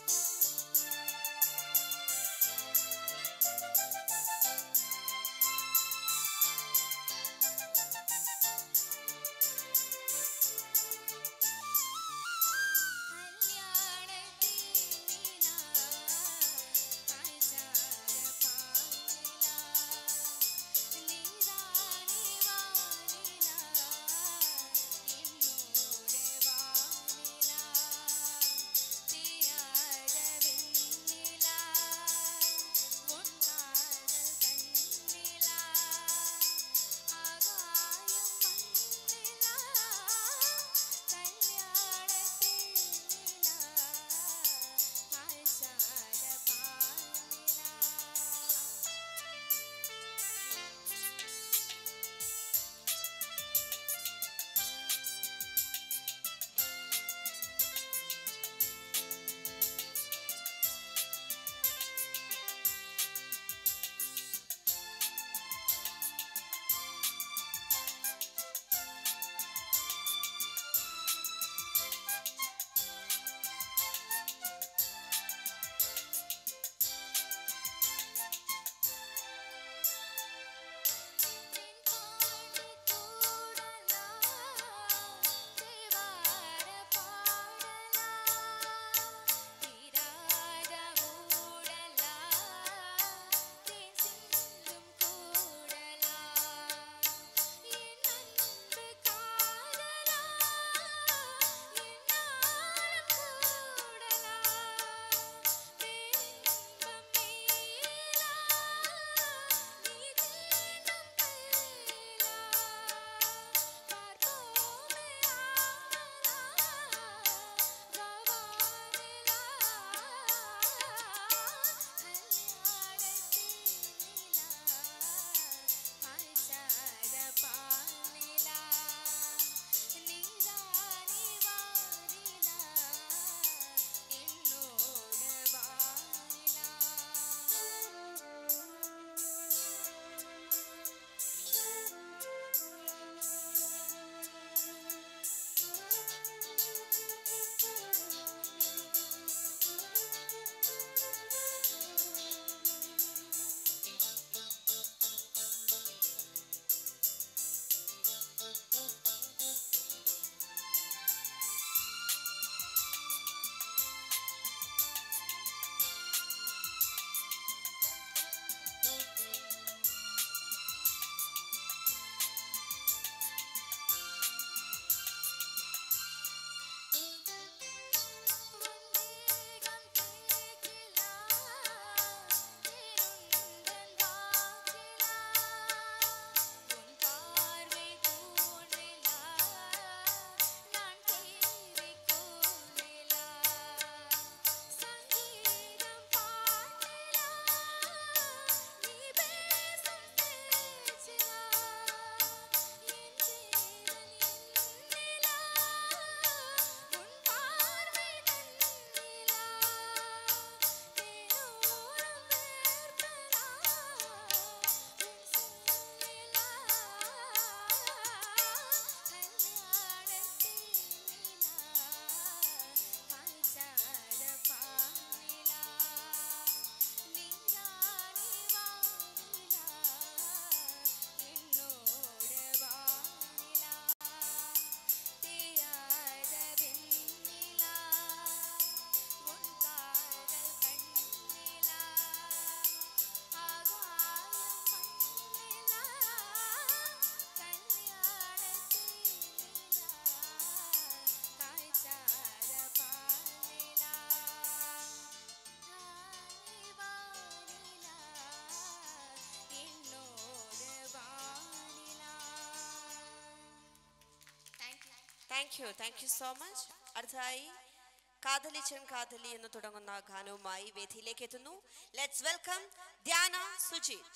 Speaker 4: thank you thank you so much അടുത്തതായി കാതലിച്ചൻ കാതലി എന്ന് തുടങ്ങുന്ന ഗാനവുമായി വേദിയിലേക്ക് എത്തുന്നു let's welcome Dhyana Sujith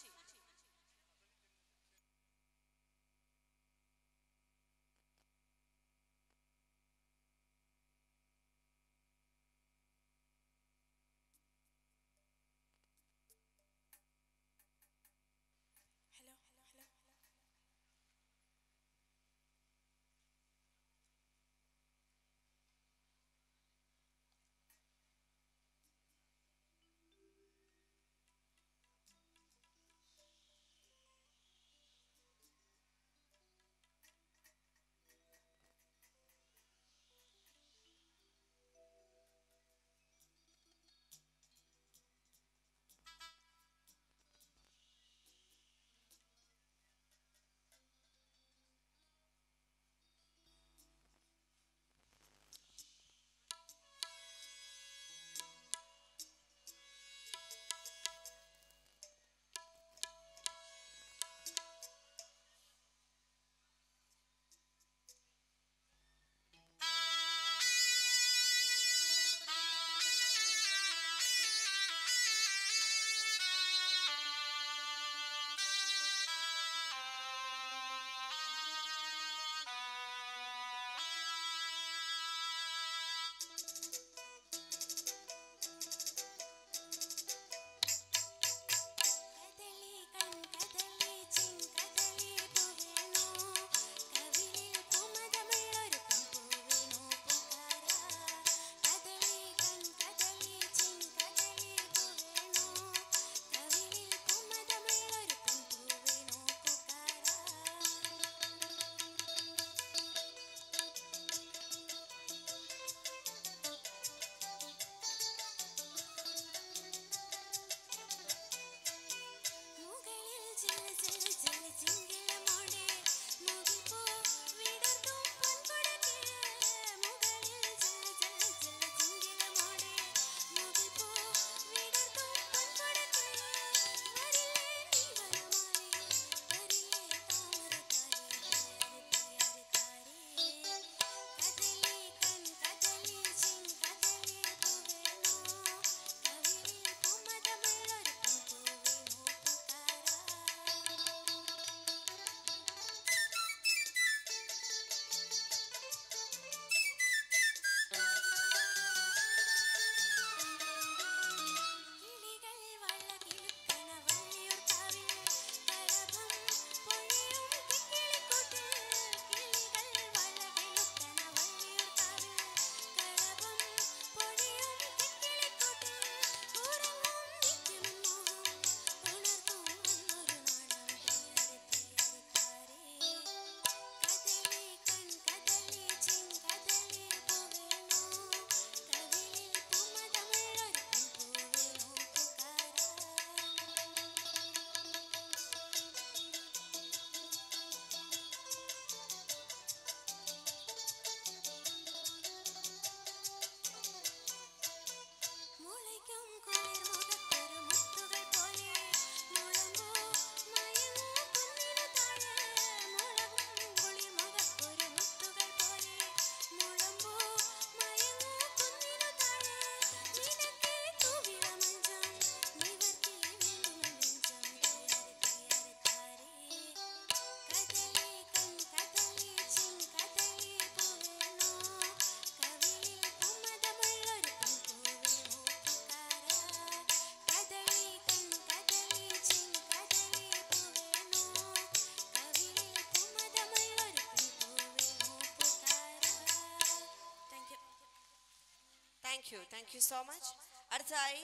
Speaker 4: thank you thank you so much അടുത്തതായി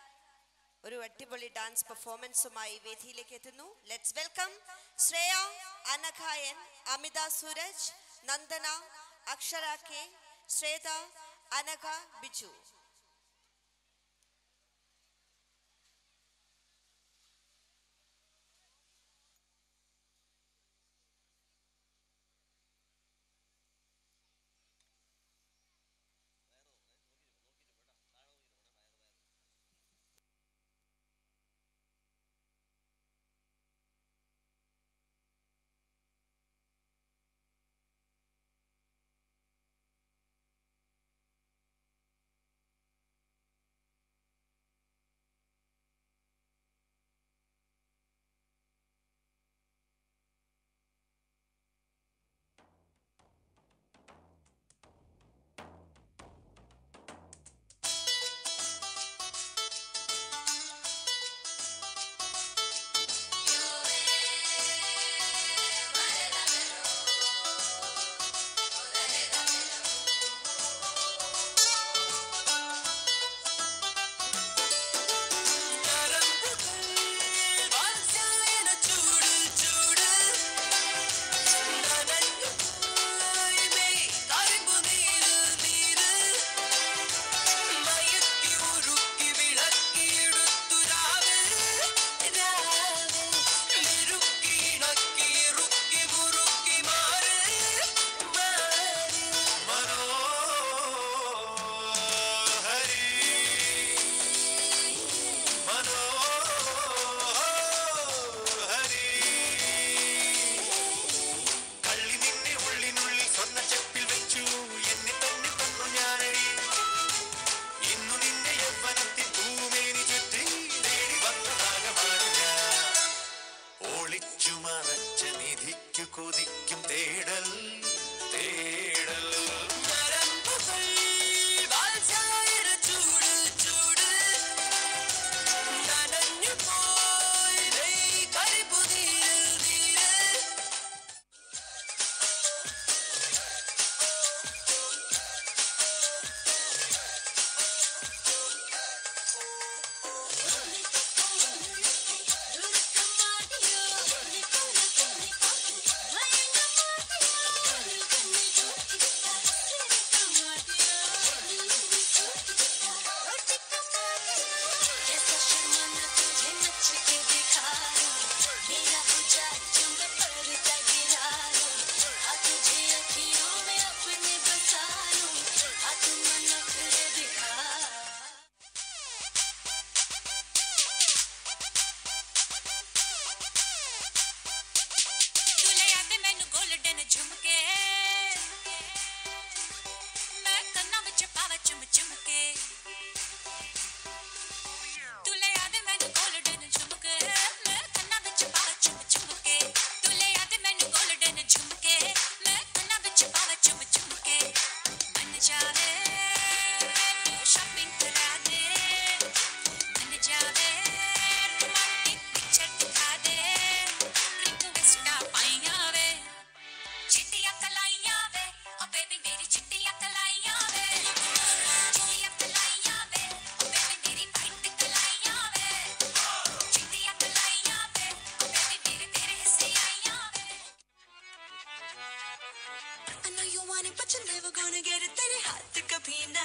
Speaker 4: ഒരു അടിപൊളി ഡാൻസ് പെർഫോമൻസുമായി വേദിയിലേക്ക് എത്തുന്നു ലെറ്റ്സ് വെൽക്കം ശ്രേയ അനഘായൻ അമിത സൂരജ് നന്ദന അക്ഷര കെ ശ്രേത അനഘ ബിജു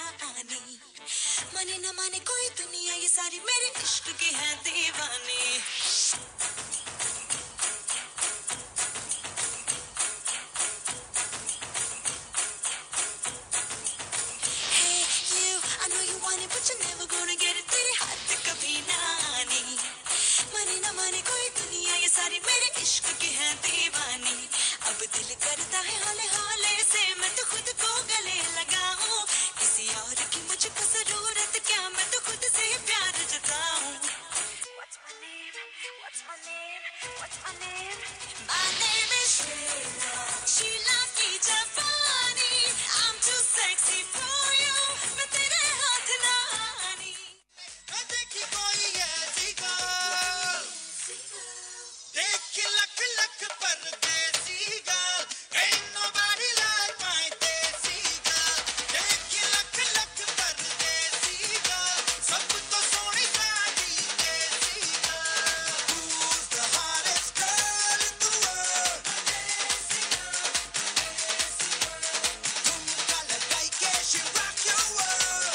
Speaker 14: रानी माने न माने कोई दुनिया ये सारी मेरे इश्क की है दीवानी Hey, you, I know you want it, but you're never gonna get it. तेरे हाथ कभी ना आनी माने ना माने कोई दुनिया ये सारी मेरे इश्क की है दीवानी अब दिल करता है हौले हौले से मैं तो खुद को गले लगाऊं किसी और की मुझको जरूरत क्या मैं तो खुद से ही प्यार जताऊं What's my name? What's my name? What's my name? My name is Sheila. Sheila की जापानी. I'm too sexy for you. मैं तेरे हाथ ना आनी.
Speaker 13: देखी कोई ऐसी गाल देख लख लख परदेसी गाल ain't nobody like my देसी गाल देख लख लख परदेसी गाल सब तो सोनी साड़ी देसी गाल who's the hottest girl in the world ठुमका लगाई के she rock your world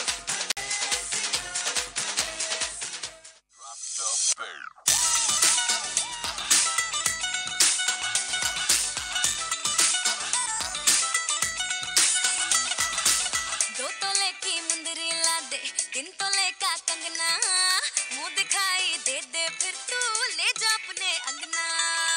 Speaker 14: दो तोले की मुंदरी ला दे तीन तोले का कंगना मुंह दिखाई दे दे फिर तू ले जा अपने अंगना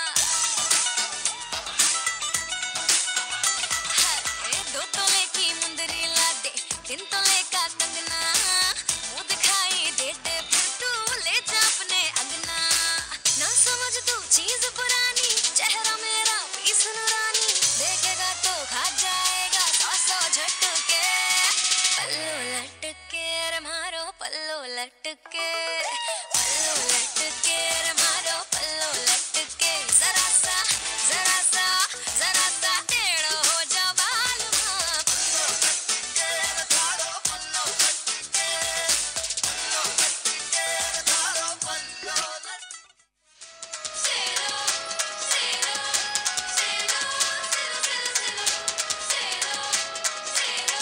Speaker 14: हाय, दो तोले की मुंदरी ला दे तीन तोले का कंगना मुंह दिखाई दे दे फिर तू ले जा अपने अंगना ना समझ तू चीज पुरानी चेहरा मेरा पीस रानी देखेगा तो खा जाएगा सौ सौ झटके पल्लू लटके रे मारो पल्लू लटके पल्लू लटके रे मारो पल्लू लटके जरा सा जरा सा जरा सा टेढ़ो हो जा बाल माँ पल्लू लटके रे मारो पल्लू लटके पल्लू लटके रे मारो पल्लू लटके सेलो सेलो सेलो सेलो सेलो सेलो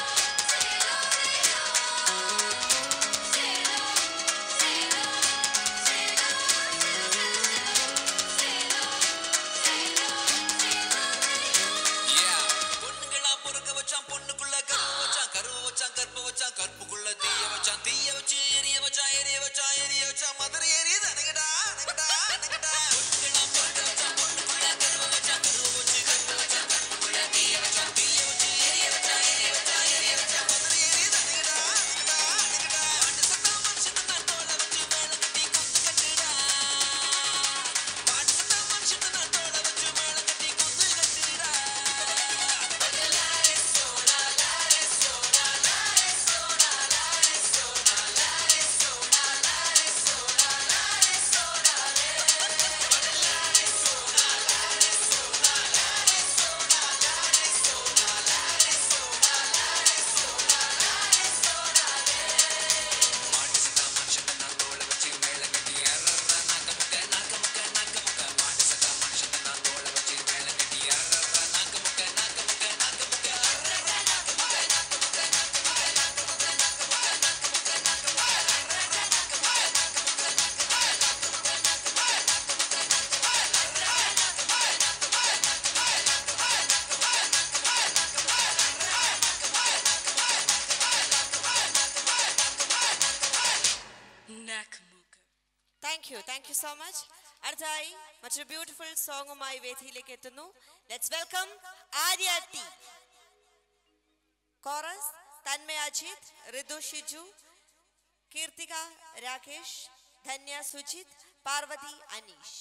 Speaker 16: பொண்ணுங்களா பொறுக்க வச்சான் பொண்ணுக்குள்ள கருப்பு வச்சான் கருவு வச்சான் கற்பு வச்சான் கற்புக்குள்ள தீய வச்சான் தீய வச்சு எரிய வச்சான் எரிய வச்சான் எரிய வச்சான் மதுரை எரியுது அணுகடா அணுகடா அணுகடா பொண்ணுங்களா பொறுக்க வச்சான் பொண்ணுக்குள்ள கருவு வச்சான் கருவு வச்சு கற்பு வச்சான் கற்புக்குள்ள தீய வச்சான் தீய வச்சு எரிய வச்சான் எரிய வச்சான் எரிய வச்சான் மதுரை எரியுது அணுகடா அணுகடா அணுகடா பாட்டு சத்தம் மனுஷன் நான் தோலை வச்சு மேல கட்டி குத்து கட்டுடா பாட்டு சத்தம் மனுஷன் நான் தோலை வச்சு மேல கட்டி குத்து கட்டுடா
Speaker 4: thank you thank you so much അടുത്തതായി മറ്റൊരു ബ്യൂട്ടിഫുൾ സോങ്ങുമായി വേദിയിലേക്ക് എത്തുന്നു let's welcome Arya T chorus Tanmaya Ajith Ritu Shiju Keerthika Rakesh Dhanya Sujith Parvathi Aneesh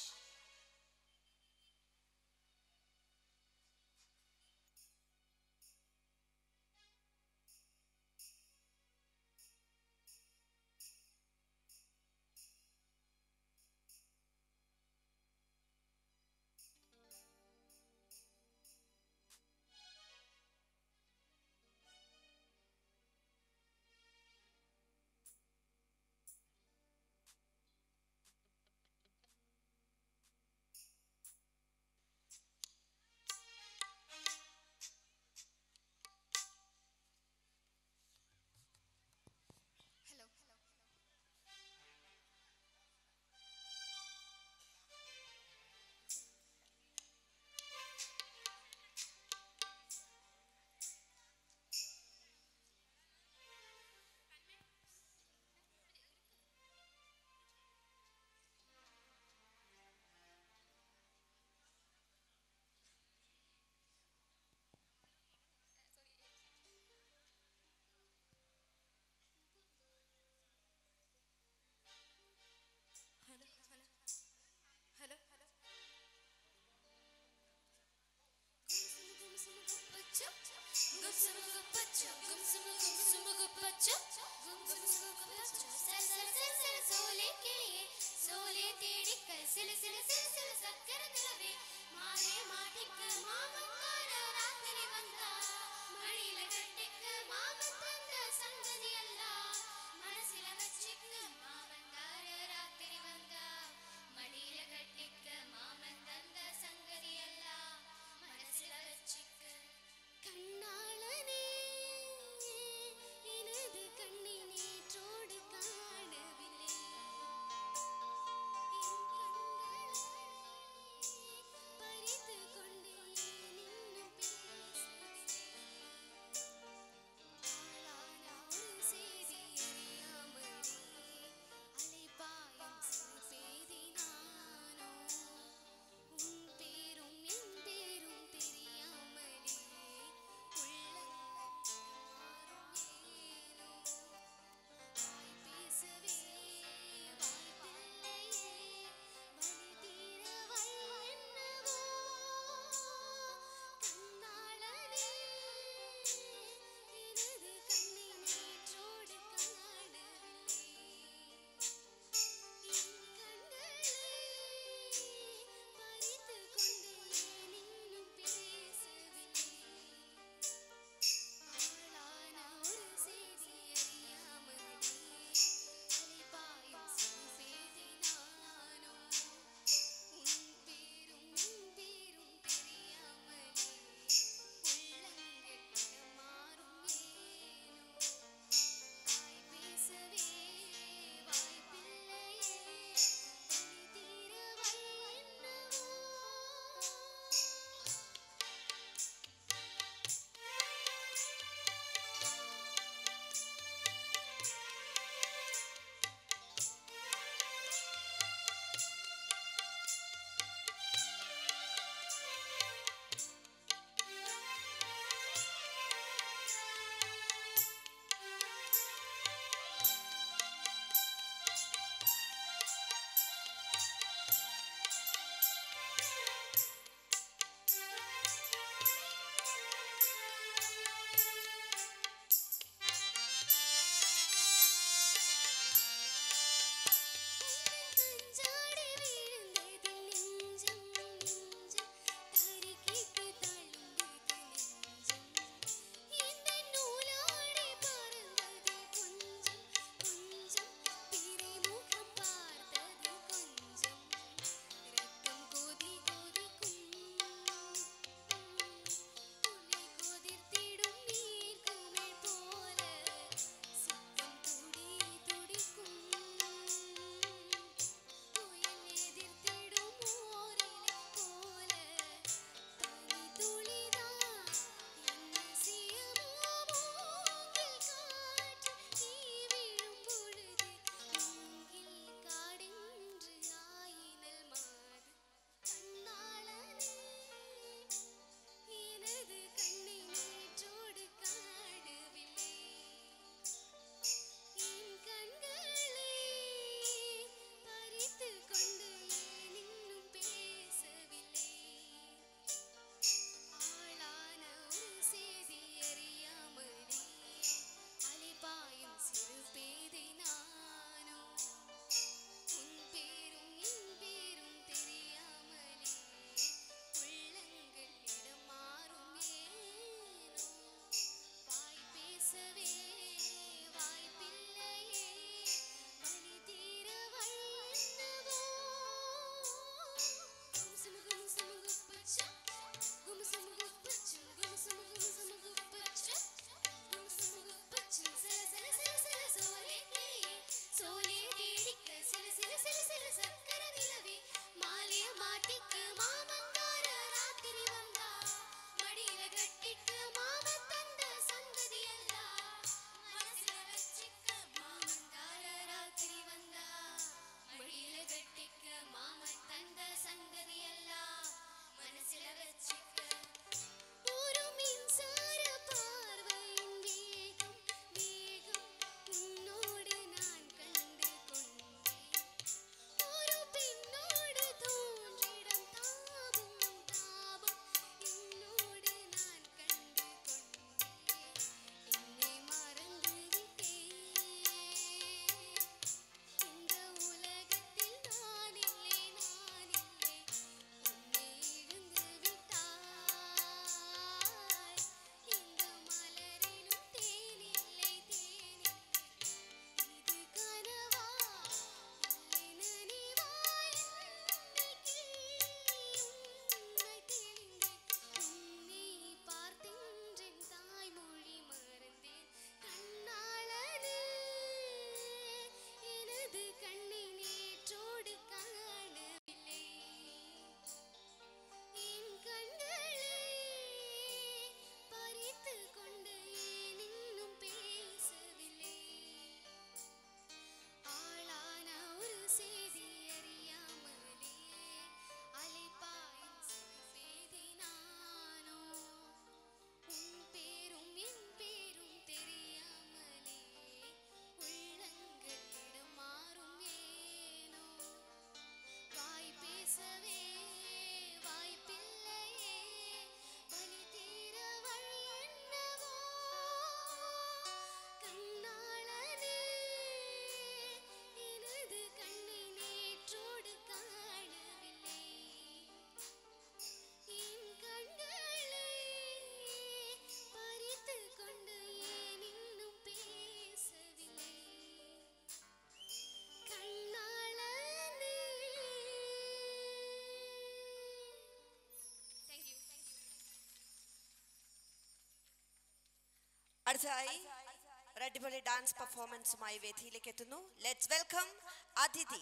Speaker 4: അടുത്തതായി ഒരു അടിപൊളി ഡാൻസ് പെർഫോമൻസുമായി വേദിയിലേക്ക് എത്തുന്നു ലെറ്റ്സ് വെൽക്കം അതിഥി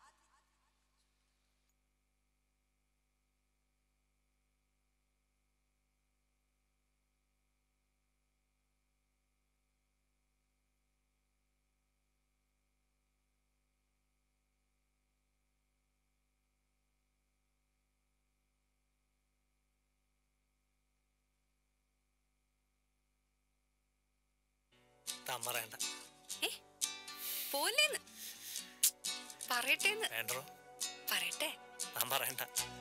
Speaker 17: താൻ പറയണ്ട
Speaker 18: പോലേന്ന് പറയട്ടേന്ന്
Speaker 17: വേണ്ടോ
Speaker 18: പറയട്ടെ
Speaker 17: താൻ പറയണ്ട